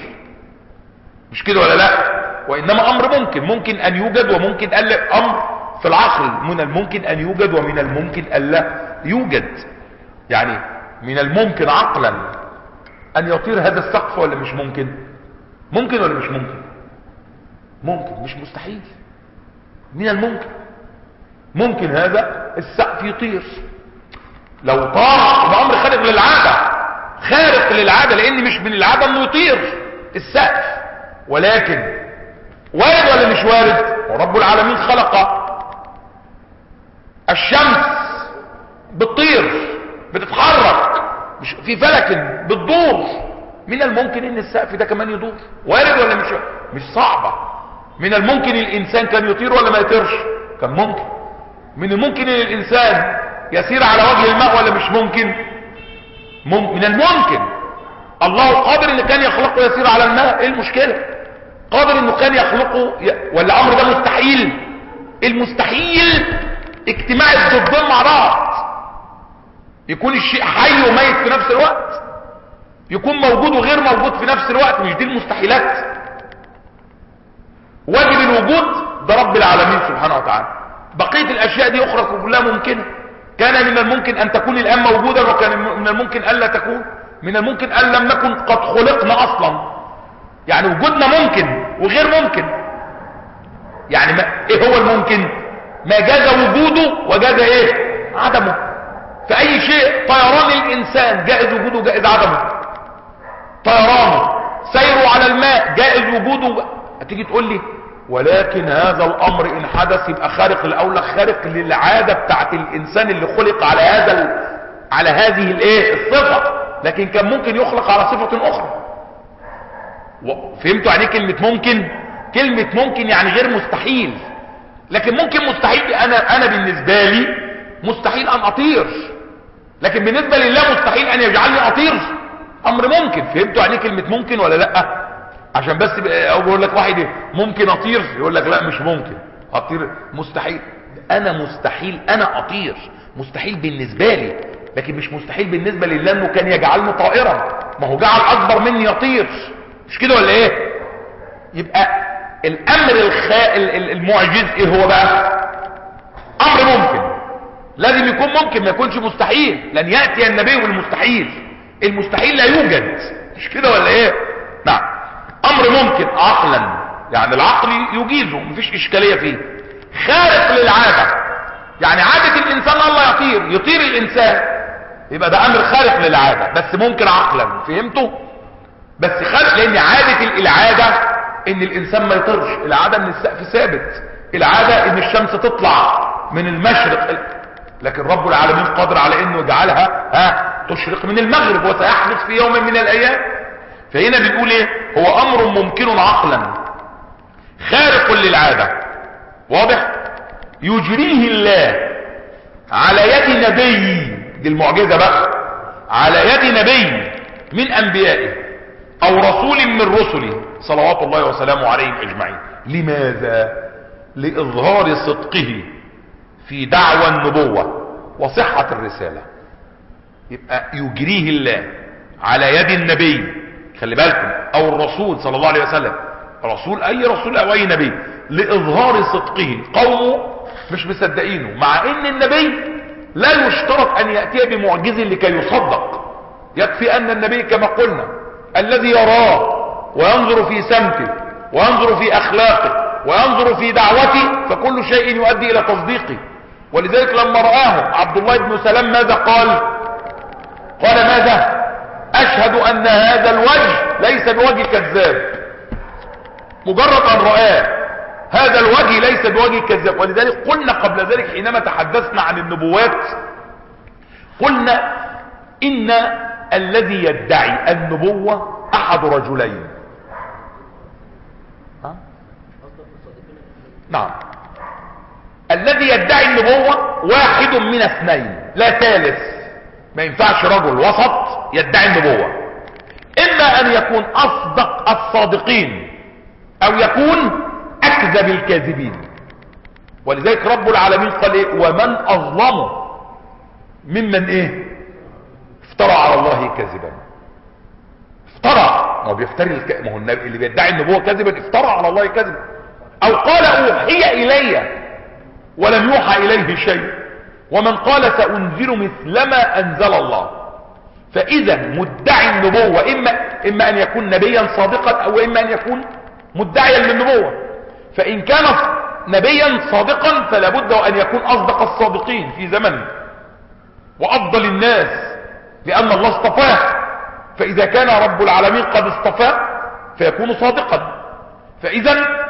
مش كده ولا لا وانما امر ممكن ممكن ان يوجد وممكن الا امر في العقل من الممكن ان يوجد ومن الممكن الا يوجد يعني من الممكن عقلا ان يطير هذا السقف ولا مش ممكن ممكن ولا مش ممكن ممكن مش مستحيل من الممكن ممكن هذا السقف يطير لو طار يبقى امر خارق للعاده خارق للعادة لان مش من العادة انه يطير السقف ولكن وارد ولا مش وارد ورب العالمين خلق الشمس بتطير بتتحرك مش في فلك بتدور من الممكن ان السقف ده كمان يدور وارد ولا مش مش صعبة من الممكن الانسان كان يطير ولا ما يطيرش كان ممكن من الممكن ان الانسان يسير على وجه الماء ولا مش ممكن مم... من الممكن الله قادر ان كان يخلقه يسير على الماء ايه المشكلة قادر انه كان يخلقه ي... ولا امر ده مستحيل المستحيل اجتماع الضدين مع بعض يكون الشيء حي وميت في نفس الوقت يكون موجود وغير موجود في نفس الوقت مش دي المستحيلات واجب الوجود ده رب العالمين سبحانه وتعالى بقية الاشياء دي اخرى كلها ممكنة كان من الممكن ان تكون الان موجودة وكان من الممكن الا تكون من الممكن ان لم نكن قد خلقنا اصلا يعني وجودنا ممكن وغير ممكن يعني ما ايه هو الممكن ما جاز وجوده وجاز ايه عدمه فاي شيء طيران الانسان جائز وجوده جائز عدمه طيرانه سيره على الماء جائز وجوده هتيجي تقول لي ولكن هذا الامر ان حدث يبقى خارق الاولى خارق للعاده بتاعت الانسان اللي خلق على هذا ال... على هذه الايه الصفه لكن كان ممكن يخلق على صفه اخرى و... فهمتوا يعني كلمه ممكن كلمه ممكن يعني غير مستحيل لكن ممكن مستحيل انا انا بالنسبه لي مستحيل ان اطير لكن بالنسبه لله مستحيل ان يجعلني اطير امر ممكن فهمتوا يعني كلمه ممكن ولا لا عشان بس او بقول لك واحد ممكن اطير يقول لك لا مش ممكن اطير مستحيل انا مستحيل انا اطير مستحيل بالنسبه لي لكن مش مستحيل بالنسبه لله انه كان يجعلني طائرا ما هو جعل اكبر مني يطير مش كده ولا ايه يبقى الامر الخا... المعجز ايه هو بقى امر ممكن لازم يكون ممكن ما يكونش مستحيل لن ياتي النبي بالمستحيل المستحيل لا يوجد مش كده ولا ايه نعم امر ممكن عقلا يعني العقل يجيزه مفيش اشكالية فيه خارق للعادة يعني عادة الانسان الله يطير يطير الانسان يبقى ده امر خارق للعادة بس ممكن عقلا فهمتوا بس خارق لان عادة العادة ان الانسان ما يطيرش العادة ان السقف ثابت العادة ان الشمس تطلع من المشرق لكن رب العالمين قادر على انه يجعلها ها تشرق من المغرب وسيحدث في يوم من الايام فهنا بنقول ايه هو امر ممكن عقلا خارق للعادة واضح يجريه الله على يد نبي دي المعجزة بقى على يد نبي من انبيائه او رسول من رسله صلوات الله وسلامه عليهم اجمعين لماذا لاظهار صدقه في دعوى النبوة وصحة الرسالة يبقى يجريه الله على يد النبي خلي بالكم او الرسول صلى الله عليه وسلم رسول اي رسول او اي نبي لاظهار صدقه قومه مش مصدقينه مع ان النبي لا يشترط ان يأتي بمعجز لكي يصدق يكفي ان النبي كما قلنا الذي يراه وينظر في سمته وينظر في اخلاقه وينظر في دعوته فكل شيء يؤدي الى تصديقه ولذلك لما رآه عبد الله بن سلام ماذا قال قال ماذا اشهد ان هذا الوجه ليس بوجه كذاب مجرد ان رآه هذا الوجه ليس بوجه كذاب ولذلك قلنا قبل ذلك حينما تحدثنا عن النبوات قلنا ان الذي يدعي النبوة احد رجلين ها؟ نعم الذي يدعي النبوة واحد من اثنين لا ثالث ما ينفعش رجل وسط يدعي النبوة اما ان يكون اصدق الصادقين او يكون اكذب الكاذبين ولذلك رب العالمين قال ايه ومن اظلم ممن ايه افترى على الله كذبا افترى ما هو بيفتري الك... ما هو النبي اللي بيدعي النبوة كذبا افترى على الله كذبا او قال اوحي الي ولم يوحى اليه شيء ومن قال سانزل مثل ما انزل الله فاذا مدعي النبوة اما, إما ان يكون نبيا صادقا او اما ان يكون مدعيا للنبوة فان كان نبيا صادقا فلا بد ان يكون اصدق الصادقين في زمنه وافضل الناس لان الله اصطفاه فاذا كان رب العالمين قد اصطفاه فيكون صادقا فاذا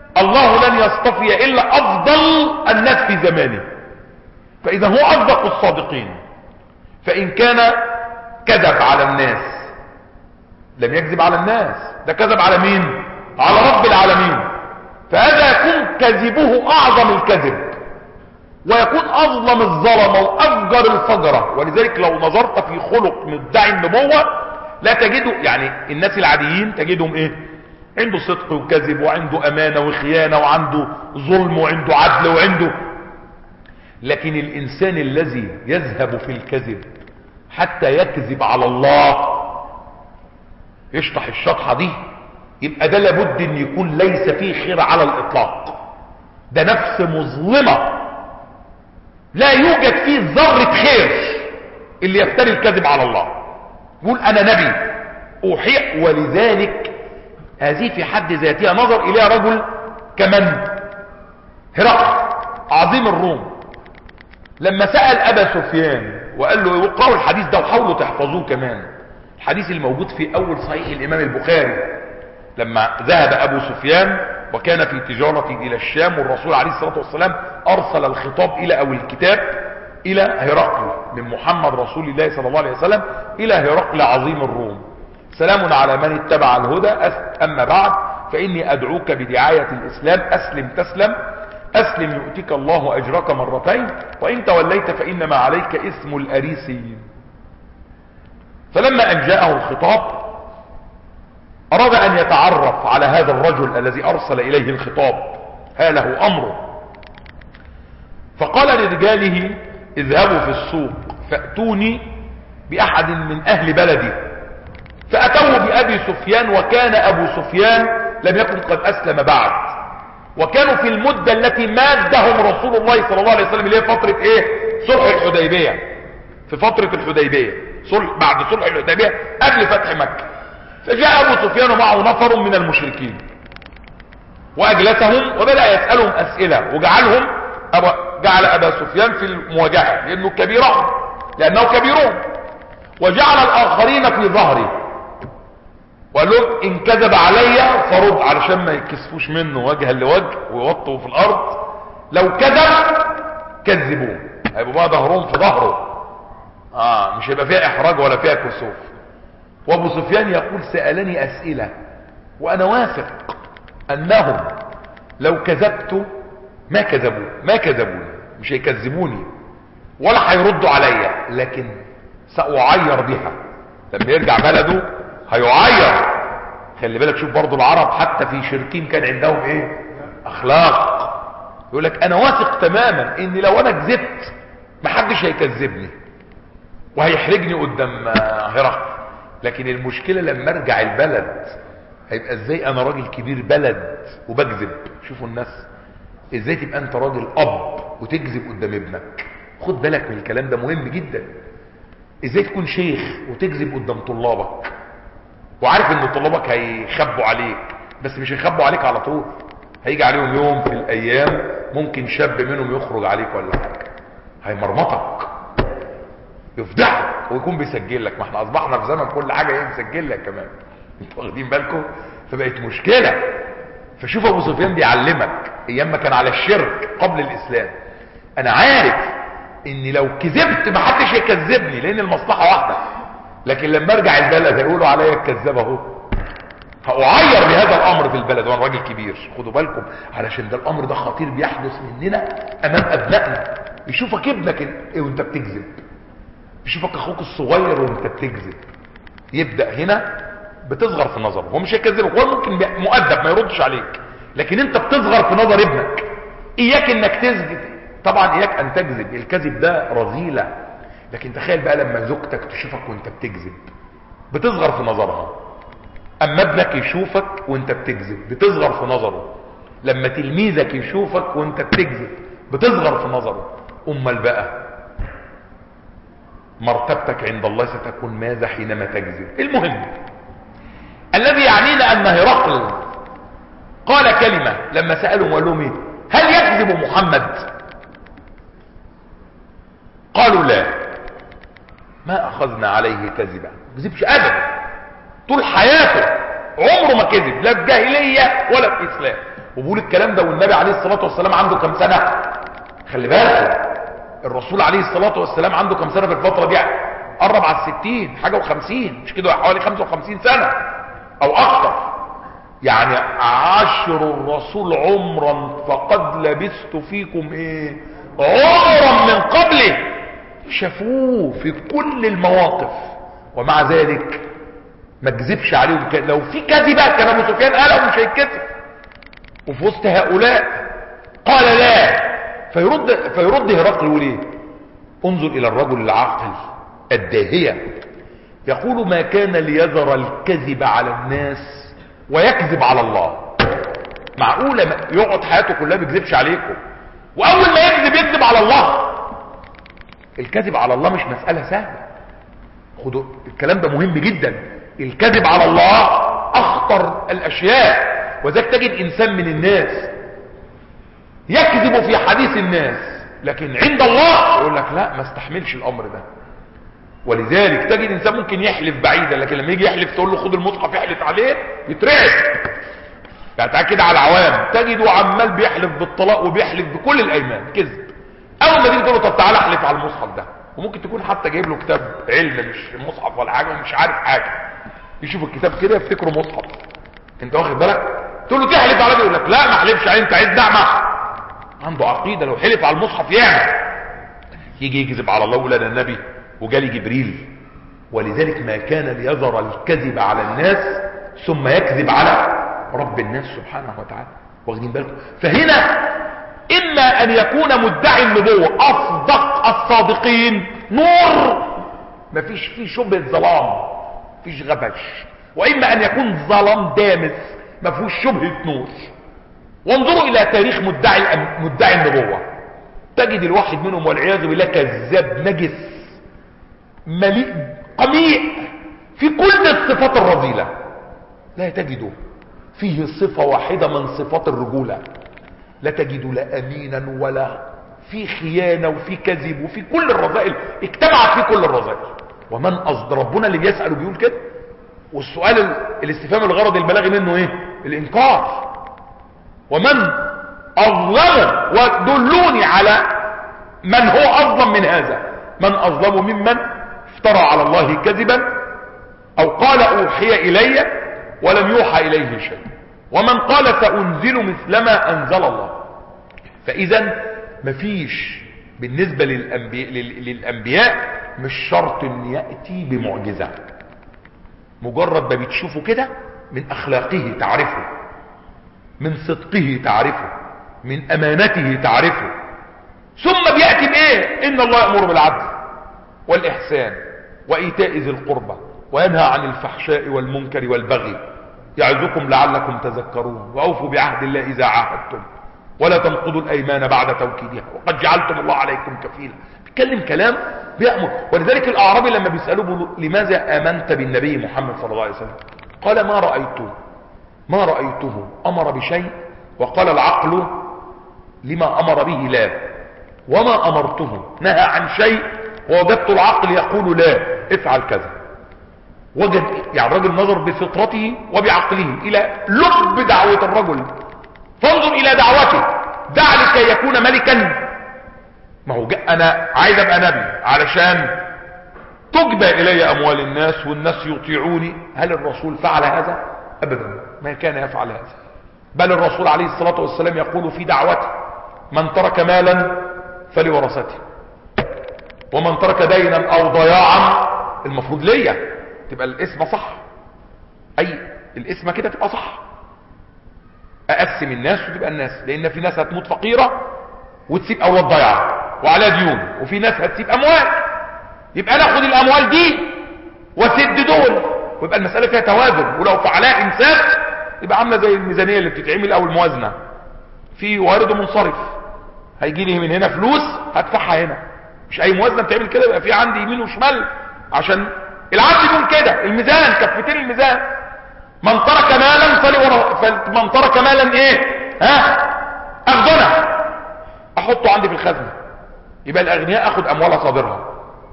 الله لن يصطفي الا افضل الناس في زمانه فاذا هو اصدق الصادقين فان كان كذب على الناس لم يكذب على الناس ده كذب على مين على رب العالمين فهذا يكون كذبه اعظم الكذب ويكون اظلم الظلم وافجر الفجرة ولذلك لو نظرت في خلق مدعي النبوة لا تجده يعني الناس العاديين تجدهم ايه عنده صدق وكذب وعنده امانة وخيانة وعنده ظلم وعنده عدل وعنده لكن الانسان الذي يذهب في الكذب حتى يكذب على الله يشطح الشطحة دي يبقى ده لابد ان يكون ليس فيه خير على الاطلاق ده نفس مظلمة لا يوجد فيه ذرة خير اللي يفتري الكذب على الله يقول انا نبي اوحي ولذلك هذه في حد ذاتها نظر اليها رجل كمن هرقل عظيم الروم لما سأل ابا سفيان وقال له اقرأوا الحديث ده وحاولوا تحفظوه كمان الحديث الموجود في اول صحيح الامام البخاري لما ذهب ابو سفيان وكان في تجارة الى الشام والرسول عليه الصلاة والسلام ارسل الخطاب الى او الكتاب الى هرقل من محمد رسول الله صلى الله عليه وسلم الى هرقل عظيم الروم سلام على من اتبع الهدى اما بعد فاني ادعوك بدعاية الاسلام اسلم تسلم اسلم يؤتك الله اجرك مرتين وان توليت فانما عليك اسم الاريسيين فلما ان جاءه الخطاب اراد ان يتعرف على هذا الرجل الذي ارسل اليه الخطاب ها له امره فقال لرجاله اذهبوا في السوق فاتوني باحد من اهل بلدي فاتوا بابي سفيان وكان ابو سفيان لم يكن قد اسلم بعد وكانوا في المدة التي مادهم رسول الله صلى الله عليه وسلم اللي هي فترة ايه صلح الحديبية في فترة الحديبية صلح بعد صلح الحديبية قبل فتح مكة فجاء ابو سفيان معه نفر من المشركين واجلسهم وبدأ يسألهم اسئلة وجعلهم أبا جعل ابا سفيان في المواجهة لانه كبيرهم لانه كبيرهم وجعل الاخرين في ظهره وقال لهم ان كذب علي فرد علشان ما يكسفوش منه وجها لوجه ويوطوا في الارض لو كذب كذبوه هيبقوا بقى ظهرهم في ظهره اه مش هيبقى فيها احراج ولا فيها كسوف وابو سفيان يقول سألني اسئلة وانا واثق انهم لو كذبت ما كذبوا ما كذبوني مش هيكذبوني ولا هيردوا عليا لكن سأعير بها لما يرجع بلده هيعير خلي بالك شوف برضو العرب حتى في شركين كان عندهم ايه اخلاق يقول لك انا واثق تماما ان لو انا كذبت محدش هيكذبني وهيحرجني قدام هرقل لكن المشكلة لما ارجع البلد هيبقى ازاي انا راجل كبير بلد وبكذب شوفوا الناس ازاي تبقى انت راجل اب وتكذب قدام ابنك خد بالك من الكلام ده مهم جدا ازاي تكون شيخ وتكذب قدام طلابك وعارف ان طلابك هيخبوا عليك بس مش هيخبوا عليك على طول هيجي عليهم يوم في الايام ممكن شاب منهم يخرج عليك ولا حاجه هيمرمطك يفضحك ويكون بيسجل لك ما احنا اصبحنا في زمن كل حاجه ايه بيسجل لك كمان انتوا واخدين بالكم فبقت مشكله فشوف ابو سفيان بيعلمك ايام ما كان على الشرك قبل الاسلام انا عارف ان لو كذبت ما حدش هيكذبني لان المصلحه واحده لكن لما ارجع البلد هيقولوا عليا الكذاب اهو هأعير بهذا الامر في البلد وانا راجل كبير خدوا بالكم علشان ده الامر ده خطير بيحدث مننا امام ابنائنا يشوفك ابنك ايه وانت بتكذب يشوفك اخوك الصغير وانت بتكذب يبدا هنا بتصغر في نظره هو مش هيكذبك هو ممكن مؤدب ما يردش عليك لكن انت بتصغر في نظر ابنك اياك انك تكذب طبعا اياك ان تكذب الكذب ده رذيله لكن تخيل بقى لما زوجتك تشوفك وانت بتكذب بتصغر في نظرها اما ابنك يشوفك وانت بتكذب بتصغر في نظره لما تلميذك يشوفك وانت بتكذب بتصغر في نظره امال بقى مرتبتك عند الله ستكون ماذا حينما تكذب المهم الذي يعنينا ان هرقل قال كلمة لما سألهم وقال لهم ايه هل يكذب محمد قالوا لا ما اخذنا عليه كذبا ما كذبش ابدا طول حياته عمره ما كذب لا في جاهلية ولا في اسلام وبقول الكلام ده والنبي عليه الصلاة والسلام عنده كم سنة خلي بالك الرسول عليه الصلاة والسلام عنده كم سنة في الفترة دي قرب على الستين حاجة وخمسين مش كده حوالي خمسة وخمسين سنة او اكتر يعني عشر الرسول عمرا فقد لبست فيكم ايه عمرا من قبله شافوه في كل المواقف ومع ذلك ما تكذبش عليهم ك- لو في كذبة كان ابو سفيان قالوا مش هيتكذب وفي وسط هؤلاء قال لا فيرد فيرد هرقل يقول ايه انظر الى الرجل العاقل الداهية يقول ما كان ليذر الكذب على الناس ويكذب على الله معقولة ما- يقعد حياته كلها بيكذبش عليكم واول ما يكذب يكذب على الله الكذب على الله مش مسألة سهلة خدوا الكلام ده مهم جدا الكذب على الله اخطر الاشياء وذلك تجد انسان من الناس يكذب في حديث الناس لكن عند الله يقول لك لا ما استحملش الامر ده ولذلك تجد انسان ممكن يحلف بعيدا لكن لما يجي يحلف تقول له خد المصحف يحلف عليه يترعب يعني تعال كده على العوام تجده عمال بيحلف بالطلاق وبيحلف بكل الايمان كذب اول ما تيجي تقول له طب تعالى احلف على المصحف ده وممكن تكون حتى جايب له كتاب علم مش مصحف ولا حاجه ومش عارف حاجه يشوف الكتاب كده يفتكره مصحف انت واخد بالك تقول له تحلف على ده يقول لك لا ما احلفش عليه انت عايز نعمه عنده عقيده لو حلف على المصحف يعمل يجي يكذب على الله ولا ده النبي وجالي جبريل ولذلك ما كان ليذر الكذب على الناس ثم يكذب على رب الناس سبحانه وتعالى واخدين بالكم فهنا اما ان يكون مدعي النبوة اصدق الصادقين نور مفيش فيه شبهة ظلام مفيش غبش واما ان يكون ظلام دامس مفيهوش شبهة نور وانظروا الى تاريخ مدعي الأم- مدعي النبوة تجد الواحد منهم والعياذ بالله كذاب نجس مليء قميء في كل الصفات الرذيلة لا تجد فيه صفة واحدة من صفات الرجولة لا تجد لا امينا ولا في خيانة وفي كذب وفي كل الرذائل اجتمعت في كل الرذائل ومن أصد ربنا اللي بيسأل وبيقول كده والسؤال ال- الاستفهام الغرض البلاغي منه ايه الانكار ومن اظلم ودلوني على من هو اظلم من هذا من اظلم ممن افترى على الله كذبا او قال اوحي الي ولم يوحى اليه شيء ومن قال سانزل مثل ما انزل الله فاذا مفيش بالنسبة للأنبياء, للأنبياء مش شرط ان يأتي بمعجزة مجرد ما بتشوفه كده من اخلاقه تعرفه من صدقه تعرفه من امانته تعرفه ثم بيأتي بايه ان الله يأمر بالعدل والاحسان وايتاء ذي القربى وينهى عن الفحشاء والمنكر والبغي يعظكم لعلكم تذكرون واوفوا بعهد الله اذا عاهدتم ولا تنقضوا الايمان بعد توكيدها وقد جعلتم الله عليكم كفيلا بيتكلم كلام بيأمر ولذلك الاعرابي لما بيسألوه بيقولوا لماذا امنت بالنبي محمد صلى الله عليه وسلم قال ما رأيته ما رأيته امر بشيء وقال العقل لما امر به لا وما امرته نهى عن شيء ووجدت العقل يقول لا افعل كذا وجد يعني الرجل نظر بفطرته وبعقله الى لب دعوة الرجل فانظر الى دعوته دع لكي يكون ملكا ما هو جاء انا عايز ابقى نبي علشان تجبى الي اموال الناس والناس يطيعوني هل الرسول فعل هذا ابدا ما كان يفعل هذا بل الرسول عليه الصلاة والسلام يقول في دعوته من ترك مالا فلورثته ومن ترك دينا او ضياعا المفروض ليا تبقى الاسم صح اي الاسم كده تبقى صح اقسم الناس وتبقى الناس لان في ناس هتموت فقيرة وتسيب اولاد ضيعة وعلى ديون وفي ناس هتسيب اموال يبقى ناخد الاموال دي وسد دول ويبقى المسألة فيها توازن ولو فعلها انسان يبقى عاملة زي الميزانية اللي بتتعمل او الموازنة في وارد ومنصرف هيجي لي من هنا فلوس هدفعها هنا مش اي موازنة بتعمل كده يبقى في عندي يمين وشمال عشان العدل يكون كده الميزان كفتين الميزان من ترك مالا فلور... فمن ترك مالا ايه ها اخذنا احطه عندي في الخزنة يبقى الاغنياء اخد اموالها صادرها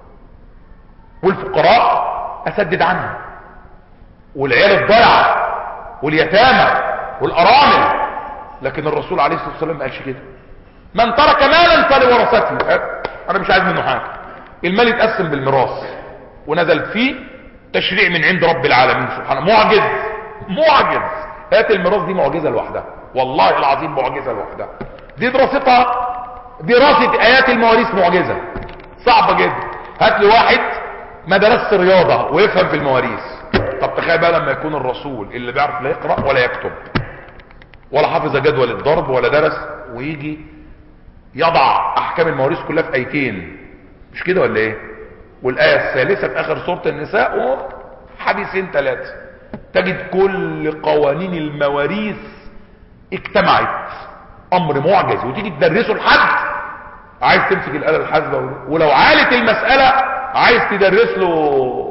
والفقراء اسدد عنها والعيال الضيعة واليتامى والارامل لكن الرسول عليه الصلاة والسلام ما قالش كده من ترك مالا فلورثته أه، انا مش عايز منه حاجة المال يتقسم بالميراث ونزل فيه تشريع من عند رب العالمين سبحانه معجز معجز هات الميراث دي معجزة لوحدها والله العظيم معجزة لوحدها دي دراستها دراسة ايات المواريث معجزة صعبة جدا هات لي واحد ما درسش رياضة ويفهم في المواريث طب تخيل بقى لما يكون الرسول اللي بيعرف لا يقرأ ولا يكتب ولا حافظ جدول الضرب ولا درس ويجي يضع احكام المواريث كلها في ايتين مش كده ولا ايه والايه الثالثه في اخر سوره النساء وحديثين ثلاثه تجد كل قوانين المواريث اجتمعت امر معجز وتيجي تدرسه لحد عايز تمسك الاله الحاسبه ولو عالت المساله عايز تدرس له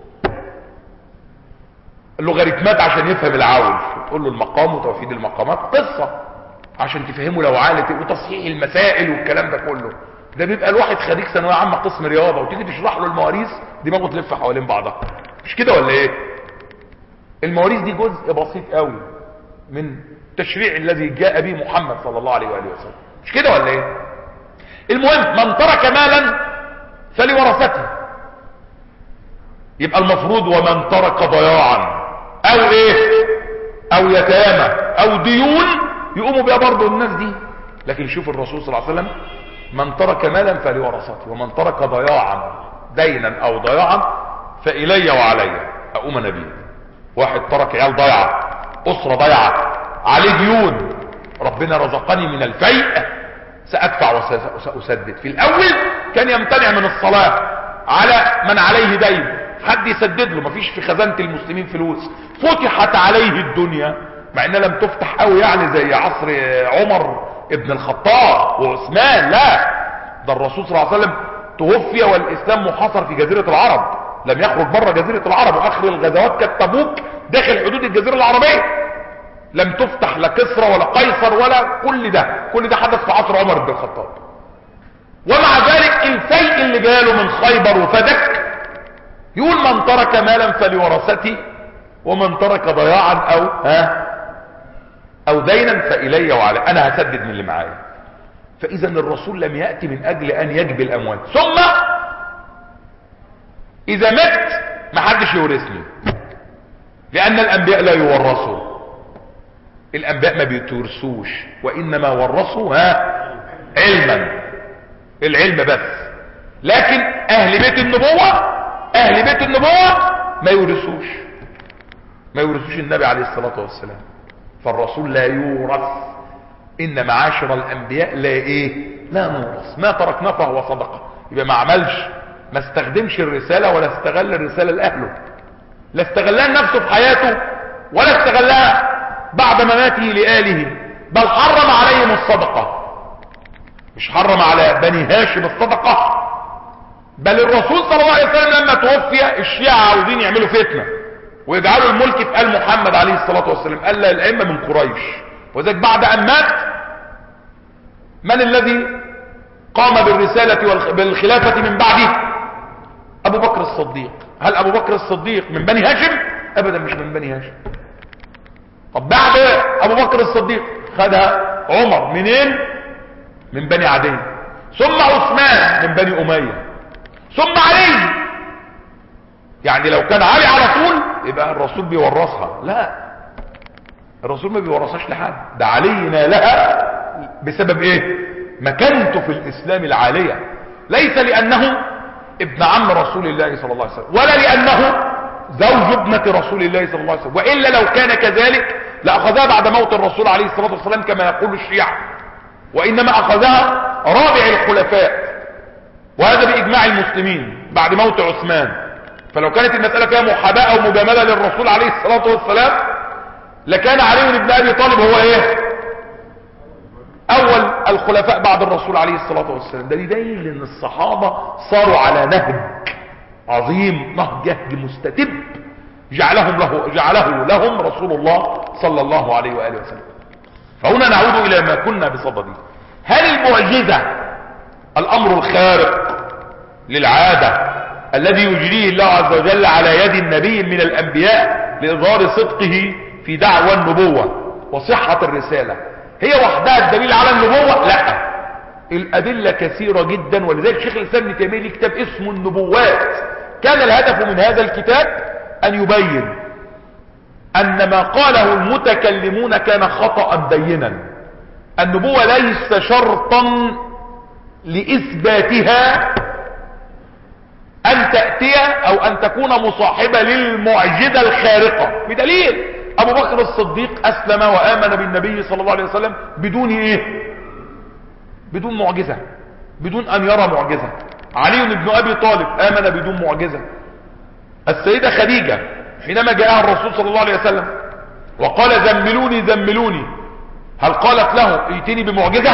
اللوغاريتمات عشان يفهم العول تقول له المقام وتوحيد المقامات قصه عشان تفهمه لو عالت وتصحيح المسائل والكلام ده كله ده بيبقى الواحد خريج ثانويه عامه قسم رياضه وتيجي تشرح له المواريث دماغه تلف حوالين بعضها مش كده ولا ايه المواريث دي جزء بسيط قوي من التشريع الذي جاء به محمد صلى الله عليه واله وسلم مش كده ولا ايه المهم من ترك مالا فلورثته يبقى المفروض ومن ترك ضياعا او ايه او يتامى او ديون يقوموا بها برضه الناس دي لكن شوف الرسول صلى الله عليه وسلم من ترك مالا فلورثته ومن ترك ضياعا دينا او ضياعا فإلي وعلي أقوم أنا بيه واحد ترك عيال ضيعة أسرة ضيعة عليه ديون ربنا رزقني من الفيء سأدفع وسأسدد في الأول كان يمتنع من الصلاة على من عليه دين حد يسدد له مفيش في خزانة المسلمين فلوس فتحت عليه الدنيا مع انها لم تفتح قوي يعني زي عصر عمر ابن الخطاب وعثمان لا ده الرسول صلى الله عليه وسلم توفي والاسلام محاصر في جزيرة العرب لم يخرج بره جزيرة العرب واخر الغزوات كانت تبوك داخل حدود الجزيرة العربية لم تفتح لا كسرى ولا قيصر ولا كل ده كل ده حدث في عصر عمر بن الخطاب ومع ذلك الفيء اللي جاله من خيبر وفدك يقول من ترك مالا فلورثته ومن ترك ضياعا او ها او دينا فالي وعلي انا هسدد من اللي معايا فاذا الرسول لم ياتي من اجل ان يجبي الاموال ثم اذا مت ما حدش يورثني لان الانبياء لا يورثوا الانبياء ما بيتورثوش وانما ورثوا ها علما العلم بس لكن اهل بيت النبوة اهل بيت النبوة ما يورثوش ما يورثوش النبي عليه الصلاة والسلام فالرسول لا يورث ان معاشر الانبياء لا ايه لا نورث ما تركناه فهو صدقة يبقى ما عملش ما استخدمش الرسالة ولا استغل الرسالة لأهله لا استغلها نفسه في حياته ولا استغلها بعد مماته لآله بل حرم عليهم الصدقة مش حرم على بني هاشم الصدقة بل الرسول صلى الله عليه وسلم لما توفي الشيعة عاوزين يعملوا فتنة ويجعلوا الملك في آل محمد عليه الصلاة والسلام قال لا الأئمة من قريش وذلك بعد أن مات من الذي قام بالرسالة بالخلافة من بعده ابو بكر الصديق هل ابو بكر الصديق من بني هاشم ابدا مش من بني هاشم طب بعد ابو بكر الصديق خدها عمر منين من بني عدي ثم عثمان من بني امية ثم علي يعني لو كان علي على طول يبقى الرسول بيورثها لا الرسول ما بيورثهاش لحد ده علي نالها بسبب ايه مكانته في الاسلام العالية ليس لانه ابن عم رسول الله صلى الله عليه وسلم ولا لأنه زوج ابنة رسول الله صلى الله عليه وسلم وإلا لو كان كذلك لأخذها بعد موت الرسول عليه الصلاة والسلام كما يقول الشيعة وإنما أخذها رابع الخلفاء وهذا بإجماع المسلمين بعد موت عثمان فلو كانت المسألة فيها محاباة أو مجاملة للرسول عليه الصلاة والسلام لكان علي بن أبي طالب هو إيه اول الخلفاء بعد الرسول عليه الصلاة والسلام ده دليل ان الصحابة صاروا على نهج عظيم نهج مستتب جعلهم له جعله لهم رسول الله صلى الله عليه وآله وسلم فهنا نعود الى ما كنا بصدده هل المعجزة الامر الخارق للعادة الذي يجريه الله عز وجل على يد النبي من الانبياء لإظهار صدقه في دعوى النبوة وصحة الرسالة هي وحدها الدليل على النبوة لا الادلة كثيرة جدا ولذلك شيخ الاسلام ابن تيمية ليه كتاب اسمه النبوات كان الهدف من هذا الكتاب ان يبين ان ما قاله المتكلمون كان خطأ بينا النبوة ليس شرطا لإثباتها أن تأتي أو أن تكون مصاحبة للمعجزة الخارقة بدليل أبو بكر الصديق أسلم وآمن بالنبي صلى الله عليه وسلم بدون إيه بدون معجزة بدون أن يرى معجزة علي بن أبي طالب آمن بدون معجزة السيدة خديجة حينما جاءها الرسول صلى الله عليه وسلم وقال زملوني زملوني هل قالت له ائتني بمعجزة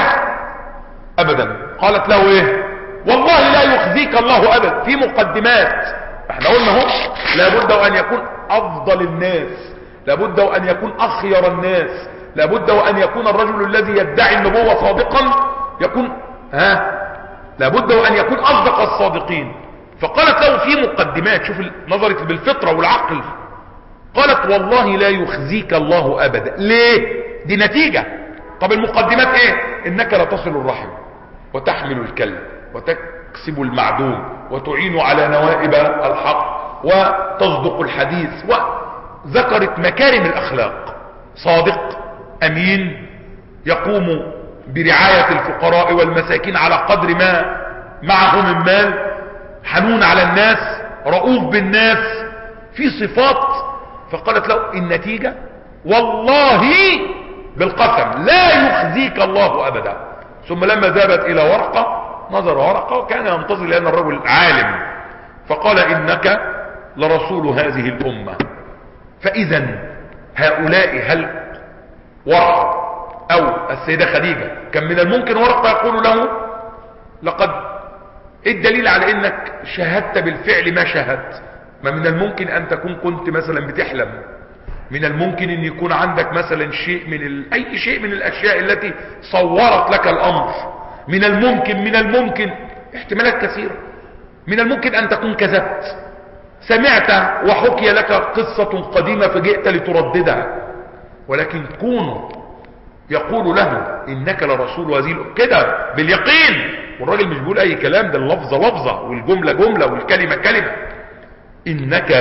ابدا قالت له ايه والله لا يخزيك الله ابدا في مقدمات احنا قلنا اهو لابد وان يكون افضل الناس لابد وان يكون اخير الناس لابد وان يكون الرجل الذي يدعي النبوة صادقا يكون ها لابد وان يكون اصدق الصادقين فقالت له في مقدمات شوف نظرت بالفطرة والعقل قالت والله لا يخزيك الله ابدا ليه دي نتيجة طب المقدمات ايه انك لا تصل الرحم وتحمل الكلب وتكسب المعدوم وتعين على نوائب الحق وتصدق الحديث وذكرت مكارم الاخلاق صادق امين يقوم برعاية الفقراء والمساكين على قدر ما معه من مال حنون على الناس رؤوف بالناس في صفات فقالت له النتيجة والله بالقسم لا يخزيك الله ابدا ثم لما ذهبت الى ورقة نظر ورقة وكان ينتظر لان الرجل عالم فقال انك لرسول هذه الامة فاذا هؤلاء هل ورقة او السيدة خديجة كان من الممكن ورقة يقول له لقد ايه الدليل على انك شاهدت بالفعل ما شاهدت ما من الممكن ان تكون كنت مثلا بتحلم من الممكن ان يكون عندك مثلا شيء من ال... اي شيء من الاشياء التي صورت لك الامر من الممكن من الممكن احتمالات كثيرة من الممكن ان تكون كذبت سمعت وحكي لك قصة قديمة فجئت لترددها ولكن كونوا يقول له انك لرسول هذه كده باليقين والراجل مش بيقول اي كلام ده اللفظة لفظة والجملة جملة والكلمة كلمة انك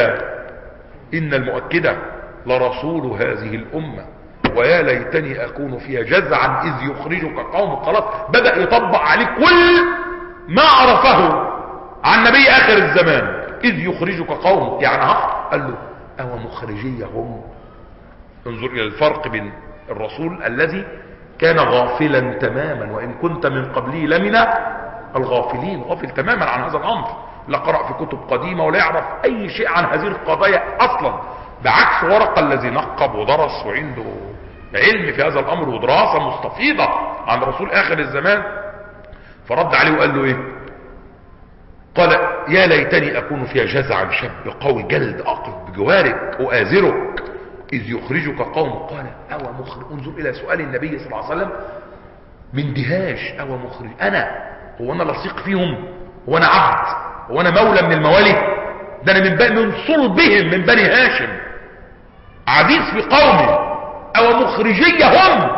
ان المؤكدة لرسول هذه الامة ويا ليتني اكون فيها جزعا اذ يخرجك قوم خلاص بدأ يطبق عليك كل ما عرفه عن نبي اخر الزمان اذ يخرجك قوم يعني ها قال له او مخرجية هم انظر الى الفرق بين الرسول الذي كان غافلا تماما وان كنت من قبله لمن الغافلين غافل تماما عن هذا الامر لا قرأ في كتب قديمة ولا يعرف اي شيء عن هذه القضايا اصلا بعكس ورقة الذي نقب ودرس وعنده علم في هذا الامر ودراسة مستفيضة عن رسول اخر الزمان فرد عليه وقال له ايه قال يا ليتني اكون فيها جزعا شاب قوي جلد اقف بجوارك اؤازرك اذ يخرجك قوم قال او مخرج انظر الى سؤال النبي صلى الله عليه وسلم من دهاش او مخرج انا هو انا لصيق فيهم هو انا عبد هو انا مولى من الموالي ده انا من, ب... من صلبهم من بني هاشم عزيز في قومي او مخرجي هم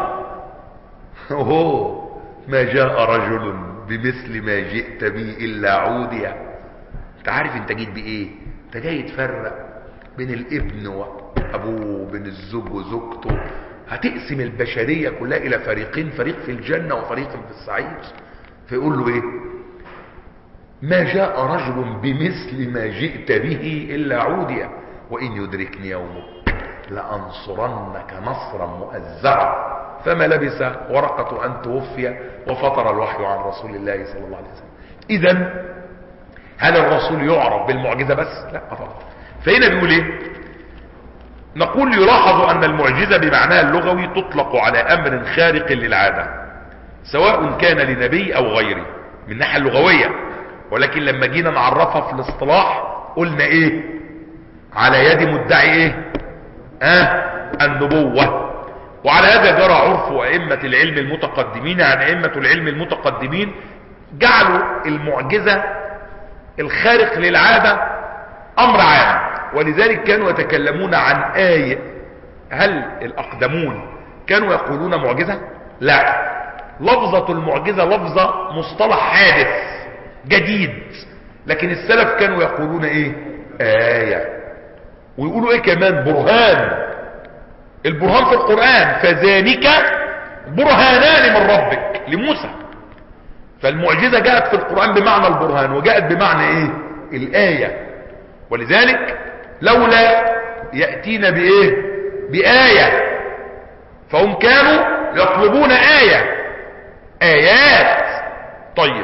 اوه ما جاء رجل بمثل ما جئت به الا عوديا انت عارف انت جيت بايه انت جاي تفرق بين الابن وابوه بين الزوج وزوجته هتقسم البشرية كلها الى فريقين فريق في الجنة وفريق في السعير فيقول له ايه ما جاء رجل بمثل ما جئت به الا عوديا وان يدركني يومك لانصرنك نصرا مؤزرا فما لبس ورقة ان توفي وفطر الوحي عن رسول الله صلى الله عليه وسلم اذا هل الرسول يعرف بالمعجزة بس لا طبعا فهنا بيقول ايه نقول يلاحظ ان المعجزة بمعناها اللغوي تطلق على امر خارق للعادة سواء كان لنبي او غيره من الناحية اللغوية ولكن لما جينا نعرفها في الاصطلاح قلنا ايه على يد مدعي ايه اه النبوة وعلى هذا جرى عرف ائمة العلم المتقدمين عن ائمة العلم المتقدمين جعلوا المعجزة الخارق للعادة امر عام ولذلك كانوا يتكلمون عن آية هل الاقدمون كانوا يقولون معجزة لا لفظة المعجزة لفظة مصطلح حادث جديد لكن السلف كانوا يقولون ايه آية ويقولوا ايه كمان برهان البرهان في القرآن فذلك برهانان من ربك لموسى فالمعجزة جاءت في القرآن بمعنى البرهان وجاءت بمعنى ايه الآية ولذلك لولا يأتينا بايه بآية فهم كانوا يطلبون آية آيات طيب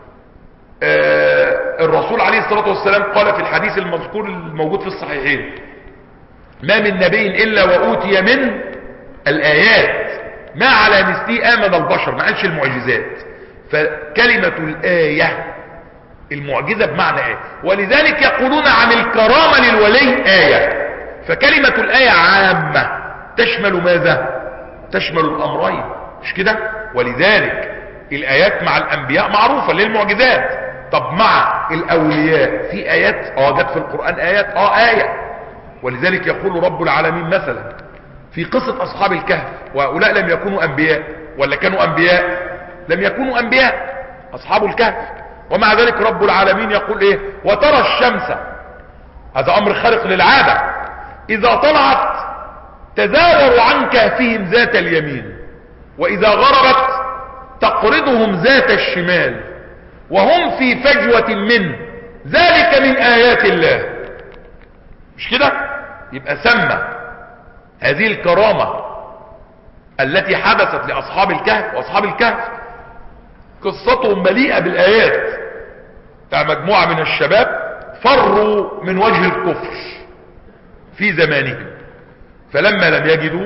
آه الرسول عليه الصلاة والسلام قال في الحديث المذكور الموجود في الصحيحين ما من نبي إلا وأوتي من الآيات ما على مثله آمن البشر ما قالش المعجزات فكلمة الآية المعجزة بمعنى آية ولذلك يقولون عن الكرامة للولي آية فكلمة الآية عامة تشمل ماذا تشمل الأمرين مش كده ولذلك الآيات مع الأنبياء معروفة للمعجزات طب مع الأولياء في آيات اه جت في القرآن آيات اه آية ولذلك يقول رب العالمين مثلا في قصة أصحاب الكهف وهؤلاء لم يكونوا أنبياء ولا كانوا أنبياء لم يكونوا أنبياء أصحاب الكهف ومع ذلك رب العالمين يقول إيه وترى الشمس هذا أمر خارق للعادة إذا طلعت تزاوروا عن كهفهم ذات اليمين وإذا غربت تقرضهم ذات الشمال وهم في فجوة منه ذلك من آيات الله مش كده يبقى سمى هذه الكرامة التي حدثت لأصحاب الكهف وأصحاب الكهف قصتهم مليئة بالآيات بتاع مجموعة من الشباب فروا من وجه الكفر في زمانهم فلما لم يجدوا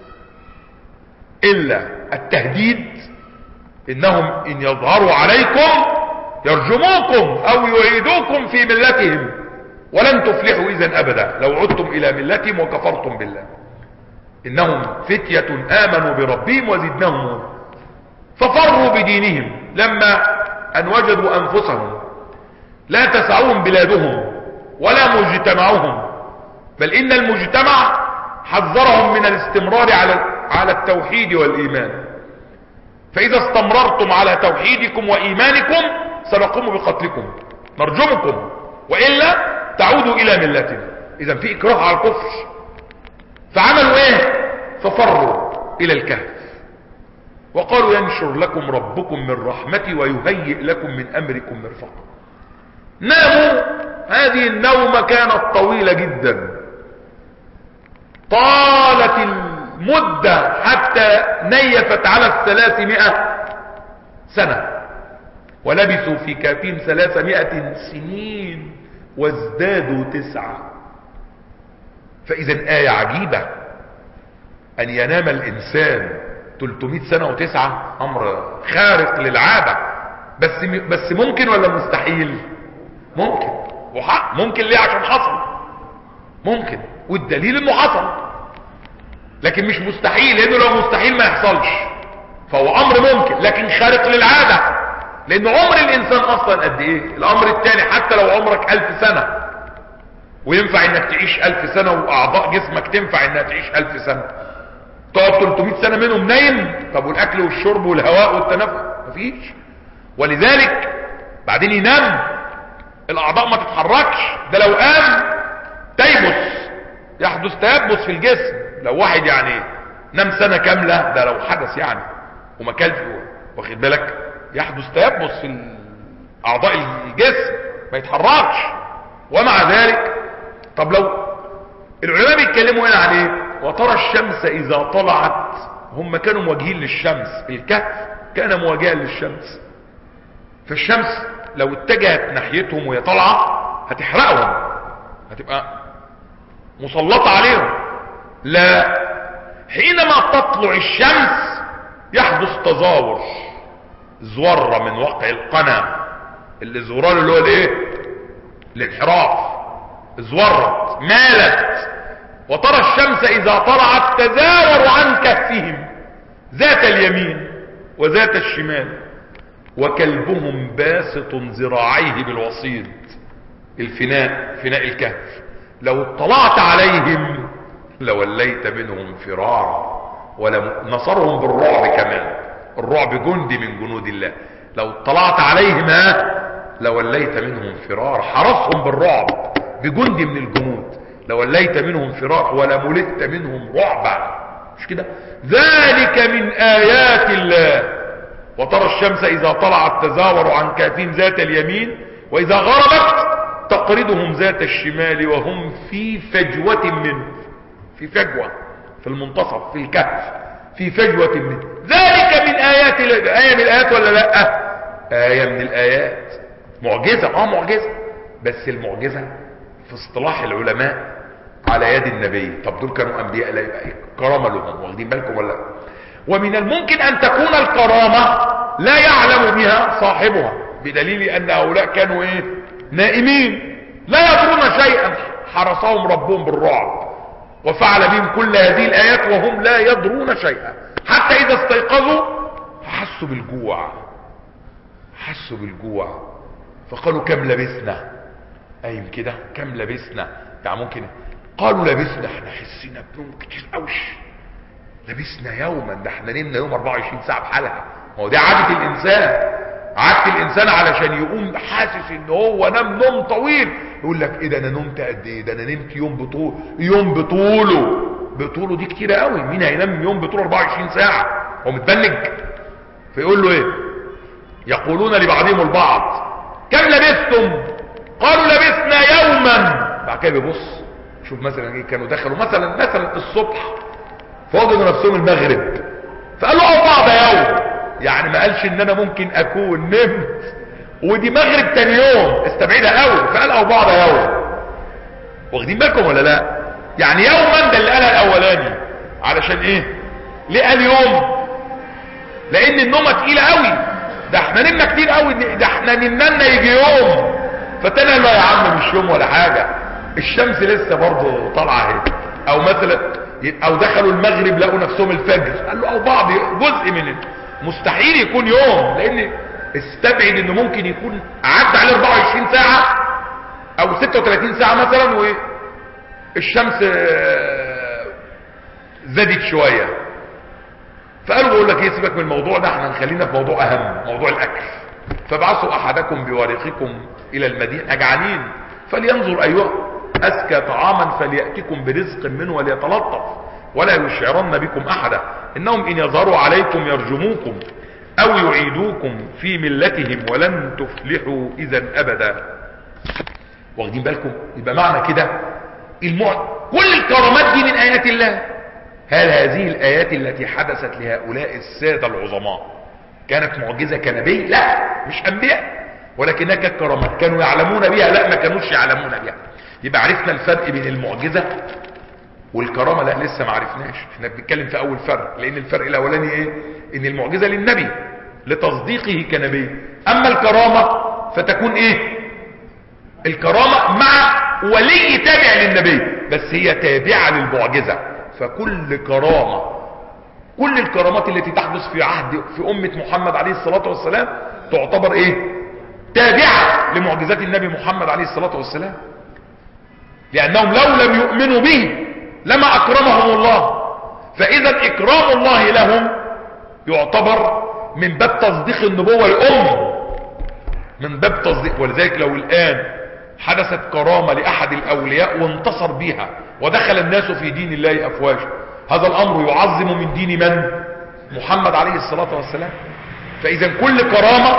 إلا التهديد إنهم إن يظهروا عليكم يرجموكم أو يعيدوكم في ملتهم ولن تفلحوا إذا أبدا لو عدتم إلى ملتهم وكفرتم بالله إنهم فتية آمنوا بربهم وزدناهم ففروا بدينهم لما أن وجدوا أنفسهم لا تسعهم بلادهم ولا مجتمعهم بل إن المجتمع حذرهم من الاستمرار على على التوحيد والإيمان فإذا استمررتم على توحيدكم وإيمانكم سنقوم بقتلكم نرجمكم وإلا تعودوا إلى ملتنا إذا في إكراه على الكفر فعملوا إيه ففروا إلى الكهف وقالوا ينشر لكم ربكم من رحمتي ويهيئ لكم من أمركم مرفقا ناموا هذه النومة كانت طويلة جدا طالت المدة حتى نيفت على الثلاثمائة سنة ولبثوا في كافين ثلاثمائة سنين وازدادوا تسعة فإذا آية عجيبة أن ينام الإنسان 300 سنة وتسعة أمر خارق للعادة بس بس ممكن ولا مستحيل ممكن وحق ممكن ليه عشان حصل ممكن والدليل انه حصل لكن مش مستحيل لانه لو مستحيل ما يحصلش فهو امر ممكن لكن خارق للعادة لان عمر الانسان اصلا قد ايه الامر الثاني حتى لو عمرك الف سنة وينفع انك تعيش الف سنة واعضاء جسمك تنفع انها تعيش الف سنة تقعد 300 سنة منهم نايم طب والاكل والشرب والهواء والتنفس مفيش ولذلك بعدين ينام الاعضاء ما تتحركش ده لو قام تيبس يحدث تيبس في الجسم لو واحد يعني نام سنة كاملة ده لو حدث يعني وما كلش واخد بالك يحدث تيبس في اعضاء الجسم ما يتحركش ومع ذلك طب لو العلماء بيتكلموا هنا عن ايه وترى الشمس اذا طلعت هم كانوا مواجهين للشمس الكهف كان مواجها للشمس فالشمس لو اتجهت ناحيتهم وهي طالعه هتحرقهم هتبقى مسلطة عليهم لا حينما تطلع الشمس يحدث تزاور زورة من وقع القنا الزوران اللي هو الايه الانحراف زورت مالت وترى الشمس اذا طلعت تزاور عن كهفهم ذات اليمين وذات الشمال وكلبهم باسط ذراعيه بالوصيد الفناء فناء الكهف لو اطلعت عليهم لوليت منهم فرارا ولا نصرهم بالرعب كمان الرعب جندي من جنود الله لو اطلعت عليهم ها لوليت منهم فرار حرسهم بالرعب بجندي من الجنود لوليت منهم فرار ولا ملت منهم رعبا مش كده ذلك من آيات الله وترى الشمس إذا طلعت تزاور عن كافين ذات اليمين وإذا غربت تقرضهم ذات الشمال وهم في فجوة منه في فجوة في المنتصف في الكهف في فجوة منه ذلك من آيات الله آية من الآيات ولا لا آية من الآيات معجزة اه معجزة بس المعجزة في اصطلاح العلماء على يد النبي طب دول كانوا انبياء لا يبقى كرامة لهم واخدين بالكم ولا ومن الممكن ان تكون الكرامة لا يعلم بها صاحبها بدليل ان هؤلاء كانوا ايه نائمين لا يدرون شيئا حرسهم ربهم بالرعب وفعل بهم كل هذه الايات وهم لا يدرون شيئا حتى اذا استيقظوا حسوا بالجوع حسوا بالجوع فقالوا كم لبثنا قايم كده كم لبثنا يعني ممكن قالوا لبثنا احنا حسينا بنوم كتير قوش لبثنا يوما ده احنا نمنا يوم 24 ساعه بحالها هو دي عاده الانسان عاده الانسان علشان يقوم حاسس ان هو نام نوم طويل يقول لك ايه ده انا نمت قد ايه ده انا نمت يوم بطول يوم بطوله بطوله دي كتير قوي مين هينام يوم بطوله 24 ساعه هو متبنج فيقول له ايه يقولون لبعضهم البعض كم لبثتم قالوا لبثنا يوما بعد كده بيبص شوف مثلا ايه كانوا دخلوا مثلا مثلا الصبح فوجدوا نفسهم المغرب فقالوا او بعض يوم يعني ما قالش ان انا ممكن اكون نمت ودي مغرب تاني يوم استبعدها قوي فقال او بعض يوم واخدين بالكم ولا لا يعني يوما ده اللي قالها الاولاني علشان ايه ليه قال يوم لان النومه تقيله قوي ده احنا نمنا كتير قوي ده احنا نمنا يجي يوم فتاني لا يا عم مش يوم ولا حاجة الشمس لسه برضه طالعه اهي او مثلا او دخلوا المغرب لقوا نفسهم الفجر قال له او بعض جزء من مستحيل يكون يوم لان استبعد انه ممكن يكون عدى عليه 24 ساعة او 36 ساعة مثلا والشمس زادت شوية فقالوا بقول لك ايه سيبك من الموضوع ده احنا نخلينا في موضوع اهم موضوع الاكل فابعثوا احدكم بورقكم الى المدينة اجعانين فلينظر ايها ازكى طعاما فليأتكم برزق منه وليتلطف ولا يشعرن بكم احدا انهم ان يظهروا عليكم يرجموكم او يعيدوكم في ملتهم ولن تفلحوا اذا ابدا واخدين بالكم يبقى معنى كده المع... كل الكرامات دي من ايات الله هل هذه الايات التي حدثت لهؤلاء السادة العظماء كانت معجزة كنبي لا مش انبياء ولكنها كانت كرامات كانوا يعلمون بها لا ما كانوش يعلمون بها يبقى عرفنا الفرق بين المعجزة والكرامة لا لسه ما عرفناش احنا بنتكلم في اول فرق لان الفرق الاولاني ايه ان المعجزة للنبي لتصديقه كنبي اما الكرامة فتكون ايه الكرامة مع ولي تابع للنبي بس هي تابعة للمعجزة فكل كرامة كل الكرامات التي تحدث في عهد في أمة محمد عليه الصلاة والسلام تعتبر ايه تابعة لمعجزات النبي محمد عليه الصلاة والسلام لأنهم لو لم يؤمنوا به لما أكرمهم الله فإذا إكرام الله لهم يعتبر من باب تصديق النبوة الأم من باب تصديق ولذلك لو الآن حدثت كرامة لأحد الأولياء وانتصر بها ودخل الناس في دين الله أفواجا هذا الأمر يعظم من دين من؟ محمد عليه الصلاة والسلام فإذا كل كرامة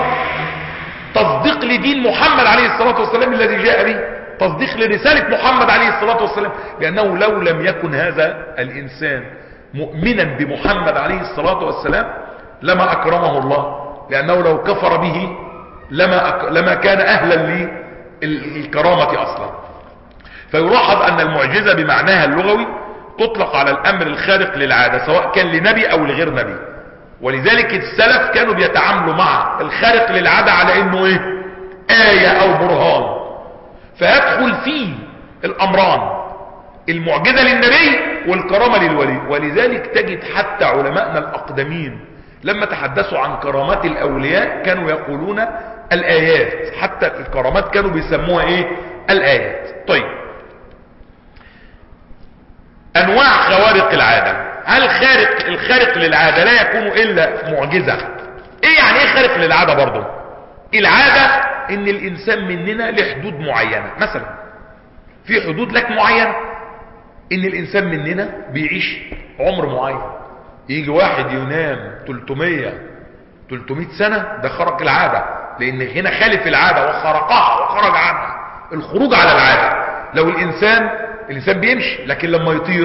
تصديق لدين محمد عليه الصلاة والسلام الذي جاء به تصديق لرسالة محمد عليه الصلاة والسلام لأنه لو لم يكن هذا الإنسان مؤمنا بمحمد عليه الصلاة والسلام لما أكرمه الله لأنه لو كفر به لما, أك... لما كان أهلا للكرامة أصلا فيلاحظ أن المعجزة بمعناها اللغوي تطلق على الأمر الخارق للعادة سواء كان لنبي أو لغير نبي ولذلك السلف كانوا بيتعاملوا مع الخارق للعادة على أنه إيه؟ آية أو برهان فيدخل فيه الأمران المعجزة للنبي والكرامة للولي ولذلك تجد حتى علماءنا الأقدمين لما تحدثوا عن كرامات الأولياء كانوا يقولون الآيات حتى الكرامات كانوا بيسموها إيه الآيات طيب أنواع خوارق العادة هل خارق الخارق للعادة لا يكون الا معجزة ايه يعني ايه خارق للعادة برضو العادة ان الانسان مننا له حدود معينة مثلا في حدود لك معينة ان الانسان مننا بيعيش عمر معين يجي واحد ينام 300 300 سنة ده خرق العادة لان هنا خالف العادة وخرقها وخرج عنها الخروج على العادة لو الانسان الانسان بيمشي لكن لما يطير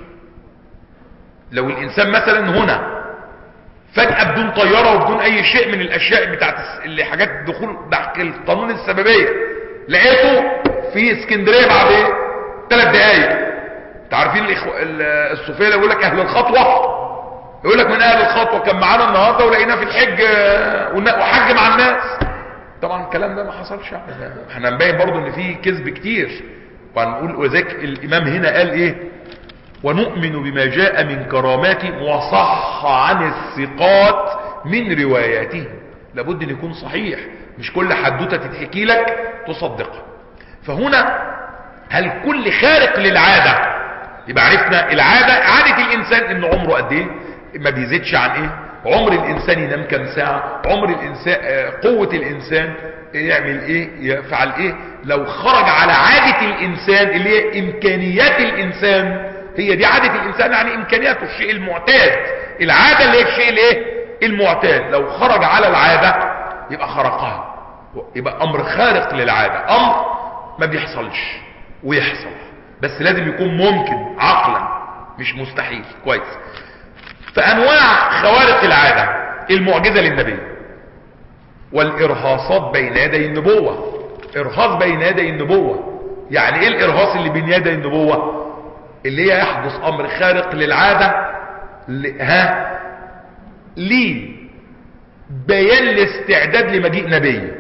لو الانسان مثلا هنا فجأة بدون طيارة وبدون اي شيء من الاشياء بتاعت اللي حاجات دخول تحت القانون السببية لقيته في اسكندرية بعد ايه ثلاث دقايق انت عارفين الإخو... الصوفية اللي يقول لك اهل الخطوة يقول لك من اهل الخطوة كان معانا النهاردة ولقيناه في الحج وحج مع الناس طبعا الكلام ده ما حصلش احنا نبين برضو ان في كذب كتير وهنقول وذلك الامام هنا قال ايه ونؤمن بما جاء من كراماته وصح عن الثقات من رواياته لابد ان يكون صحيح مش كل حدوته تتحكي لك تصدقها فهنا هل كل خارق للعادة يبقى عرفنا العادة عادة الانسان ان عمره قد ايه ما بيزيدش عن ايه عمر الانسان ينام كام ساعة عمر الانسان قوة الانسان يعمل ايه يفعل ايه لو خرج على عادة الانسان اللي هي امكانيات الانسان هي دي عادة الانسان يعني امكانياته الشيء المعتاد العادة اللي هي الشيء الايه المعتاد لو خرج على العادة يبقى خرقها يبقى امر خارق للعادة امر ما بيحصلش ويحصل بس لازم يكون ممكن عقلا مش مستحيل كويس فانواع خوارق العادة المعجزة للنبي والارهاصات بين يدي النبوة ارهاص بين يدي النبوة يعني ايه الارهاص اللي بين يدي النبوة اللي هي يحدث امر خارق للعادة ل... ها ليه بيان الاستعداد لمجيء نبي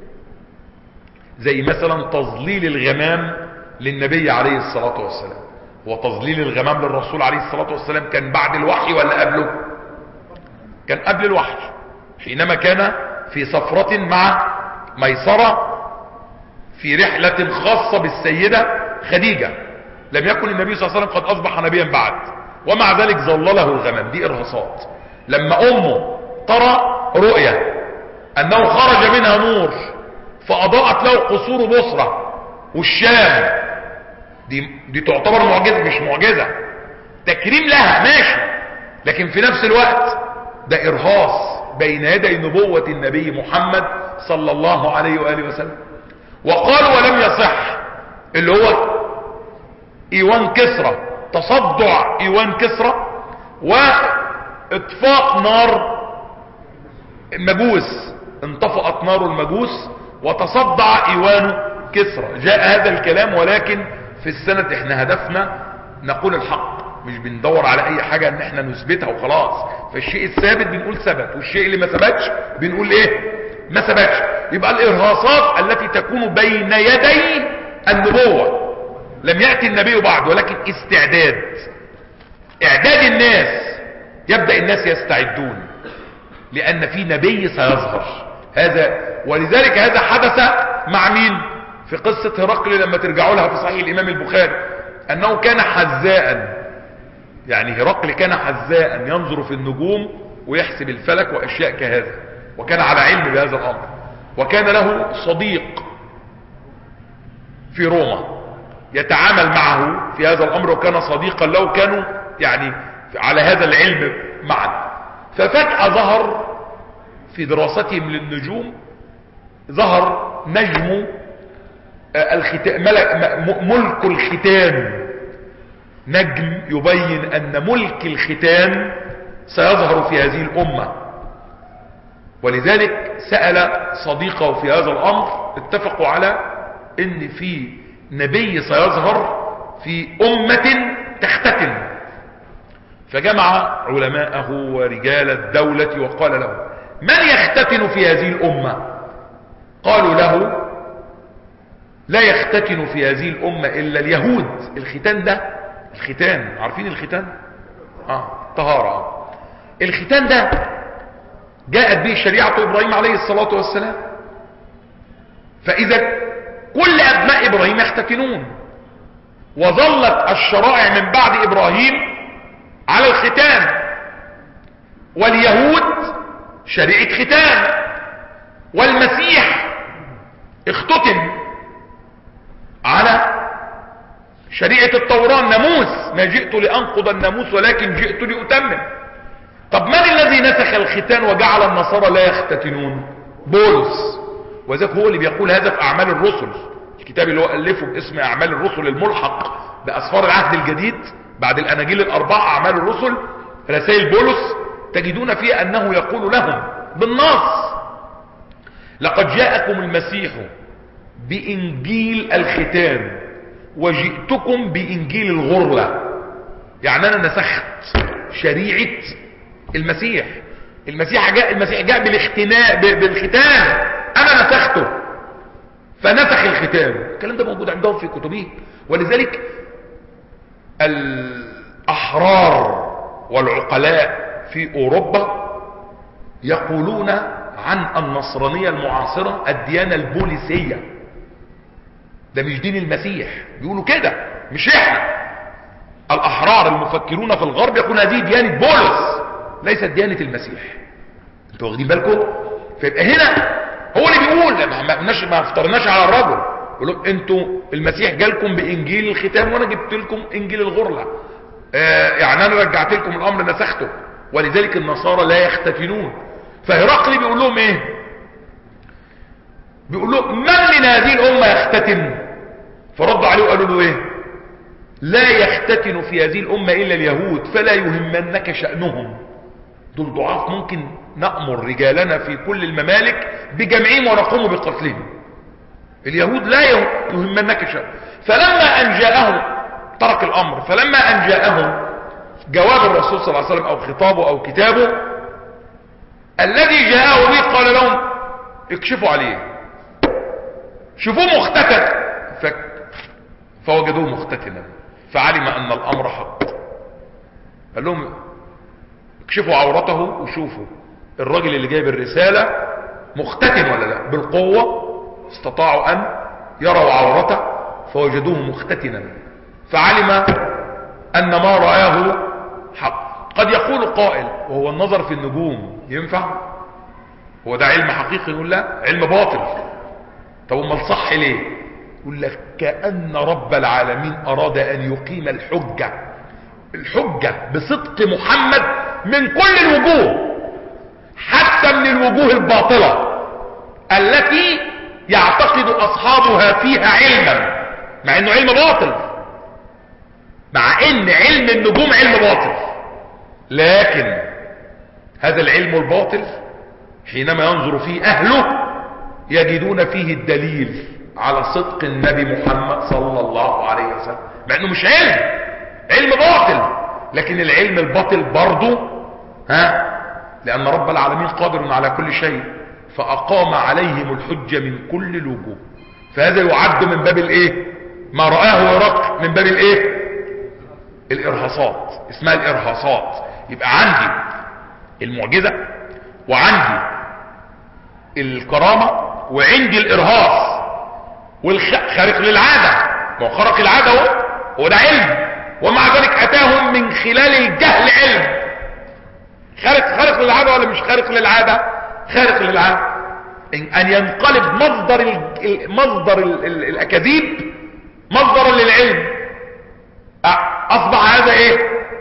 زي مثلا تظليل الغمام للنبي عليه الصلاة والسلام هو تظليل الغمام للرسول عليه الصلاة والسلام كان بعد الوحي ولا قبله كان قبل الوحي حينما كان في سفرة مع ميسرة في رحلة خاصة بالسيدة خديجة لم يكن النبي صلى الله عليه وسلم قد أصبح نبيا بعد ومع ذلك ظلله الغمام دي إرهاصات لما أمه ترى رؤية أنه خرج منها نور فأضاءت له قصور بصرة والشام دي, دي تعتبر معجزة مش معجزة تكريم لها ماشي لكن في نفس الوقت ده إرهاص بين يدي نبوة النبي محمد صلى الله عليه وآله وسلم وقال ولم يصح اللي هو ايوان كسرى تصدع ايوان كسرى واطفاء نار المجوس انطفأت نار المجوس وتصدع ايوان كسرى جاء هذا الكلام ولكن في السنة احنا هدفنا نقول الحق مش بندور على اي حاجة ان احنا نثبتها وخلاص فالشيء الثابت بنقول ثبت والشيء اللي ما ثبتش بنقول ايه ما ثبتش يبقى الارهاصات التي تكون بين يدي النبوة لم يأتي النبي بعد ولكن استعداد اعداد الناس يبدأ الناس يستعدون لان في نبي سيظهر هذا ولذلك هذا حدث مع مين في قصة هرقل لما ترجعوا لها في صحيح الامام البخاري انه كان حذاء يعني هرقل كان حذاء ينظر في النجوم ويحسب الفلك واشياء كهذا وكان على علم بهذا الامر وكان له صديق في روما يتعامل معه في هذا الامر وكان صديقا له كانوا يعني على هذا العلم معا ففجأة ظهر في دراستهم للنجوم ظهر نجم الختان ملك الختان نجم يبين ان ملك الختان سيظهر في هذه الامة ولذلك سأل صديقه في هذا الامر اتفقوا على ان في نبي سيظهر في امة تختتن فجمع علماءه ورجال الدولة وقال له من يختتن في هذه الامة قالوا له لا يختتن في هذه الامة الا اليهود الختان ده الختان عارفين الختان اه طهارة الختان ده جاءت به شريعة ابراهيم عليه الصلاة والسلام فاذا كل ابناء ابراهيم يختتنون وظلت الشرائع من بعد ابراهيم على الختان واليهود شريعة ختان والمسيح اختتم على شريعة التوراة الناموس ما جئت لأنقض الناموس ولكن جئت لأتمم طب من الذي نسخ الختان وجعل النصارى لا يختتنون بولس وذلك هو اللي بيقول هذا في أعمال الرسل الكتاب اللي هو ألفه باسم أعمال الرسل الملحق بأسفار العهد الجديد بعد الأناجيل الأربعة أعمال الرسل رسائل بولس تجدون فيها أنه يقول لهم بالنص لقد جاءكم المسيح بإنجيل الختان وجئتكم بإنجيل الغرلة يعني أنا نسخت شريعة المسيح المسيح جاء المسيح جاء بالاختناء بالختان أنا نسخته فنسخ الختان الكلام ده موجود عندهم في كتبهم ولذلك الأحرار والعقلاء في أوروبا يقولون عن النصرانية المعاصرة الديانة البوليسية ده مش دين المسيح بيقولوا كده مش احنا الأحرار المفكرون في الغرب يقولون هذه ديانة بولس ليست ديانة المسيح انتوا واخدين بالكم فيبقى هنا هو اللي بيقول ما ما, ما افترناش على الرجل يقول لهم انتوا المسيح جالكم بانجيل الختام وانا جبت لكم انجيل الغرله آه يعني انا رجعت لكم الامر نسخته ولذلك النصارى لا يختتنون فهرقل بيقول لهم ايه بيقول لهم من من هذه الامه يختتن فرد عليه وقالوا له ايه لا يختتن في هذه الامه الا اليهود فلا يهمنك شانهم دول ضعاف ممكن نأمر رجالنا في كل الممالك بجمعهم ونقوم بقتلهم اليهود لا يهمنك شيء فلما أن جاءهم ترك الأمر فلما أن جاءهم جواب الرسول صلى الله عليه وسلم أو خطابه أو كتابه الذي جاءه به قال لهم اكشفوا عليه شوفوه مختتن ف... فوجدوه مختتنا فعلم أن الأمر حق قال لهم اكشفوا عورته وشوفوا الراجل اللي جايب الرسالة مختتن ولا لا بالقوة استطاعوا ان يروا عورته فوجدوه مختتنا فعلم ان ما رآه حق قد يقول قائل وهو النظر في النجوم ينفع هو ده علم حقيقي يقول لا علم باطل طب امال صح ليه يقول لك كأن رب العالمين اراد ان يقيم الحجة الحجة بصدق محمد من كل الوجوه حتى من الوجوه الباطلة التي يعتقد اصحابها فيها علما مع انه علم باطل مع ان علم النجوم علم باطل لكن هذا العلم الباطل حينما ينظر فيه اهله يجدون فيه الدليل على صدق النبي محمد صلى الله عليه وسلم مع انه مش علم علم باطل لكن العلم الباطل برضه ها لان رب العالمين قادر على كل شيء فاقام عليهم الحجة من كل الوجوه فهذا يعد من باب الايه ما رآه ورق من باب الايه الارهاصات اسمها الارهاصات يبقى عندي المعجزة وعندي الكرامة وعندي الارهاص والخارق للعادة ما هو خرق العادة هو هو ده علم ومع ذلك اتاهم من خلال الجهل علم خارق خارق للعادة ولا مش خارق للعادة خارق للعادة ان ينقلب مصدر ال مصدر ال ال الاكاذيب مصدرا للعلم اصبح هذا ايه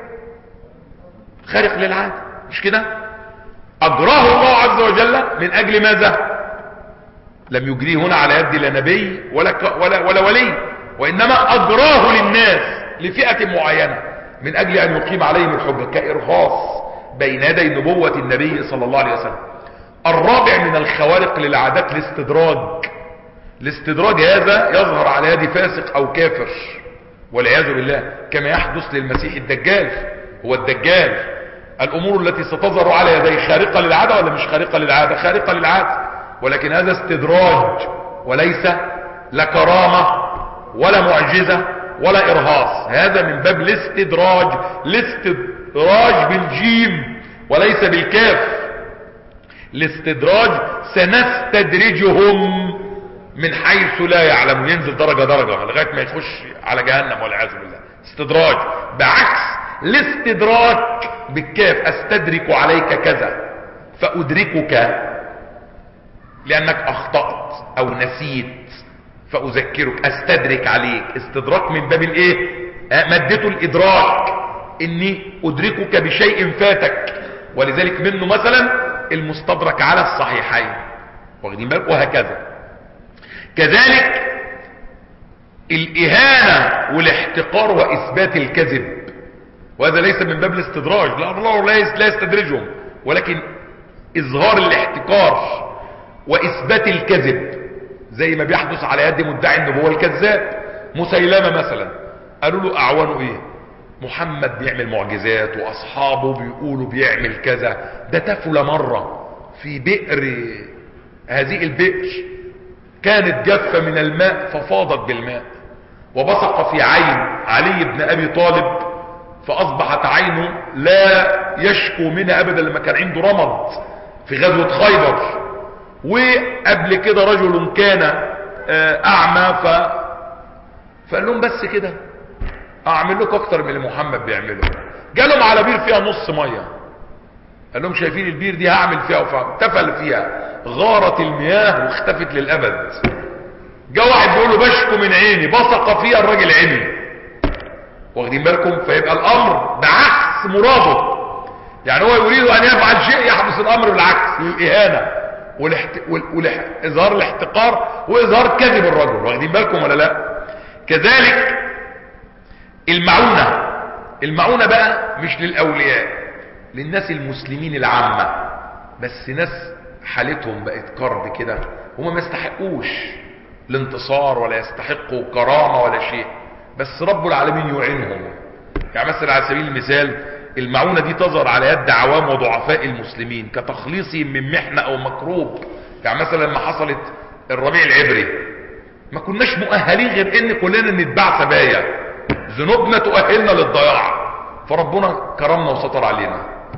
خارق للعادة مش كده اجراه الله عز وجل من اجل ماذا لم يجريه هنا على يد لا نبي ولا, ك ولا, ولا ولي وانما اجراه للناس لفئة معينة من اجل ان يقيم عليهم الحجة كارهاص بين يدي نبوة النبي صلى الله عليه وسلم الرابع من الخوارق للعادات الاستدراج الاستدراج هذا يظهر على يد فاسق او كافر والعياذ بالله كما يحدث للمسيح الدجال هو الدجال الامور التي ستظهر على يديه خارقة للعادة ولا مش خارقة للعادة خارقة للعادة ولكن هذا استدراج وليس لا كرامة ولا معجزة ولا ارهاص هذا من باب الاستدراج الاستدراج بالجيم وليس بالكاف الاستدراج سنستدرجهم من حيث لا يعلم ينزل درجة درجة لغاية ما يخش على جهنم والعياذ بالله استدراج بعكس الاستدراك بالكاف استدرك عليك كذا فادركك لانك اخطأت او نسيت فاذكرك استدرك عليك استدراك من باب الايه آه، مادته الادراك اني ادركك بشيء فاتك ولذلك منه مثلا المستدرك على الصحيحين واخدين بالك وهكذا كذلك الاهانة والاحتقار واثبات الكذب وهذا ليس من باب الاستدراج لا الله لا يس- لا يستدرجهم ولكن اظهار الاحتقار واثبات الكذب زي ما بيحدث على يد مدعي النبوة الكذاب مسيلمة مثلا قالوا له اعوانه ايه محمد بيعمل معجزات واصحابه بيقولوا بيعمل كذا ده تفل مرة في بئر هذه البئر كانت جافة من الماء ففاضت بالماء وبصق في عين علي بن ابي طالب فاصبحت عينه لا يشكو منها ابدا لما كان عنده رمض في غزوة خيبر وقبل كده رجل كان آه، اعمى ف فقال لهم بس كده اعمل لكم اكتر من اللي محمد بيعمله جالهم على بير فيها نص ميه قال لهم شايفين البير دي هعمل فيها وفعل تفل فيها غارت المياه واختفت للابد جاء واحد بيقول له بشكو من عيني بصق فيها الراجل عيني واخدين بالكم فيبقى الامر بعكس مراده يعني هو يريد ان يفعل شيء يحدث الامر بالعكس للاهانه والاحت... وال... والاح... اظهار الاحتقار واظهار كذب الرجل واخدين بالكم ولا لا كذلك المعونه المعونه بقى مش للاولياء للناس المسلمين العامه بس ناس حالتهم بقت كرب كده هما ما يستحقوش الانتصار ولا يستحقوا كرامه ولا شيء بس رب العالمين يعينهم يعني مثلا على سبيل المثال المعونة دي تظهر على يد عوام وضعفاء المسلمين كتخليصهم من محنة او مكروب يعني مثلا لما حصلت الربيع العبري ما كناش مؤهلين غير ان كلنا نتباع سبايا ذنوبنا تؤهلنا للضياع فربنا كرمنا وستر علينا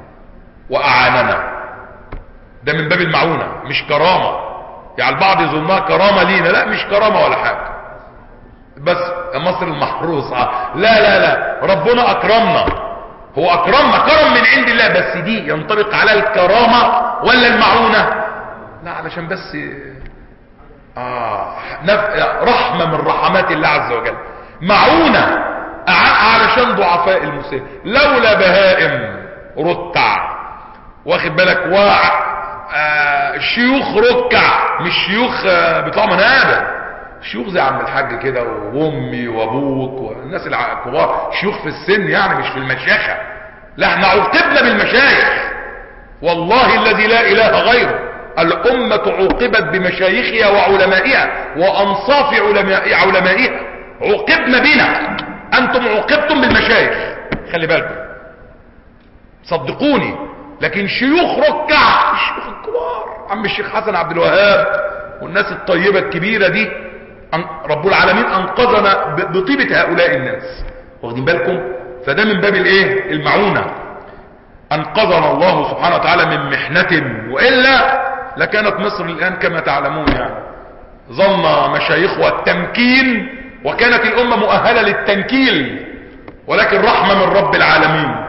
واعاننا ده من باب المعونة مش كرامة يعني البعض يظنها كرامة لينا لا مش كرامة ولا حاجة بس مصر المحروسة لا لا لا ربنا اكرمنا هو اكرمنا كرم من عند الله بس دي ينطبق على الكرامة ولا المعونة لا علشان بس آه نف... رحمة من رحمات الله عز وجل معونة أع- علشان ضعفاء المسلمين لولا بهائم رتع واخد بالك و آه شيوخ ركع مش شيوخ آه بتوع منابر شيوخ زي عم الحاج كده وامي وابوك والناس الع- الكبار شيوخ في السن يعني مش في المشيخه لا احنا عوقبنا بالمشايخ والله الذي لا اله غيره الامه عوقبت بمشايخها وعلمائها وانصاف علماء علمائها عوقبنا بنا انتم عوقبتم بالمشايخ خلي بالكم صدقوني لكن شيوخ ركع الشيوخ الكبار عم الشيخ حسن عبد الوهاب والناس الطيبة الكبيرة دي أن- رب العالمين انقذنا ب- بطيبة هؤلاء الناس واخدين بالكم فده من باب الايه المعونة انقذنا الله سبحانه وتعالى من محنة وإلا لكانت مصر الآن كما تعلمون يعني ظن مشايخها التمكين وكانت الأمة مؤهلة للتنكيل ولكن رحمة من رب العالمين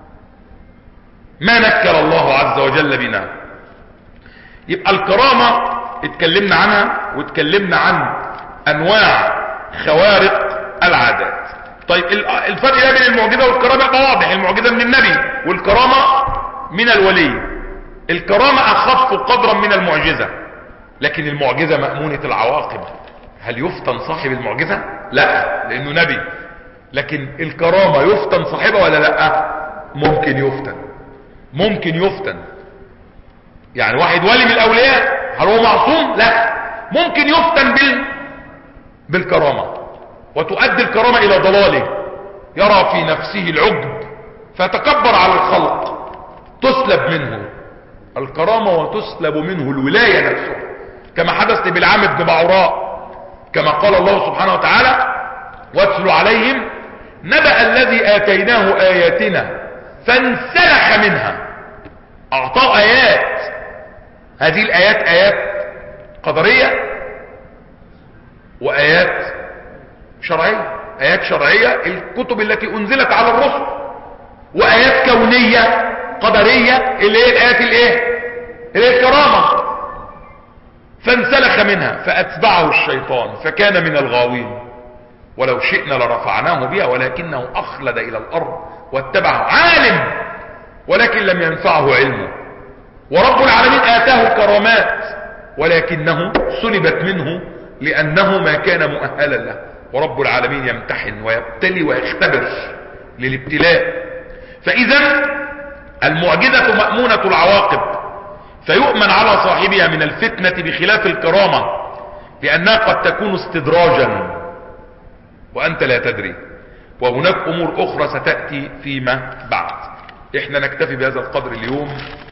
ما نكر الله عز وجل بنا يبقى الكرامة اتكلمنا عنها واتكلمنا عن انواع خوارق العادات طيب ال- الفرق ده بين المعجزة والكرامة يبقى واضح المعجزة من النبي والكرامة من الولي الكرامة اخف قدرا من المعجزة لكن المعجزة مأمونة العواقب هل يفتن صاحب المعجزة لا لانه نبي لكن الكرامة يفتن صاحبها ولا لا ممكن يفتن ممكن يفتن يعني واحد ولي من الاولياء هل هو معصوم لا ممكن يفتن بال بالكرامة وتؤدي الكرامة الى ضلاله يرى في نفسه العجب فيتكبر على الخلق تسلب منه الكرامة وتسلب منه الولاية نفسها كما حدث لبلعام بن بعوراء كما قال الله سبحانه وتعالى واتل عليهم نبأ الذي آتيناه آياتنا فانسلخ منها أعطاه آيات هذه الآيات آيات قدرية وايات شرعية ايات شرعية الكتب التي انزلت على الرسل وايات كونية قدرية اللي هي الايات الايه اللي هي الكرامة فانسلخ منها فاتبعه الشيطان فكان من الغاوين ولو شئنا لرفعناه بها ولكنه اخلد الى الارض واتبعه عالم ولكن لم ينفعه علمه ورب العالمين اتاه الكرامات ولكنه سلبت منه لانه ما كان مؤهلا له ورب العالمين يمتحن ويبتلي ويختبر للابتلاء فاذا المعجزة مأمونة العواقب فيؤمن على صاحبها من الفتنة بخلاف الكرامة لأنها قد تكون استدراجا وأنت لا تدري وهناك أمور أخرى ستأتي فيما بعد احنا نكتفي بهذا القدر اليوم